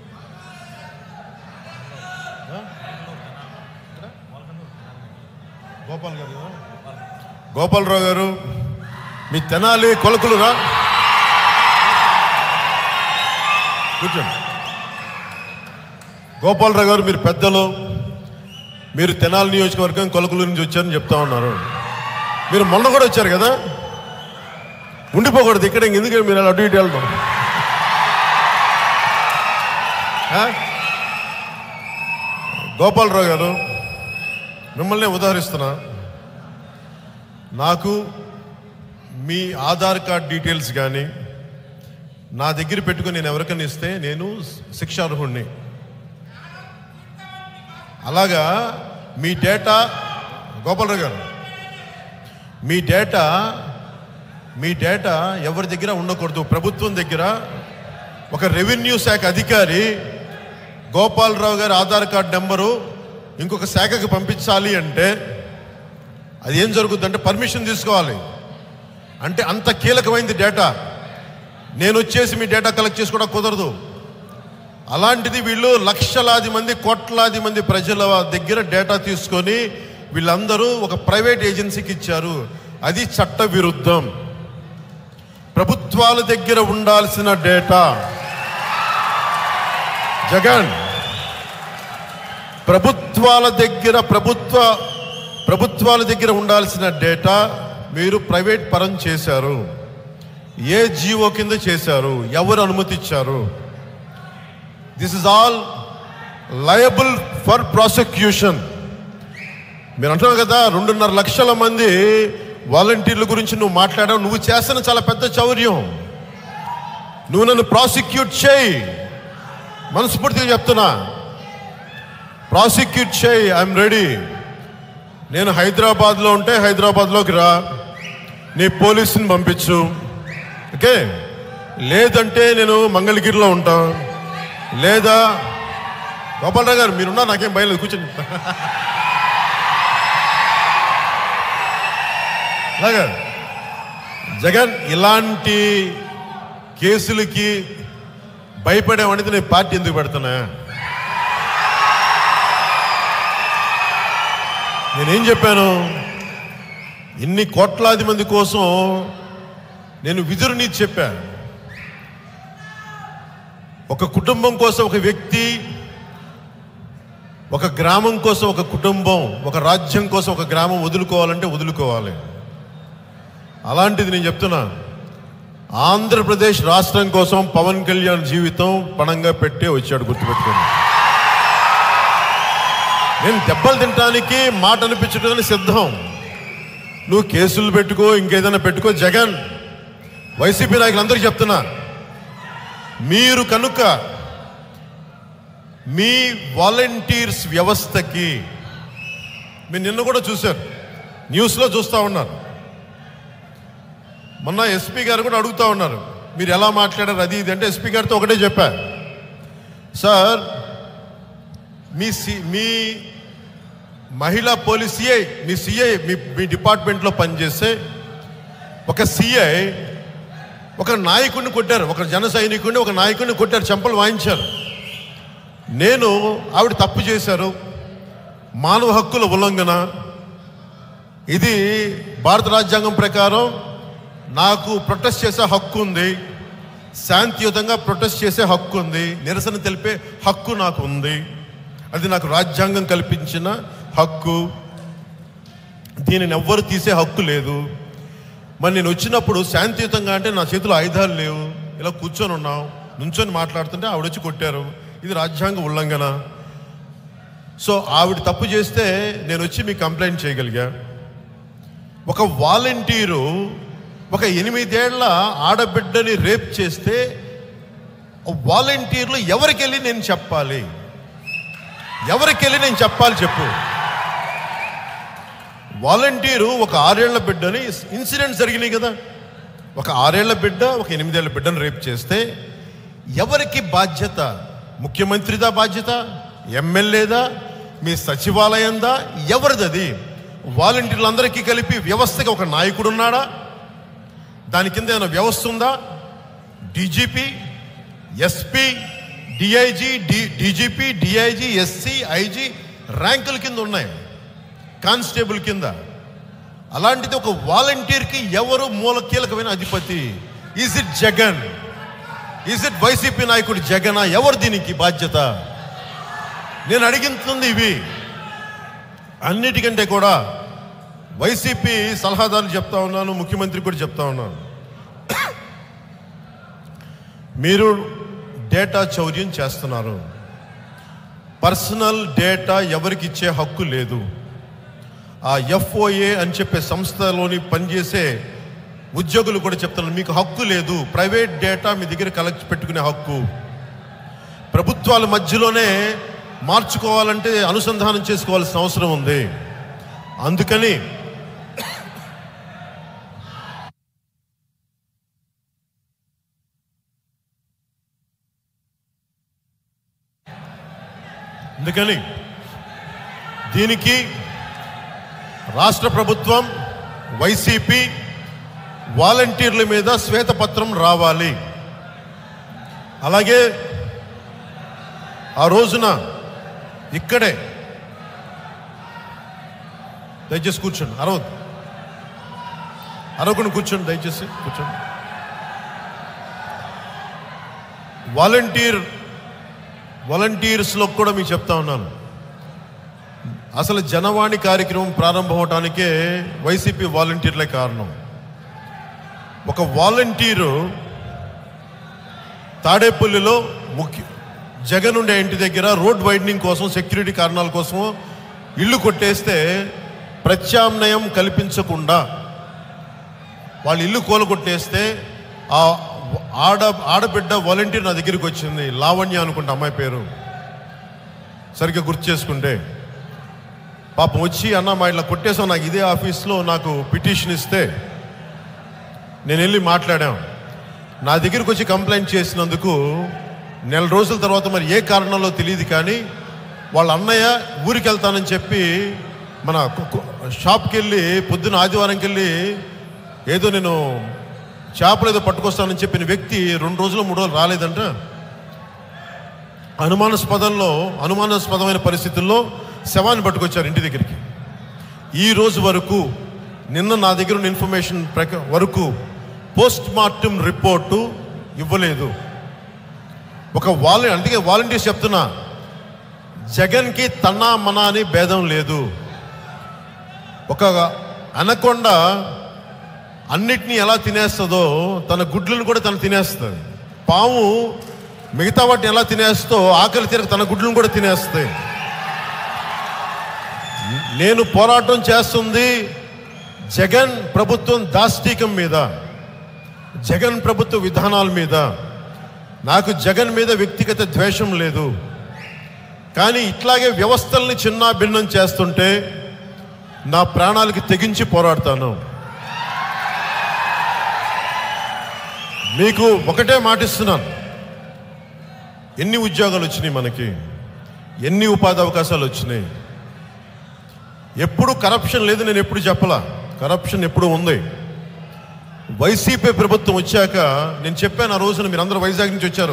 ఆ? గోపాల్ గారు కదా? గోపాలరావు గారు మీ తెనాలి కొలకులురా కూర్చోండి గోపాలరావు గారు మీరు పెద్దలు మీరు తెనాలి నియోజకవర్గం కొలకులు నుంచి వచ్చారని చెప్తా ఉన్నారు మీరు మొన్న కూడా వచ్చారు కదా ఉండిపోకూడదు ఇక్కడ ఇంక ఎందుకంటే మీరు అలా అటు ఇటు వెళ్తాం ఆ? గోపాలరావు గారు మిమ్మల్ని ఉదాహరిస్తున్నా నాకు మీ ఆధార్ కార్డ్ డీటెయిల్స్ కానీ నా దగ్గర పెట్టుకుని నేను ఎవరికైనా ఇస్తే నేను శిక్షార్హుణ్ణి అలాగా మీ డేటా గోపాలరావు గారు మీ డేటా మీ డేటా ఎవరి దగ్గర ఉండకూడదు ప్రభుత్వం దగ్గర ఒక రెవెన్యూ శాఖ అధికారి గోపాలరావు గారి ఆధార్ కార్డ్ నెంబరు ఇంకొక శాఖకి పంపించాలి అంటే అది ఏం జరుగుద్ది అంటే పర్మిషన్ తీసుకోవాలి అంటే అంత కీలకమైంది డేటా నేను వచ్చేసి మీ డేటా కలెక్ట్ చేసుకోవడం కుదరదు అలాంటిది వీళ్ళు లక్షలాది మంది కోట్లాది మంది ప్రజల దగ్గర డేటా తీసుకొని వీళ్ళందరూ ఒక ప్రైవేట్ ఏజెన్సీకి ఇచ్చారు అది చట్ట విరుద్ధం ప్రభుత్వాల దగ్గర ఉండాల్సిన డేటా జగన్ ప్రభుత్వాల దగ్గర ప్రభుత్వ ప్రభుత్వాల దగ్గర ఉండాల్సిన డేటా మీరు ప్రైవేట్ పరం చేశారు ఏ జీవో కింద చేశారు ఎవరు అనుమతి ఇచ్చారు this is all liable for prosecution మీరు అంటున్నావు కదా రెండున్నర లక్షల మంది వాలంటీర్ల గురించి నువ్వు మాట్లాడావు నువ్వు చేస్తున్న చాలా పెద్ద చౌర్యం నువ్వు నన్ను ప్రాసిక్యూట్ చేయి మనస్ఫూర్తిగా చెప్తున్నా ప్రాసిక్యూట్ చేయి ఐఎమ్ రెడీ నేను హైదరాబాద్లో ఉంటే హైదరాబాద్లోకి రా నీ పోలీసుని పంపించు ఓకే లేదంటే నేను మంగళగిరిలో ఉంటా లేదా గోపాలరావు గారు మీరున్నా నాకేం భయం లేదు కూర్చొని చెప్తా అలాగా జగన్ ఇలాంటి కేసులకి భయపడేవాడితే నేను పార్టీ ఎందుకు పెడుతున్నా నేనేం చెప్పాను ఇన్ని కోట్లాది మంది కోసం నేను విధురు నీతి చెప్పా ఒక కుటుంబం కోసం ఒక వ్యక్తి ఒక గ్రామం కోసం ఒక కుటుంబం ఒక రాజ్యం కోసం ఒక గ్రామం వదులుకోవాలంటే వదులుకోవాలి అలాంటిది నేను చెప్తున్నా ఆంధ్రప్రదేశ్ రాష్ట్రం కోసం పవన్ కళ్యాణ్ జీవితం పణంగా పెట్టే వచ్చాడు గుర్తుపెట్టుకోండి నేను దెబ్బలు తినడానికి మాట అనిపించడానికి సిద్ధం నువ్వు కేసులు పెట్టుకో ఇంకేదైనా పెట్టుకో జగన్ వైసీపీ నాయకులందరికీ చెప్తున్నా మీరు కనుక మీ వాలంటీర్స్ వ్యవస్థకి మీరు నిన్న కూడా చూశారు న్యూస్లో చూస్తూ ఉన్నారు మొన్న ఎస్పీ గారు కూడా అడుగుతూ ఉన్నారు మీరు ఎలా మాట్లాడారు అది ఇది అంటే ఎస్పీ గారితో ఒకటే చెప్పా సార్ మీ సి మీ మహిళా పోలీస్ సిఐ మీ సిఐ మీ మీ డిపార్ట్మెంట్లో పనిచేసే ఒక సిఐ ఒక నాయకుడిని కొట్టారు ఒక జన సైనికుడిని ఒక నాయకుడిని కొట్టారు చెంపలు వాయించారు నేను ఆవిడ తప్పు చేశారు మానవ హక్కుల ఉల్లంఘన ఇది భారత రాజ్యాంగం ప్రకారం నాకు ప్రొటెస్ట్ చేసే హక్కు ఉంది శాంతియుతంగా ప్రొటెస్ట్ చేసే హక్కు ఉంది నిరసన తెలిపే హక్కు నాకు ఉంది అది నాకు రాజ్యాంగం కల్పించిన హక్కు దీనిని ఎవ్వరు తీసే హక్కు లేదు మరి నేను వచ్చినప్పుడు శాంతియుతంగా అంటే నా చేతిలో ఆయుధాలు లేవు ఇలా కూర్చొని ఉన్నాం నుంచొని మాట్లాడుతుంటే ఆవిడ వచ్చి కొట్టారు ఇది రాజ్యాంగ ఉల్లంఘన సో ఆవిడ తప్పు చేస్తే నేను వచ్చి మీకు కంప్లైంట్ చేయగలిగా ఒక వాలంటీరు ఒక ఎనిమిదేళ్ల ఆడబిడ్డని రేప్ చేస్తే వాలంటీర్లు ఎవరికెళ్ళి నేను చెప్పాలి ఎవరికెళ్ళి నేను చెప్పాలి చెప్పు వాలంటీరు ఒక ఆరేళ్ల బిడ్డని ఇన్సిడెంట్స్ జరిగినాయి కదా ఒక ఆరేళ్ల బిడ్డ ఒక ఎనిమిదేళ్ల బిడ్డను రేప్ చేస్తే ఎవరికి బాధ్యత ముఖ్యమంత్రిదా బాధ్యత ఎమ్మెల్యేదా మీ సచివాలయందా ఎవరిది అది వాలంటీర్లందరికీ కలిపి వ్యవస్థకి ఒక నాయకుడు ఉన్నాడా దాని కింద ఏమైనా వ్యవస్థ ఉందా DGP SP DIG D DGP DIG SC IG ర్యాంకుల కింద ఉన్నాయి కానిస్టేబుల్ కింద అలాంటిది ఒక వాలంటీర్కి ఎవరు మూల కీలకమైన అధిపతి is it Jagan is it YCP నాయకుడు జగన్ ఎవరు దీనికి బాధ్యత నేను అడిగింది ఇవి అన్నిటికంటే కూడా వైసీపీ సలహాదారులు చెప్తా ఉన్నాను ముఖ్యమంత్రి కూడా చెప్తా ఉన్నాను మీరు డేటా చౌర్యం చేస్తున్నారు పర్సనల్ డేటా ఎవరికి ఇచ్చే హక్కు లేదు ఆ ఎఫ్ఓఏ అని చెప్పే సంస్థలోని పనిచేసే ఉద్యోగులు కూడా చెప్తున్నారు మీకు హక్కు లేదు ప్రైవేట్ డేటా మీ దగ్గర కలెక్ట్ పెట్టుకునే హక్కు ప్రభుత్వాల మధ్యలోనే మార్చుకోవాలంటే అనుసంధానం చేసుకోవాల్సిన అవసరం ఉంది అందుకని అందుకని దీనికి రాష్ట్ర ప్రభుత్వం వైసీపీ వాలంటీర్ల మీద శ్వేతపత్రం రావాలి అలాగే ఆ రోజున ఇక్కడే దయచేసి కూర్చోండి అరవద్దు అరవకుండా కూర్చోండి దయచేసి కూర్చోండి వాలంటీర్ వాలంటీర్స్లో కూడా మీకు చెప్తా ఉన్నాను అసలు జనవాణి కార్యక్రమం ప్రారంభం అవటానికే వైసీపీ వాలంటీర్లే కారణం ఒక వాలంటీరు తాడేపల్లిలో ముఖ్య జగన్ ఉండే ఇంటి దగ్గర రోడ్ వైడనింగ్ కోసం సెక్యూరిటీ కారణాల కోసం ఇల్లు కొట్టేస్తే ప్రత్యామ్నాయం కల్పించకుండా వాళ్ళు ఇల్లు కూలగొట్టేస్తే ఆ ఆడ ఆడబిడ్డ వాలంటీర్ నా దగ్గరికి వచ్చింది లావణ్య అనుకుంటా అమ్మాయి పేరు సరిగ్గా గుర్తు చేసుకుంటే పాపం వచ్చి అన్న మా ఇట్లా కొట్టేసాం నాకు ఇదే ఆఫీస్లో నాకు పిటిషన్ ఇస్తే నేను వెళ్ళి మాట్లాడాం నా దగ్గరికి వచ్చి కంప్లైంట్ చేసినందుకు నెల రోజుల తర్వాత మరి ఏ కారణంలో తెలియదు కానీ వాళ్ళ అన్నయ్య ఊరికి వెళ్తానని చెప్పి మన కు- కు- షాప్కి వెళ్ళి పొద్దున ఆదివారంకి వెళ్ళి ఏదో నేను చేపలు ఏదో పట్టుకొస్తానని చెప్పిన వ్యక్తి రెండు రోజులు మూడు రోజులు రాలేదంట అనుమానాస్పదంలో అనుమానాస్పదమైన పరిస్థితుల్లో శవాన్ని పట్టుకొచ్చారు ఇంటి దగ్గరికి ఈ రోజు వరకు నిన్న నా దగ్గర ఉన్న ఇన్ఫర్మేషన్ ప్రక వరకు పోస్ట్ మార్టం రిపోర్టు ఇవ్వలేదు ఒక వాలంటీ అందుకే వాలంటీర్స్ చెప్తున్నా జగన్కి తన్నా మనా అని భేదం లేదు ఒక అనకొండ అన్నిటినీ ఎలా తినేస్తుందో తన గుడ్లను కూడా తను తినేస్తుంది పాము మిగతా వాటిని ఎలా తినేస్తో ఆకలి తీరక తన గుడ్లను కూడా తినేస్తాయి నేను పోరాటం చేస్తుంది జగన్ ప్రభుత్వం దాష్టీకం మీద జగన్ ప్రభుత్వ విధానాల మీద నాకు జగన్ మీద వ్యక్తిగత ద్వేషం లేదు కానీ ఇట్లాగే వ్యవస్థల్ని చిన్న భిన్నం చేస్తుంటే నా ప్రాణాలకి తెగించి పోరాడతాను మీకు ఒకటే మాటిస్తున్నాను ఎన్ని ఉద్యోగాలు వచ్చినాయి మనకి ఎన్ని ఉపాధి అవకాశాలు వచ్చినాయి ఎప్పుడు కరప్షన్ లేదు నేను ఎప్పుడు చెప్పలా కరప్షన్ ఎప్పుడు ఉంది వైసీపీ ప్రభుత్వం వచ్చాక నేను చెప్పాను ఆ రోజున మీరు అందరూ వైజాగ్ నుంచి వచ్చారు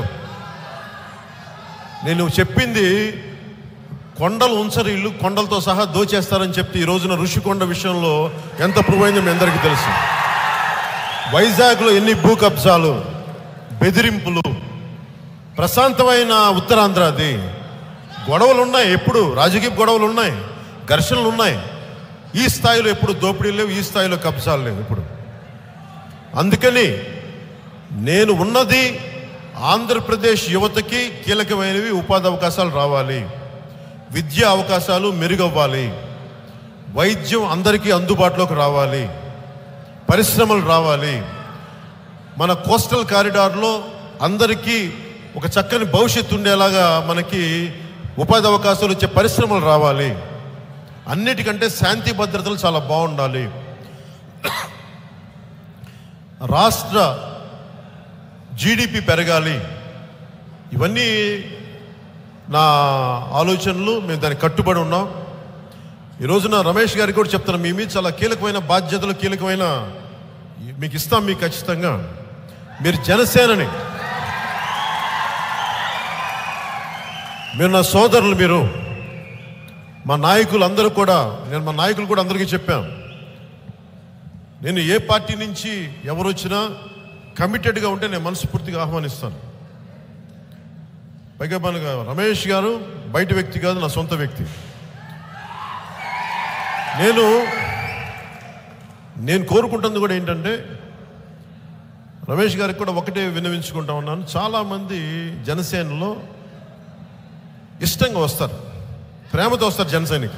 నేను చెప్పింది కొండలు ఉంచరు ఇల్లు కొండలతో సహా దోచేస్తారని చెప్తే ఈ రోజున ఋషికొండ విషయంలో ఎంత ప్రూవ్ అయిందో మీ అందరికీ తెలుసు వైజాగ్లో ఎన్ని భూ కబ్జాలు బెదిరింపులు ప్రశాంతమైన ఉత్తరాంధ్ర అది గొడవలు ఉన్నాయి ఎప్పుడు రాజకీయ గొడవలు ఉన్నాయి ఘర్షణలు ఉన్నాయి ఈ స్థాయిలో ఎప్పుడు దోపిడీలు లేవు ఈ స్థాయిలో కబ్జాలు లేవు ఇప్పుడు అందుకని నేను ఉన్నది ఆంధ్రప్రదేశ్ యువతకి కీలకమైనవి ఉపాధి అవకాశాలు రావాలి విద్యా అవకాశాలు మెరుగవ్వాలి వైద్యం అందరికీ అందుబాటులోకి రావాలి పరిశ్రమలు రావాలి మన కోస్టల్ కారిడార్లో అందరికీ ఒక చక్కని భవిష్యత్తు ఉండేలాగా మనకి ఉపాధి అవకాశాలు వచ్చే పరిశ్రమలు రావాలి అన్నిటికంటే శాంతి భద్రతలు చాలా బాగుండాలి రాష్ట్ర జీడిపి పెరగాలి ఇవన్నీ నా ఆలోచనలు మేము దానికి కట్టుబడి ఉన్నాం ఈ రోజున రమేష్ గారికి కూడా చెప్తున్నాను మీ మీద చాలా కీలకమైన బాధ్యతలు కీలకమైన మీకు ఇస్తాం మీకు ఖచ్చితంగా మీరు జనసేనని మీరు నా సోదరులు మీరు మా నాయకులు అందరూ కూడా నేను మా నాయకులు కూడా అందరికీ చెప్పాను నేను ఏ పార్టీ నుంచి ఎవరు వచ్చినా కమిటెడ్గా ఉంటే నేను మనస్ఫూర్తిగా ఆహ్వానిస్తాను పైగా మనకు రమేష్ గారు బయట వ్యక్తి కాదు నా సొంత వ్యక్తి నేను నేను కోరుకుంటుంది కూడా ఏంటంటే రమేష్ గారికి కూడా ఒకటే విన్నవించుకుంటా ఉన్నాను చాలామంది జనసేనలో ఇష్టంగా వస్తారు ప్రేమతో వస్తారు జనసేనకి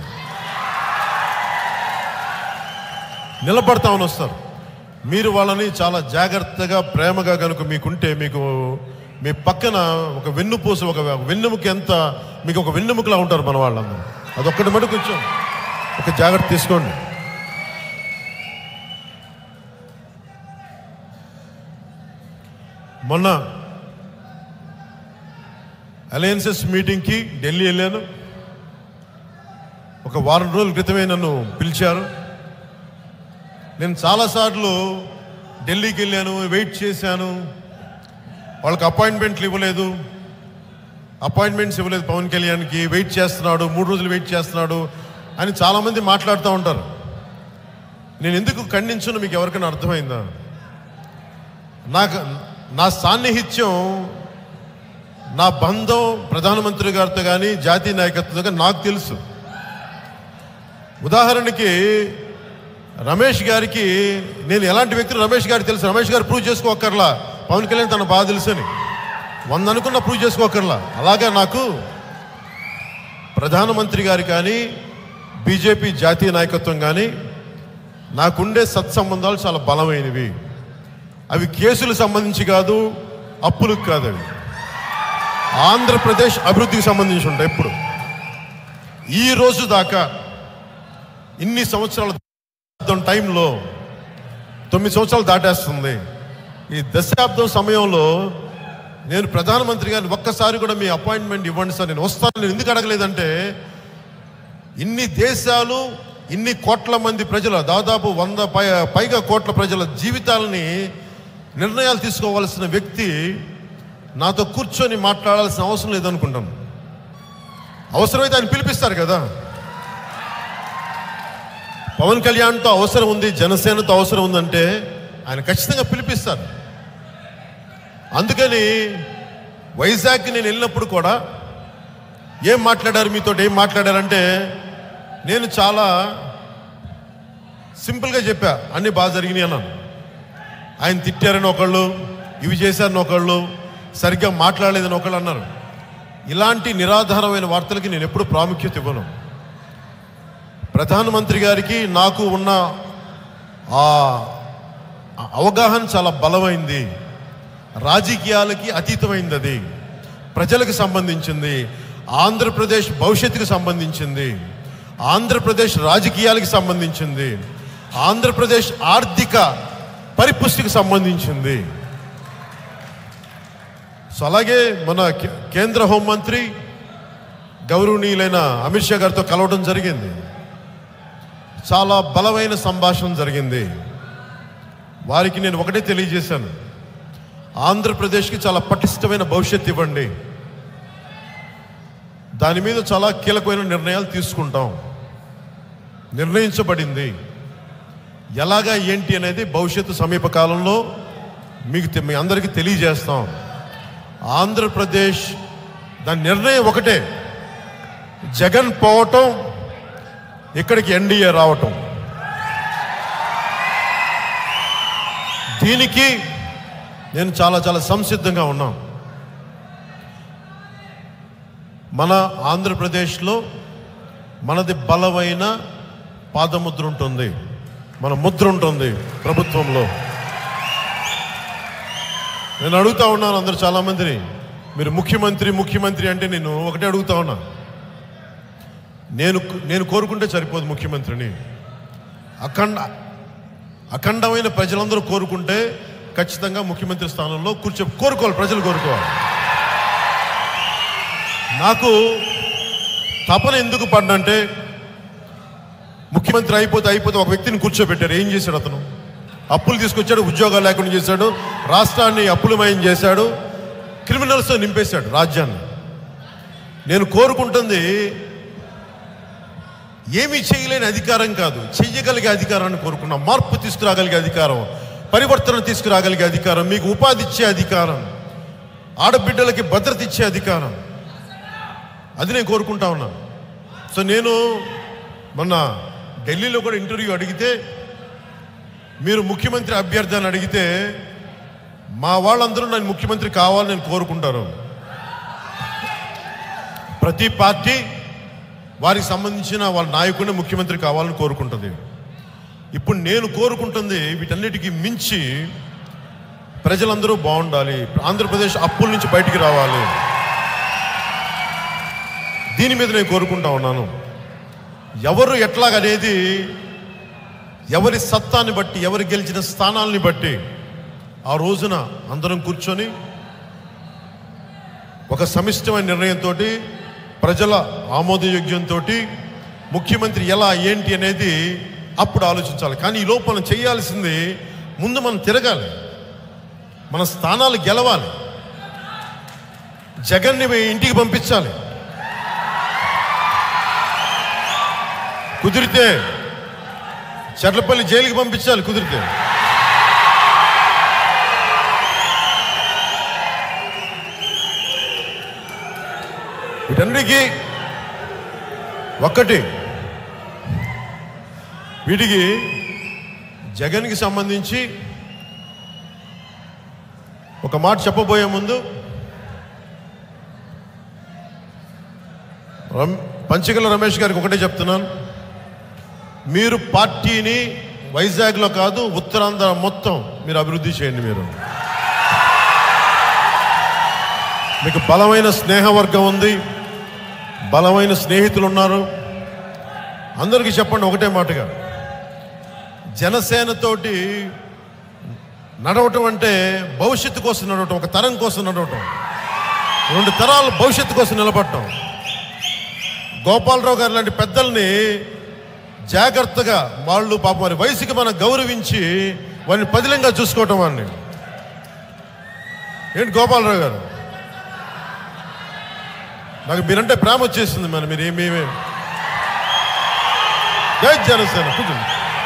నిలబడతామని వస్తారు మీరు వాళ్ళని చాలా జాగ్రత్తగా ప్రేమగా కనుక మీకుంటే మీకు మీ పక్కన ఒక వెన్నుపూస ఒక వెన్నెముక ఎంత మీకు ఒక వెన్నెముకలా ఉంటారు మన వాళ్ళందరూ అదొక్కటి మటు కొంచెం ఒక జాగ్రత్త తీసుకోండి మొన్న అలయన్సెస్ మీటింగ్కి ఢిల్లీ వెళ్ళాను ఒక వారం రోజుల క్రితమే నన్ను పిలిచారు నేను చాలాసార్లు ఢిల్లీకి వెళ్ళాను వెయిట్ చేశాను వాళ్ళకి అపాయింట్మెంట్లు ఇవ్వలేదు అపాయింట్మెంట్స్ ఇవ్వలేదు పవన్ కళ్యాణ్కి వెయిట్ చేస్తున్నాడు మూడు రోజులు వెయిట్ చేస్తున్నాడు అని చాలామంది మాట్లాడుతూ ఉంటారు నేను ఎందుకు ఖండించను మీకు ఎవరికైనా అర్థమైందా నాకు నా సాన్నిహిత్యం నా బంధం ప్రధానమంత్రి గారితో కానీ జాతీయ నాయకత్వంతో కానీ నాకు తెలుసు ఉదాహరణకి రమేష్ గారికి నేను ఎలాంటి వ్యక్తి రమేష్ గారికి తెలుసు రమేష్ గారు ప్రూవ్ చేసుకోకర్లా పవన్ కళ్యాణ్ తన బాధ తెలుసని వంద అనుకున్న ప్రూవ్ చేసుకోకర్లా అలాగే నాకు ప్రధానమంత్రి గారు కానీ బీజేపీ జాతీయ నాయకత్వం కానీ నాకుండే సత్సంబంధాలు చాలా బలమైనవి అవి కేసులకు సంబంధించి కాదు అప్పులకు కాదు అవి ఆంధ్రప్రదేశ్ అభివృద్ధికి సంబంధించి ఉంటాయి ఎప్పుడు ఈ రోజు దాకా ఇన్ని సంవత్సరాల దశాబ్దం టైంలో తొమ్మిది సంవత్సరాలు దాటేస్తుంది ఈ దశాబ్దం సమయంలో నేను ప్రధానమంత్రి గారిని ఒక్కసారి కూడా మీ అపాయింట్మెంట్ ఇవ్వండి సార్ నేను వస్తాను నేను ఎందుకు అడగలేదంటే ఇన్ని దేశాలు ఇన్ని కోట్ల మంది ప్రజల దాదాపు వంద పై పైగా కోట్ల ప్రజల జీవితాలని నిర్ణయాలు తీసుకోవాల్సిన వ్యక్తి నాతో కూర్చొని మాట్లాడాల్సిన అవసరం లేదనుకుంటాను అవసరమైతే ఆయన పిలిపిస్తారు కదా పవన్ కళ్యాణ్తో అవసరం ఉంది జనసేనతో అవసరం ఉందంటే ఆయన ఖచ్చితంగా పిలిపిస్తారు అందుకని వైజాగ్కి నేను వెళ్ళినప్పుడు కూడా ఏం మాట్లాడారు మీతో ఏం మాట్లాడారంటే నేను చాలా సింపుల్గా చెప్పా అన్నీ బాగా జరిగినాయి అన్నాను ఆయన తిట్టారని ఒకళ్ళు ఇవి చేశారని ఒకళ్ళు సరిగ్గా మాట్లాడలేదని ఒకళ్ళు అన్నారు ఇలాంటి నిరాధారమైన వార్తలకి నేను ఎప్పుడు ప్రాముఖ్యత ఇవ్వను ప్రధానమంత్రి గారికి నాకు ఉన్న ఆ అవగాహన చాలా బలమైంది రాజకీయాలకి అతీతమైంది అది ప్రజలకు సంబంధించింది ఆంధ్రప్రదేశ్ భవిష్యత్తుకు సంబంధించింది ఆంధ్రప్రదేశ్ రాజకీయాలకు సంబంధించింది ఆంధ్రప్రదేశ్ ఆర్థిక పరిపుష్టికి సంబంధించింది సో అలాగే మన కే- కేంద్ర హోంమంత్రి గౌరవనీయులైన అమిత్ షా గారితో కలవడం జరిగింది చాలా బలమైన సంభాషణ జరిగింది వారికి నేను ఒకటే తెలియజేశాను ఆంధ్రప్రదేశ్కి చాలా పటిష్టమైన భవిష్యత్తు ఇవ్వండి దాని మీద చాలా కీలకమైన నిర్ణయాలు తీసుకుంటాం నిర్ణయించబడింది ఎలాగా ఏంటి అనేది భవిష్యత్తు సమీప కాలంలో మీకు తె- మీ అందరికీ తెలియజేస్తాం ఆంధ్రప్రదేశ్ దాని నిర్ణయం ఒకటే జగన్ పోవటం ఇక్కడికి ఎన్డీఏ రావటం దీనికి నేను చాలా చాలా సంసిద్ధంగా ఉన్నాం మన ఆంధ్రప్రదేశ్లో మనది బలమైన పాదముద్ర ఉంటుంది మన ముద్ర ఉంటుంది ప్రభుత్వంలో నేను అడుగుతా ఉన్నాను అందరు చాలామందిని మీరు ముఖ్యమంత్రి ముఖ్యమంత్రి అంటే నేను ఒకటే అడుగుతా ఉన్నా నేను నేను కోరుకుంటే సరిపోదు ముఖ్యమంత్రిని అఖండ అఖండమైన ప్రజలందరూ కోరుకుంటే ఖచ్చితంగా ముఖ్యమంత్రి స్థానంలో కూర్చో కోరుకోవాలి ప్రజలు కోరుకోవాలి నాకు తపన ఎందుకు పడ్డంటే ముఖ్యమంత్రి అయిపోతే అయిపోతే ఒక వ్యక్తిని కూర్చోబెట్టారు ఏం చేశాడు అతను అప్పులు తీసుకొచ్చాడు ఉద్యోగాలు లేకుండా చేశాడు రాష్ట్రాన్ని అప్పులమయం చేశాడు క్రిమినల్స్తో నింపేశాడు రాజ్యాన్ని నేను కోరుకుంటుంది ఏమీ చేయలేని అధికారం కాదు చెయ్యగలిగే అధికారాన్ని కోరుకున్నాం మార్పు తీసుకురాగలిగే అధికారం పరివర్తన తీసుకురాగలిగే అధికారం మీకు ఉపాధి ఇచ్చే అధికారం ఆడబిడ్డలకి భద్రత ఇచ్చే అధికారం అది నేను కోరుకుంటా ఉన్నాను సో నేను మొన్న ఢిల్లీలో కూడా ఇంటర్వ్యూ అడిగితే మీరు ముఖ్యమంత్రి అభ్యర్థి అని అడిగితే మా వాళ్ళందరూ నన్ను ముఖ్యమంత్రి కావాలని నేను కోరుకుంటారు ప్రతి పార్టీ వారికి సంబంధించిన వాళ్ళ నాయకుడిని ముఖ్యమంత్రి కావాలని కోరుకుంటుంది ఇప్పుడు నేను కోరుకుంటుంది వీటన్నిటికీ మించి ప్రజలందరూ బాగుండాలి ఆంధ్రప్రదేశ్ అప్పుల నుంచి బయటికి రావాలి దీని మీద నేను కోరుకుంటా ఉన్నాను ఎవరు ఎట్లాగనేది ఎవరి సత్తాన్ని బట్టి ఎవరు గెలిచిన స్థానాల్ని బట్టి ఆ రోజున అందరం కూర్చొని ఒక సమిష్టమైన నిర్ణయంతో ప్రజల ఆమోదయోగ్యంతో ముఖ్యమంత్రి ఎలా ఏంటి అనేది అప్పుడు ఆలోచించాలి కానీ ఈ లోపు మనం చేయాల్సింది ముందు మనం తిరగాలి మన స్థానాలు గెలవాలి జగన్ని ఇంటికి పంపించాలి కుదిరితే చెర్లపల్లి జైలుకి పంపించాలి కుదిరితే వీటన్నిటికీ ఒక్కటి వీటికి జగన్కి సంబంధించి ఒక మాట చెప్పబోయే ముందు రమ్- పంచకల రమేష్ గారికి ఒకటే చెప్తున్నాను మీరు పార్టీని వైజాగ్లో కాదు ఉత్తరాంధ్ర మొత్తం మీరు అభివృద్ధి చేయండి మీరు మీకు బలమైన స్నేహవర్గం ఉంది బలమైన స్నేహితులు ఉన్నారు అందరికీ చెప్పండి ఒకటే మాటగా జనసేనతోటి నడవటం అంటే భవిష్యత్తు కోసం నడవటం ఒక తరం కోసం నడవటం రెండు తరాలు భవిష్యత్తు కోసం నిలబడటం గోపాలరావు గారు లాంటి పెద్దల్ని జాగ్రత్తగా వాళ్ళు పాపం వారి వయసుకి మనం గౌరవించి వారిని పదిలంగా చూసుకోవటం వాడిని ఏంటి గోపాలరావు గారు నాకు మీరంటే ప్రేమ వచ్చేసింది మరి మీరు ఏమేమి జై జనసేన కూర్చోండి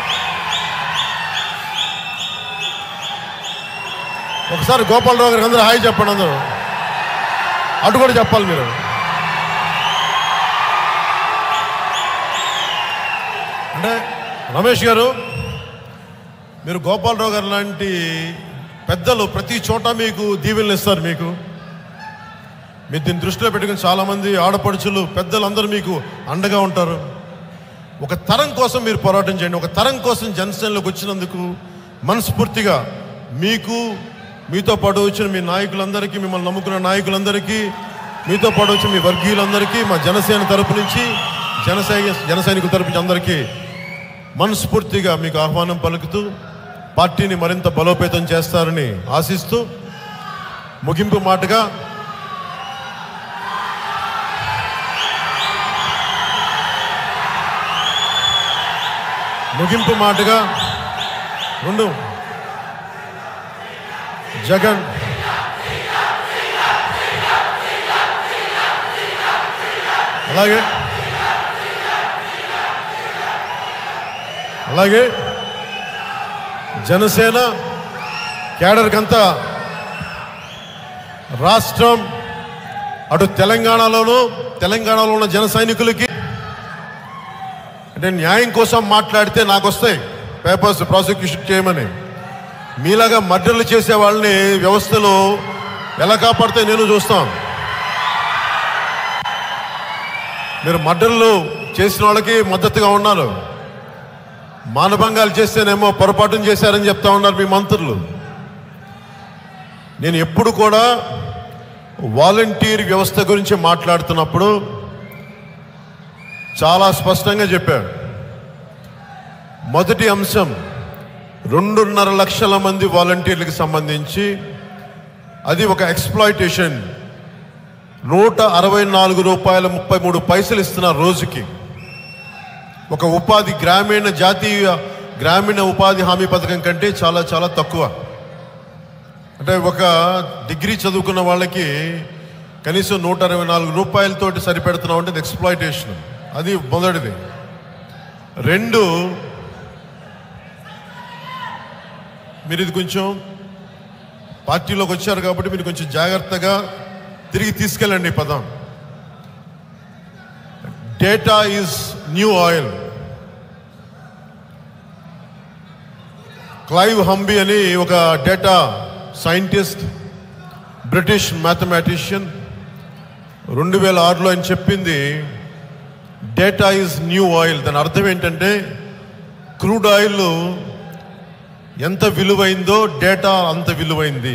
ఒకసారి గోపాలరావు గారికి అందరూ హాయ్ చెప్పండి అందరూ అటు కూడా చెప్పాలి మీరు అంటే రమేష్ గారు మీరు గోపాలరావు గారు లాంటి పెద్దలు ప్రతి చోట మీకు దీవెనలు ఇస్తారు మీకు మీరు దీన్ని దృష్టిలో పెట్టుకుని చాలామంది ఆడపడుచులు పెద్దలు అందరూ మీకు అండగా ఉంటారు ఒక తరం కోసం మీరు పోరాటం చేయండి ఒక తరం కోసం జనసేనలోకి వచ్చినందుకు మనస్ఫూర్తిగా మీకు మీతో పాటు వచ్చిన మీ నాయకులందరికీ మిమ్మల్ని నమ్ముకున్న నాయకులందరికీ మీతో పాటు వచ్చిన మీ వర్గీయులందరికీ మా జనసేన తరపు నుంచి జనసై జన సైనికుల తరపు నుంచి అందరికీ మనస్ఫూర్తిగా మీకు ఆహ్వానం పలుకుతూ పార్టీని మరింత బలోపేతం చేస్తారని ఆశిస్తూ ముగింపు మాటగా ముగింపు మాటగా రెండు జగన్ అలాగే అలాగే జనసేన కేడర్కంతా రాష్ట్రం అటు తెలంగాణలోను తెలంగాణలో ఉన్న జన సైనికులకి అంటే న్యాయం కోసం మాట్లాడితే నాకు వస్తాయి పేపర్స్ ప్రాసిక్యూషన్ చేయమని మీలాగా మర్డర్లు చేసే వాళ్ళని వ్యవస్థలో ఎలా కాపాడితే నేను చూస్తాను మీరు మర్డర్లు చేసిన వాళ్ళకి మద్దతుగా ఉన్నారు మానభంగాలు చేస్తేనేమో పొరపాటును చేశారని చెప్తా ఉన్నారు మీ మంత్రులు నేను ఎప్పుడు కూడా వాలంటీర్ వ్యవస్థ గురించి మాట్లాడుతున్నప్పుడు చాలా స్పష్టంగా చెప్పారు మొదటి అంశం రెండున్నర లక్షల మంది వాలంటీర్లకు సంబంధించి అది ఒక ఎక్స్ప్లాయిటేషన్ నూట అరవై నాలుగు రూపాయల ముప్పై మూడు పైసలు ఇస్తున్నారు రోజుకి ఒక ఉపాధి గ్రామీణ జాతీయ గ్రామీణ ఉపాధి హామీ పథకం కంటే చాలా చాలా తక్కువ అంటే ఒక డిగ్రీ చదువుకున్న వాళ్ళకి కనీసం నూట అరవై నాలుగు రూపాయలతోటి సరిపెడుతున్నాం అంటే ఎక్స్ప్లాయిటేషన్ అది మొదటిది రెండు మీరు ఇది కొంచెం పార్టీలోకి వచ్చారు కాబట్టి మీరు కొంచెం జాగ్రత్తగా తిరిగి తీసుకెళ్ళండి ఈ పదం data is new oil Clive Humby అని ఒక డేటా సైంటిస్ట్ బ్రిటిష్ మ్యాథమెటిషియన్ రెండు వేల ఆరులో ఆయన చెప్పింది డేటా ఈజ్ న్యూ ఆయిల్ దాని అర్థం ఏంటంటే క్రూడ్ ఆయిల్ ఎంత విలువైందో డేటా అంత విలువైంది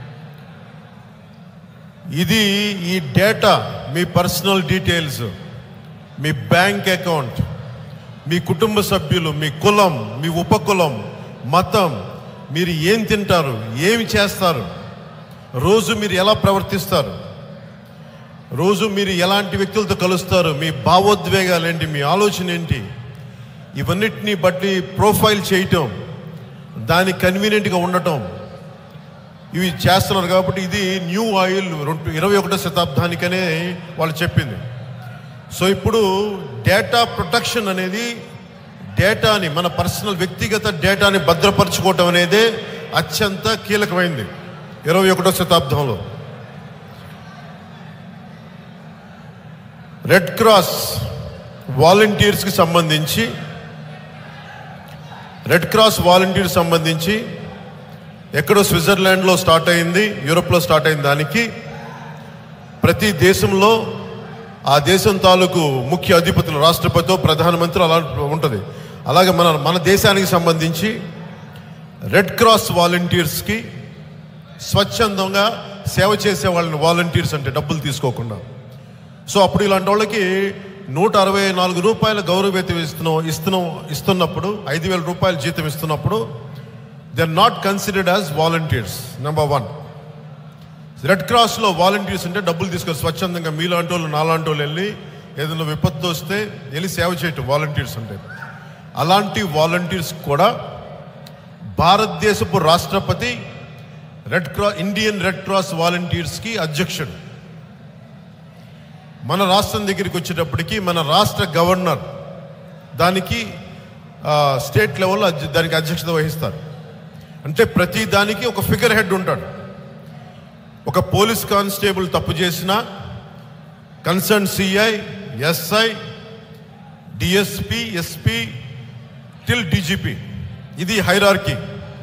ఇది ఈ డేటా మీ పర్సనల్ డీటెయిల్స్ మీ బ్యాంక్ అకౌంట్ మీ కుటుంబ సభ్యులు మీ కులం మీ ఉపకులం మతం మీరు ఏం తింటారు ఏమి చేస్తారు రోజు మీరు ఎలా ప్రవర్తిస్తారు రోజు మీరు ఎలాంటి వ్యక్తులతో కలుస్తారు మీ భావోద్వేగాలు ఏంటి మీ ఆలోచన ఏంటి ఇవన్నిటిని బట్టి ప్రొఫైల్ చేయటం దానికి కన్వీనియంట్గా ఉండటం ఇవి చేస్తున్నారు కాబట్టి ఇది న్యూ ఆయిల్ రెండు ఇరవై ఒకటో శతాబ్దానికనే వాళ్ళు చెప్పింది సో ఇప్పుడు డేటా ప్రొటెక్షన్ అనేది డేటాని మన పర్సనల్ వ్యక్తిగత డేటాని భద్రపరచుకోవటం అనేదే అత్యంత కీలకమైంది ఇరవై ఒకటో శతాబ్దంలో రెడ్ క్రాస్ వాలంటీర్స్కి సంబంధించి రెడ్ క్రాస్ వాలంటీర్ సంబంధించి ఎక్కడో స్విట్జర్లాండ్లో స్టార్ట్ అయింది యూరోప్లో స్టార్ట్ అయిన దానికి ప్రతి దేశంలో ఆ దేశం తాలూకు ముఖ్య అధిపతులు రాష్ట్రపతితో ప్రధానమంత్రి అలా ఉంటుంది అలాగే మన మన దేశానికి సంబంధించి రెడ్ క్రాస్ వాలంటీర్స్కి స్వచ్ఛందంగా సేవ చేసే వాళ్ళని వాలంటీర్స్ అంటే డబ్బులు తీసుకోకుండా సో అప్పుడు ఇలాంటి వాళ్ళకి నూట అరవై నాలుగు రూపాయల గౌరవేతం ఇస్తున్నాం ఇస్తున్నాం ఇస్తున్నప్పుడు ఐదు వేల రూపాయల జీతం ఇస్తున్నప్పుడు they are not considered as volunteers number one red క్రాస్లో వాలంటీర్స్ అంటే డబ్బులు తీసుకొని స్వచ్ఛందంగా మీలాంటి వాళ్ళు నాలాంటి వాళ్ళు వెళ్ళి ఏదైనా విపత్తు వస్తే వెళ్ళి సేవ చేయటం వాలంటీర్స్ అంటే అలాంటి వాలంటీర్స్ కూడా భారతదేశపు రాష్ట్రపతి red cross Indian red cross వాలంటీర్స్కి అధ్యక్షుడు మన రాష్ట్రం దగ్గరికి వచ్చేటప్పటికి మన రాష్ట్ర గవర్నర్ దానికి ఆ, స్టేట్ లెవెల్లో అధ్య- దానికి అధ్యక్షత వహిస్తారు అంటే ప్రతి దానికి ఒక ఫిగర్ హెడ్ ఉంటాడు ఒక పోలీస్ కానిస్టేబుల్ తప్పు చేసినా concern CI SI DSP SP till DGP ఇది హైరార్కీ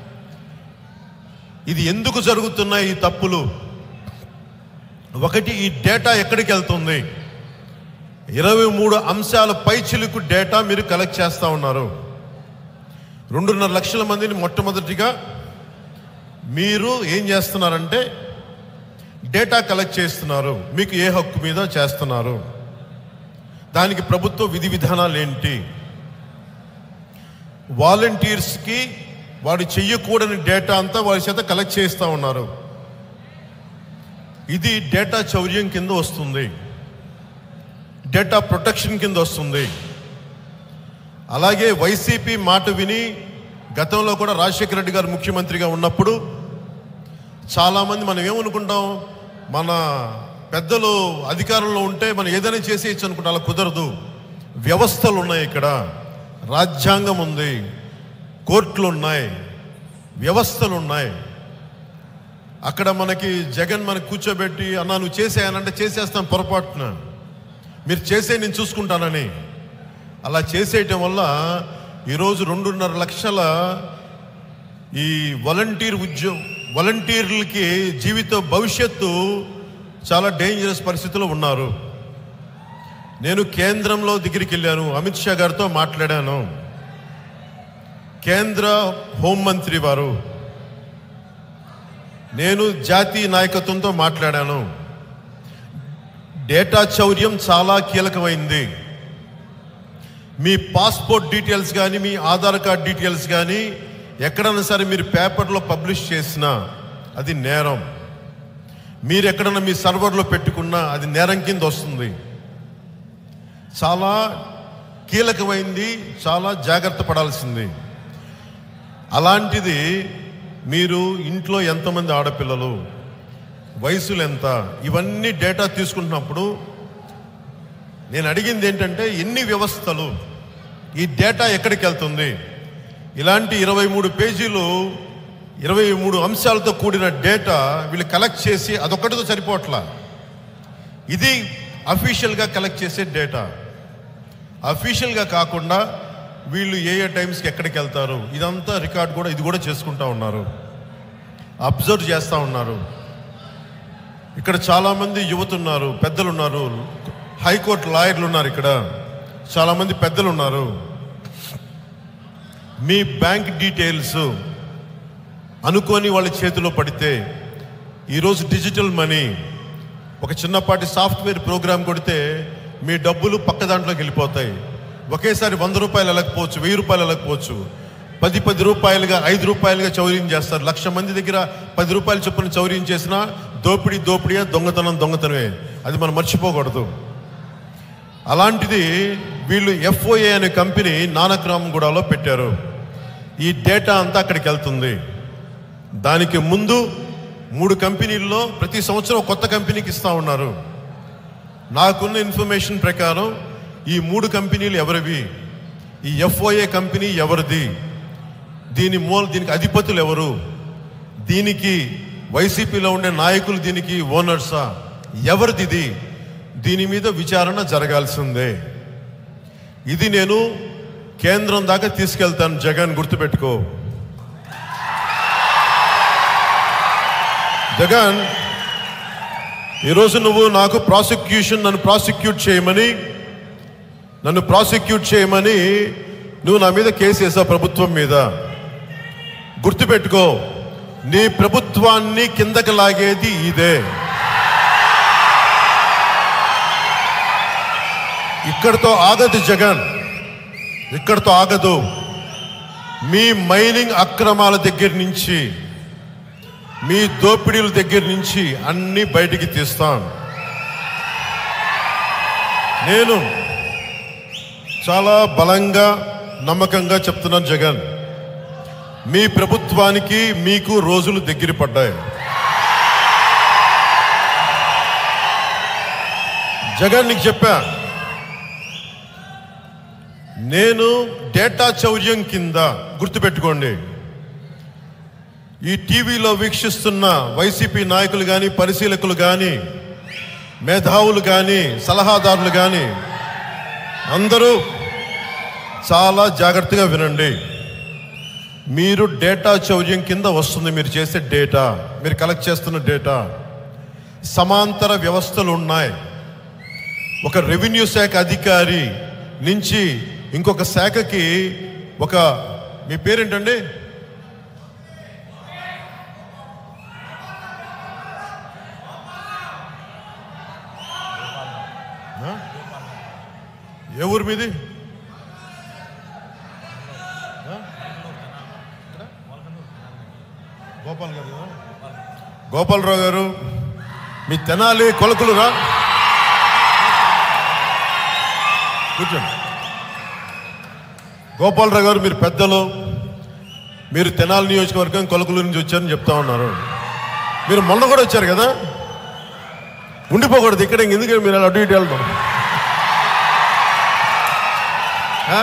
ఇది ఎందుకు జరుగుతున్నాయి ఈ తప్పులు ఒకటి ఈ డేటా ఎక్కడికి వెళ్తుంది ఇరవై మూడు అంశాల పైచిలుకు డేటా మీరు కలెక్ట్ చేస్తూ ఉన్నారు రెండున్నర లక్షల మందిని మొట్టమొదటిగా మీరు ఏం చేస్తున్నారంటే డేటా కలెక్ట్ చేస్తున్నారు మీకు ఏ హక్కు మీద చేస్తున్నారు దానికి ప్రభుత్వ విధి విధానాలు ఏంటి వాలంటీర్స్కి వాడు చెయ్యకూడని డేటా అంతా వారి చేత కలెక్ట్ చేస్తూ ఉన్నారు ఇది డేటా చౌర్యం కింద వస్తుంది డేటా ప్రొటెక్షన్ కింద వస్తుంది అలాగే వైసీపీ మాట విని గతంలో కూడా రాజశేఖర రెడ్డి గారు ముఖ్యమంత్రిగా ఉన్నప్పుడు చాలామంది మనం ఏమనుకుంటాం మన పెద్దలు అధికారంలో ఉంటే మనం ఏదైనా చేసేయచ్చు అనుకుంటాం అలా కుదరదు వ్యవస్థలు ఉన్నాయి ఇక్కడ రాజ్యాంగం ఉంది కోర్టులు ఉన్నాయి వ్యవస్థలు ఉన్నాయి అక్కడ మనకి జగన్ మనకు కూర్చోబెట్టి అన్నా నువ్వు చేసేయనంటే చేసేస్తాం పొరపాటున మీరు చేసే నేను చూసుకుంటానని అలా చేసేయటం వల్ల ఈరోజు రెండున్నర లక్షల ఈ వాలంటీర్ ఉద్యోగం వాలంటీర్లకి జీవిత భవిష్యత్తు చాలా డేంజరస్ పరిస్థితిలో ఉన్నారు నేను కేంద్రంలో దగ్గరికి వెళ్ళాను అమిత్ షా గారితో మాట్లాడాను కేంద్ర హోంమంత్రి వారు నేను జాతీయ నాయకత్వంతో మాట్లాడాను డేటా చౌర్యం చాలా కీలకమైంది మీ పాస్పోర్ట్ డీటెయిల్స్ కానీ మీ ఆధార్ కార్డ్ డీటెయిల్స్ కానీ ఎక్కడైనా సరే మీరు పేపర్లో పబ్లిష్ చేసినా అది నేరం మీరు ఎక్కడైనా మీ సర్వర్లో పెట్టుకున్నా అది నేరం కింద వస్తుంది చాలా కీలకమైంది చాలా జాగ్రత్త పడాల్సింది అలాంటిది మీరు ఇంట్లో ఎంతమంది ఆడపిల్లలు వయసులు ఎంత ఇవన్నీ డేటా తీసుకుంటున్నప్పుడు నేను అడిగింది ఏంటంటే ఎన్ని వ్యవస్థలు ఈ డేటా ఎక్కడికి వెళ్తుంది ఇలాంటి ఇరవై మూడు పేజీలు ఇరవై మూడు అంశాలతో కూడిన డేటా వీళ్ళు కలెక్ట్ చేసి అదొక్కటితో సరిపోవట్లా ఇది అఫీషియల్గా కలెక్ట్ చేసే డేటా అఫీషియల్గా కాకుండా వీళ్ళు ఏ ఏ టైమ్స్కి ఎక్కడికి వెళ్తారు ఇదంతా రికార్డ్ కూడా ఇది కూడా చేసుకుంటా ఉన్నారు అబ్జర్వ్ చేస్తూ ఉన్నారు ఇక్కడ చాలామంది యువత ఉన్నారు పెద్దలు ఉన్నారు హైకోర్టు లాయర్లు ఉన్నారు ఇక్కడ చాలామంది పెద్దలు ఉన్నారు మీ బ్యాంక్ డీటెయిల్స్ అనుకోని వాళ్ళ చేతిలో పడితే ఈరోజు డిజిటల్ మనీ ఒక చిన్నపాటి సాఫ్ట్వేర్ ప్రోగ్రామ్ కొడితే మీ డబ్బులు పక్క దాంట్లోకి వెళ్ళిపోతాయి ఒకేసారి వంద రూపాయలు వెళ్ళకపోవచ్చు వెయ్యి రూపాయలు వెళ్ళకపోవచ్చు పది పది రూపాయలుగా ఐదు రూపాయలుగా చౌర్యం చేస్తారు లక్ష మంది దగ్గర పది రూపాయలు చొప్పున చౌర్యం చేసినా దోపిడీ దోపిడీ దొంగతనం దొంగతనమే అది మనం మర్చిపోకూడదు అలాంటిది వీళ్ళు ఎఫ్ఓఏ అనే కంపెనీ నానక్రామగూడలో పెట్టారు ఈ డేటా అంతా అక్కడికి వెళ్తుంది దానికి ముందు మూడు కంపెనీల్లో ప్రతి సంవత్సరం కొత్త కంపెనీకి ఇస్తా ఉన్నారు నాకున్న ఇన్ఫర్మేషన్ ప్రకారం ఈ మూడు కంపెనీలు ఎవరివి ఈ ఎఫ్ఓఏ కంపెనీ ఎవరిది దీని మూల దీనికి అధిపతులు ఎవరు దీనికి వైసీపీలో ఉండే నాయకులు దీనికి ఓనర్సా ఎవరిది ఇది దీని మీద విచారణ జరగాల్సిందే ఇది నేను కేంద్రం దాకా తీసుకెళ్తాను జగన్ గుర్తుపెట్టుకో జగన్ ఈరోజు నువ్వు నాకు ప్రాసిక్యూషన్ నన్ను ప్రాసిక్యూట్ చేయమని నన్ను ప్రాసిక్యూట్ చేయమని నువ్వు నా మీద కేసు వేసావు ప్రభుత్వం మీద గుర్తుపెట్టుకో నీ ప్రభుత్వాన్ని కిందకి లాగేది ఇదే ఇక్కడితో ఆగదు జగన్ ఇక్కడితో ఆగదు మీ మైనింగ్ అక్రమాల దగ్గర నుంచి మీ దోపిడీల దగ్గర నుంచి అన్ని బయటికి తీస్తాం నేను చాలా బలంగా నమ్మకంగా చెప్తున్నాను జగన్ మీ ప్రభుత్వానికి మీకు రోజులు దగ్గర పడ్డాయి జగన్ నీకు చెప్పా నేను డేటా చౌర్యం కింద గుర్తుపెట్టుకోండి ఈ టీవీలో వీక్షిస్తున్న వైసీపీ నాయకులు కానీ పరిశీలకులు కానీ మేధావులు కానీ సలహాదారులు కానీ అందరూ చాలా జాగ్రత్తగా వినండి మీరు డేటా చౌర్యం కింద వస్తుంది మీరు చేసే డేటా మీరు కలెక్ట్ చేస్తున్న డేటా సమాంతర వ్యవస్థలు ఉన్నాయి ఒక రెవెన్యూ శాఖ అధికారి నుంచి ఇంకొక శాఖకి ఒక మీ పేరేంటండి ఆ? ఏ ఊరు మీది ఆ? గోపాల్ గారు కదా? గోపాలరావు గారు మీ తెనాలి కొలకులురా కూర్చోండి గోపాలరావు గారు మీరు పెద్దలు మీరు తెనాలి నియోజకవర్గం కొలకులు నుంచి వచ్చారని చెప్తా ఉన్నారు మీరు మొన్న కూడా వచ్చారు కదా ఉండిపోకూడదు ఇక్కడ ఇంక ఎందుకంటే మీరు అలా అటు ఇటు వెళ్తాం ఆ?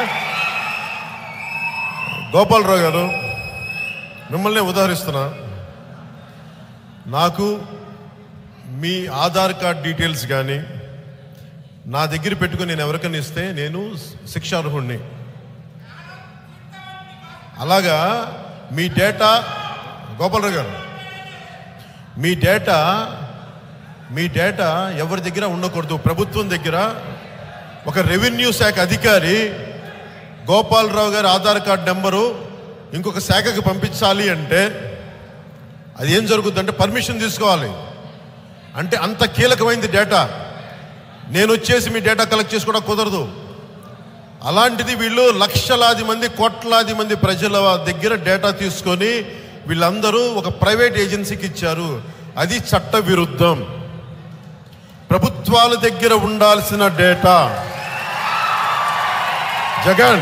గోపాలరావు గారు మిమ్మల్ని ఉదాహరిస్తున్నా నాకు మీ ఆధార్ కార్డ్ డీటెయిల్స్ కానీ నా దగ్గర పెట్టుకుని నేను ఎవరికైనా ఇస్తే నేను శిక్షార్హుణ్ణి అలాగా మీ డేటా గోపాలరావు గారు మీ డేటా మీ డేటా ఎవరి దగ్గర ఉండకూడదు ప్రభుత్వం దగ్గర ఒక రెవెన్యూ శాఖ అధికారి గోపాలరావు గారి ఆధార్ కార్డ్ నెంబరు ఇంకొక శాఖకి పంపించాలి అంటే అది ఏం జరుగుతుంది అంటే పర్మిషన్ తీసుకోవాలి అంటే అంత కీలకమైంది డేటా నేను వచ్చేసి మీ డేటా కలెక్ట్ చేసుకోవడం కుదరదు అలాంటిది వీళ్ళు లక్షలాది మంది కోట్లాది మంది ప్రజల దగ్గర డేటా తీసుకొని వీళ్ళందరూ ఒక ప్రైవేట్ ఏజెన్సీకి ఇచ్చారు అది చట్ట విరుద్ధం ప్రభుత్వాల దగ్గర ఉండాల్సిన డేటా జగన్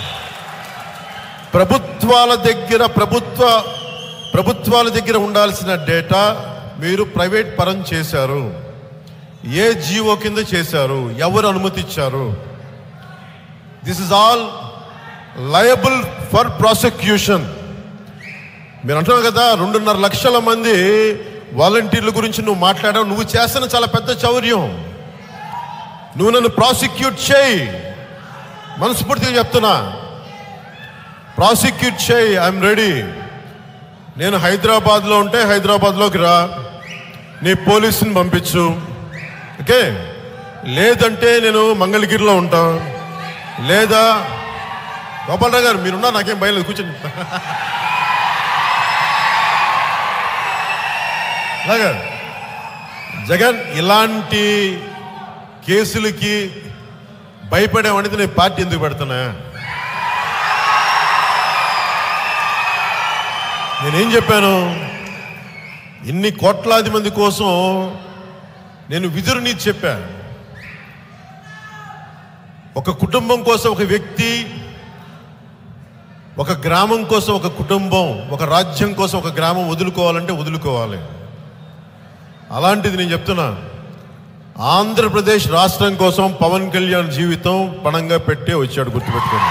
ప్రభుత్వాల దగ్గర ప్రభుత్వ ప్రభుత్వాల దగ్గర ఉండాల్సిన డేటా మీరు ప్రైవేట్ పరం చేశారు ఏ జీవో కింద చేశారు ఎవరు అనుమతి ఇచ్చారు this is all liable for prosecution మీరు అంటున్నావు కదా రెండున్నర లక్షల మంది వాలంటీర్ల గురించి నువ్వు మాట్లాడావు నువ్వు చేస్తున్న చాలా పెద్ద చౌర్యం నువ్వు నన్ను ప్రాసిక్యూట్ చేయి మనస్ఫూర్తిగా చెప్తున్నా ప్రాసిక్యూట్ చేయి ఐఎమ్ రెడీ నేను హైదరాబాద్లో ఉంటే హైదరాబాద్లోకి రా నీ పోలీసుని పంపించు ఓకే లేదంటే నేను మంగళగిరిలో ఉంటా లేదా గోపాలరావు గారు మీరున్నా నాకేం భయం లేదు కూర్చొని అలాగా జగన్ ఇలాంటి కేసులకి భయపడేవాడితే నేను పార్టీ ఎందుకు పెడుతున్నా నేనేం చెప్పాను ఇన్ని కోట్లాది మంది కోసం నేను విధురు నీతి చెప్పా ఒక కుటుంబం కోసం ఒక వ్యక్తి ఒక గ్రామం కోసం ఒక కుటుంబం ఒక రాజ్యం కోసం ఒక గ్రామం వదులుకోవాలంటే వదులుకోవాలి అలాంటిది నేను చెప్తున్నా ఆంధ్రప్రదేశ్ రాష్ట్రం కోసం పవన్ కళ్యాణ్ జీవితం పణంగా పెట్టే వచ్చాడు గుర్తుపెట్టుకోండి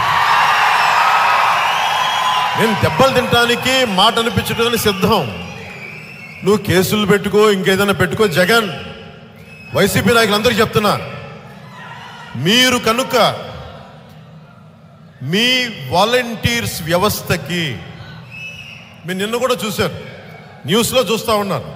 నేను దెబ్బలు తినటానికి మాట అనిపించడానికి సిద్ధం నువ్వు కేసులు పెట్టుకో ఇంకేదైనా పెట్టుకో జగన్ వైసీపీ నాయకులందరికీ చెప్తున్నా మీరు కనుక మీ వాలంటీర్స్ వ్యవస్థకి మీరు నిన్న కూడా చూశారు న్యూస్లో చూస్తూ ఉన్నారు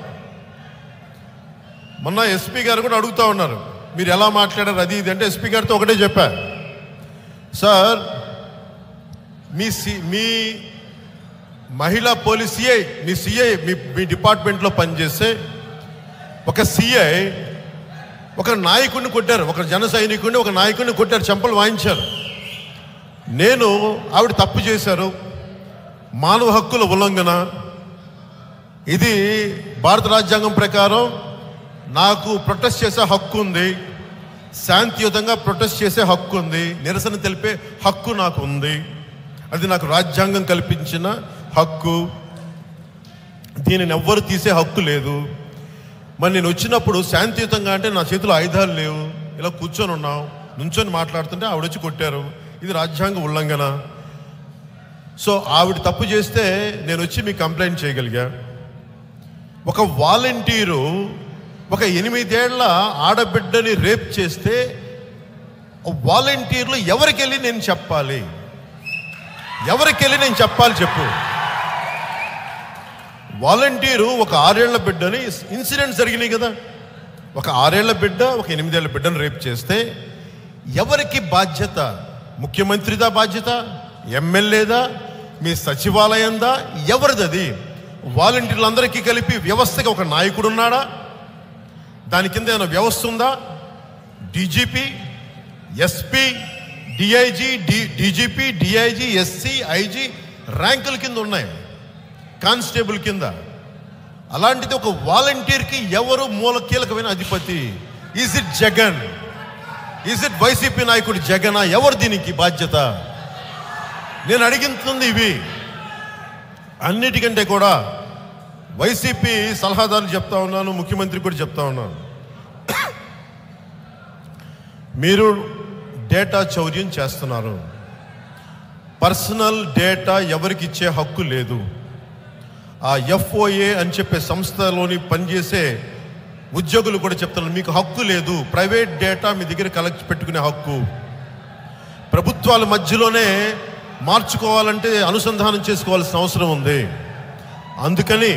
మొన్న ఎస్పీ గారు కూడా అడుగుతూ ఉన్నారు మీరు ఎలా మాట్లాడారు అది ఇది అంటే ఎస్పీ గారితో ఒకటే చెప్పా సార్ మీ సి మీ మహిళా పోలీస్ సిఐ మీ సిఐ మీ మీ డిపార్ట్మెంట్లో పనిచేసే ఒక సిఐ ఒక నాయకుడిని కొట్టారు ఒక జన సైనికుడిని ఒక నాయకుడిని కొట్టారు చెంపలు వాయించారు నేను ఆవిడ తప్పు చేశారు మానవ హక్కుల ఉల్లంఘన ఇది భారత రాజ్యాంగం ప్రకారం నాకు ప్రొటెస్ట్ చేసే హక్కు ఉంది శాంతియుతంగా ప్రొటెస్ట్ చేసే హక్కు ఉంది నిరసన తెలిపే హక్కు నాకు ఉంది అది నాకు రాజ్యాంగం కల్పించిన హక్కు దీనిని ఎవ్వరు తీసే హక్కు లేదు మరి నేను వచ్చినప్పుడు శాంతియుతంగా అంటే నా చేతిలో ఆయుధాలు లేవు ఇలా కూర్చొని ఉన్నాం నుంచొని మాట్లాడుతుంటే ఆవిడ వచ్చి కొట్టారు ఇది రాజ్యాంగ ఉల్లంఘన సో ఆవిడ తప్పు చేస్తే నేను వచ్చి మీకు కంప్లైంట్ చేయగలిగా ఒక వాలంటీరు ఒక ఎనిమిదేళ్ల ఆడబిడ్డని రేప్ చేస్తే వాలంటీర్లు ఎవరికి వెళ్ళి నేను చెప్పాలి ఎవరికి వెళ్ళి నేను చెప్పాలి చెప్పు వాలంటీరు ఒక ఆరేళ్ల బిడ్డని ఇన్సిడెంట్స్ జరిగినాయి కదా ఒక ఆరేళ్ల బిడ్డ ఒక ఎనిమిదేళ్ల బిడ్డను రేపు చేస్తే ఎవరికి బాధ్యత ముఖ్యమంత్రిదా బాధ్యత ఎమ్మెల్యేదా మీ సచివాలయందా ఎవరిది అది వాలంటీర్లందరికీ కలిపి వ్యవస్థకి ఒక నాయకుడు ఉన్నాడా దాని కింద ఏమైనా వ్యవస్థ ఉందా DGP SP DIG D DGP DIG SC IG ర్యాంకుల కింద ఉన్నాయి కానిస్టేబుల్ కింద అలాంటిది ఒక వాలంటీర్కి ఎవరు మూల కీలకమైన అధిపతి is it Jagan is it YCP నాయకుడు జగనా ఎవరు దీనికి బాధ్యత నేను అడిగింది ఇవి అన్నిటికంటే కూడా వైసీపీ సలహాదారులు చెప్తా ఉన్నాను ముఖ్యమంత్రి కూడా చెప్తా ఉన్నాను మీరు డేటా చౌర్యం చేస్తున్నారు పర్సనల్ డేటా ఎవరికి ఇచ్చే హక్కు లేదు ఆ ఎఫ్ఓఏ అని చెప్పే సంస్థలోని పనిచేసే ఉద్యోగులు కూడా చెప్తున్నారు మీకు హక్కు లేదు ప్రైవేట్ డేటా మీ దగ్గర కలెక్ట్ పెట్టుకునే హక్కు ప్రభుత్వాల మధ్యలోనే మార్చుకోవాలంటే అనుసంధానం చేసుకోవాల్సిన అవసరం ఉంది అందుకని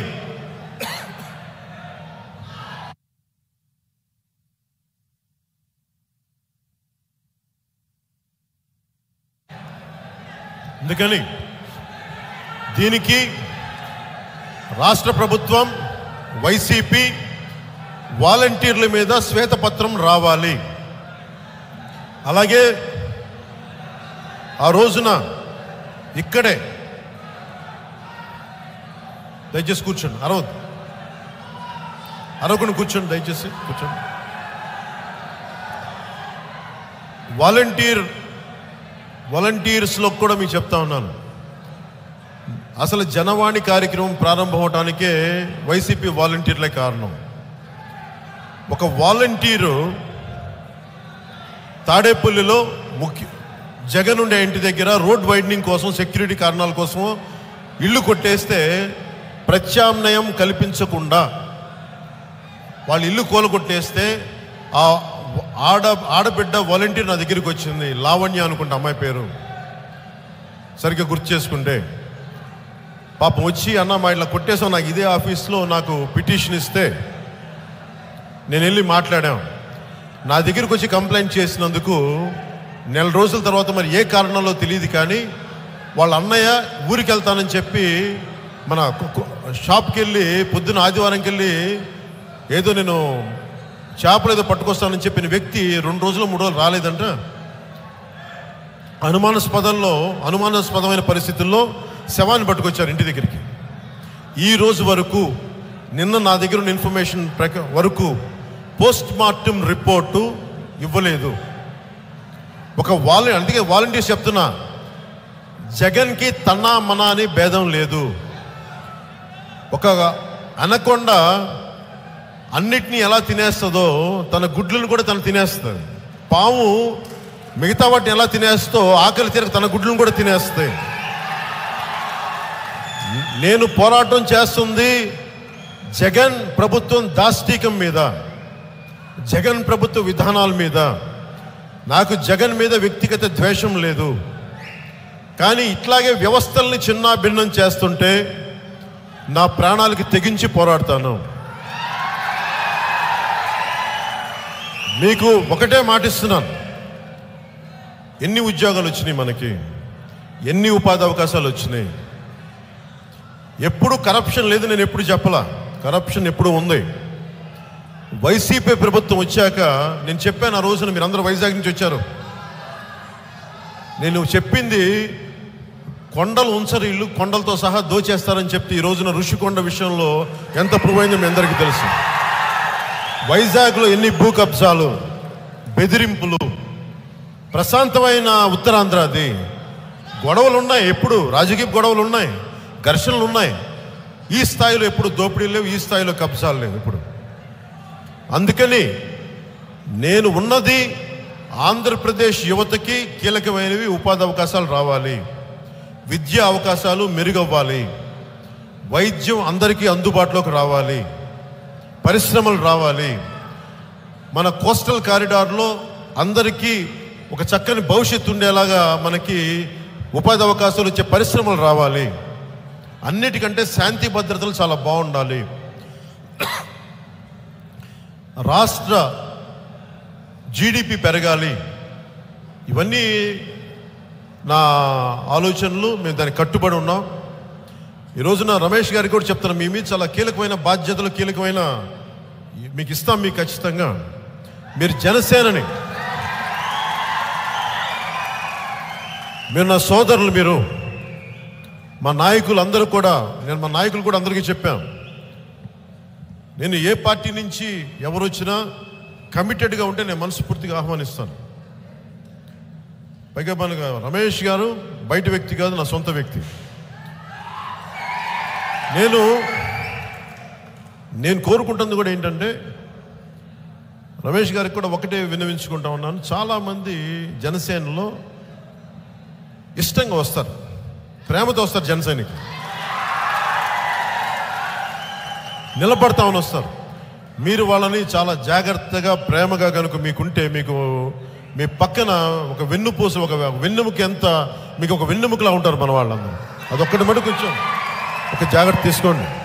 అందుకని దీనికి రాష్ట్ర ప్రభుత్వం వైసీపీ వాలంటీర్ల మీద శ్వేతపత్రం రావాలి అలాగే ఆ రోజున ఇక్కడే దయచేసి కూర్చోండి అరవద్దు అరవకుండా కూర్చోండి దయచేసి కూర్చోండి వాలంటీర్ వాలంటీర్స్లో కూడా మీకు చెప్తా ఉన్నాను అసలు జనవాణి కార్యక్రమం ప్రారంభం అవటానికే వైసీపీ వాలంటీర్లే కారణం ఒక వాలంటీరు తాడేపల్లిలో ముఖ్య జగన్ ఉండే ఇంటి దగ్గర రోడ్ వైడనింగ్ కోసం సెక్యూరిటీ కారణాల కోసం ఇల్లు కొట్టేస్తే ప్రత్యామ్నాయం కల్పించకుండా వాళ్ళ ఇల్లు కూలగొట్టేస్తే ఆ ఆడ ఆడబిడ్డ వాలంటీర్ నా దగ్గరికి వచ్చింది లావణ్య అనుకుంటా అమ్మాయి పేరు సరిగ్గా గుర్తు చేసుకుంటే పాపం వచ్చి అన్న మా ఇట్లా కొట్టేసాం నాకు ఇదే ఆఫీస్లో నాకు పిటిషన్ ఇస్తే నేను వెళ్ళి మాట్లాడాం నా దగ్గరికి వచ్చి కంప్లైంట్ చేసినందుకు నెల రోజుల తర్వాత మరి ఏ కారణంలో తెలియదు కానీ వాళ్ళ అన్నయ్య ఊరికి వెళ్తానని చెప్పి మన కు- కు- షాప్కి వెళ్ళి పొద్దున ఆదివారంకి వెళ్ళి ఏదో నేను చేపలు ఏదో పట్టుకొస్తానని చెప్పిన వ్యక్తి రెండు రోజులు మూడు రోజులు రాలేదంట అనుమానాస్పదంలో అనుమానాస్పదమైన పరిస్థితుల్లో శవాన్ని పట్టుకొచ్చారు ఇంటి దగ్గరికి ఈ రోజు వరకు నిన్న నా దగ్గర ఉన్న ఇన్ఫర్మేషన్ ప్రక వరకు పోస్ట్ మార్టం రిపోర్టు ఇవ్వలేదు ఒక వాల అందుకే వాలంటీర్స్ చెప్తున్నా జగన్కి తన్నా మనా అని భేదం లేదు ఒక అనకొండ అన్నిటినీ ఎలా తినేస్తుందో తన గుడ్లను కూడా తను తినేస్తుంది పాము మిగతా వాటిని ఎలా తినేస్తో ఆకలి తీరక తన గుడ్లను కూడా తినేస్తాయి నేను పోరాటం చేస్తుంది జగన్ ప్రభుత్వం దాష్టీకం మీద జగన్ ప్రభుత్వ విధానాల మీద నాకు జగన్ మీద వ్యక్తిగత ద్వేషం లేదు కానీ ఇట్లాగే వ్యవస్థల్ని చిన్న భిన్నం చేస్తుంటే నా ప్రాణాలకి తెగించి పోరాడతాను మీకు ఒకటే మాటిస్తున్నాను ఎన్ని ఉద్యోగాలు వచ్చినాయి మనకి ఎన్ని ఉపాధి అవకాశాలు వచ్చినాయి ఎప్పుడు కరప్షన్ లేదు నేను ఎప్పుడు చెప్పలా కరప్షన్ ఎప్పుడు ఉంది వైసీపీ ప్రభుత్వం వచ్చాక నేను చెప్పాను ఆ రోజున మీరు అందరూ వైజాగ్ నుంచి వచ్చారు నేను చెప్పింది కొండలు ఉంచరు ఇల్లు కొండలతో సహా దోచేస్తారని చెప్తే ఈ రోజున ఋషికొండ విషయంలో ఎంత ప్రూవ్ అయిందో మీ అందరికీ తెలుసు వైజాగ్లో ఎన్ని భూ కబ్జాలు బెదిరింపులు ప్రశాంతమైన ఉత్తరాంధ్ర అది గొడవలు ఉన్నాయి ఎప్పుడు రాజకీయ గొడవలు ఉన్నాయి ఘర్షణలు ఉన్నాయి ఈ స్థాయిలో ఎప్పుడు దోపిడీలు లేవు ఈ స్థాయిలో కబ్జాలు లేవు ఇప్పుడు అందుకని నేను ఉన్నది ఆంధ్రప్రదేశ్ యువతకి కీలకమైనవి ఉపాధి అవకాశాలు రావాలి విద్యా అవకాశాలు మెరుగవ్వాలి వైద్యం అందరికీ అందుబాటులోకి రావాలి పరిశ్రమలు రావాలి మన కోస్టల్ కారిడార్లో అందరికీ ఒక చక్కని భవిష్యత్తు ఉండేలాగా మనకి ఉపాధి అవకాశాలు వచ్చే పరిశ్రమలు రావాలి అన్నిటికంటే శాంతి భద్రతలు చాలా బాగుండాలి రాష్ట్ర జీడిపి పెరగాలి ఇవన్నీ నా ఆలోచనలు మేము దానికి కట్టుబడి ఉన్నాం ఈ రోజున రమేష్ గారికి కూడా చెప్తాను మీ మీద చాలా కీలకమైన బాధ్యతలు కీలకమైన మీకు ఇస్తాం మీకు ఖచ్చితంగా మీరు జనసేనని మీరు నా సోదరులు మీరు మా నాయకులు అందరూ కూడా నేను మా నాయకులు కూడా అందరికీ చెప్పాను నేను ఏ పార్టీ నుంచి ఎవరు వచ్చినా కమిటెడ్గా ఉంటే నేను మనస్ఫూర్తిగా ఆహ్వానిస్తాను పైగా మనకు రమేష్ గారు బయట వ్యక్తి కాదు నా సొంత వ్యక్తి నేను నేను కోరుకుంటుంది కూడా ఏంటంటే రమేష్ గారికి కూడా ఒకటే విన్నవించుకుంటా ఉన్నాను చాలామంది జనసేనలో ఇష్టంగా వస్తారు ప్రేమతో వస్తారు జనసేనకి నిలబడతామని వస్తారు మీరు వాళ్ళని చాలా జాగ్రత్తగా ప్రేమగా కనుక మీకుంటే మీకు మీ పక్కన ఒక వెన్నుపూస ఒక వెన్నెముక ఎంత మీకు ఒక వెన్నెముకలా ఉంటారు మన వాళ్ళందరూ అదొక్కటి మటు కొంచెం ఒక జాగ్రత్త తీసుకోండి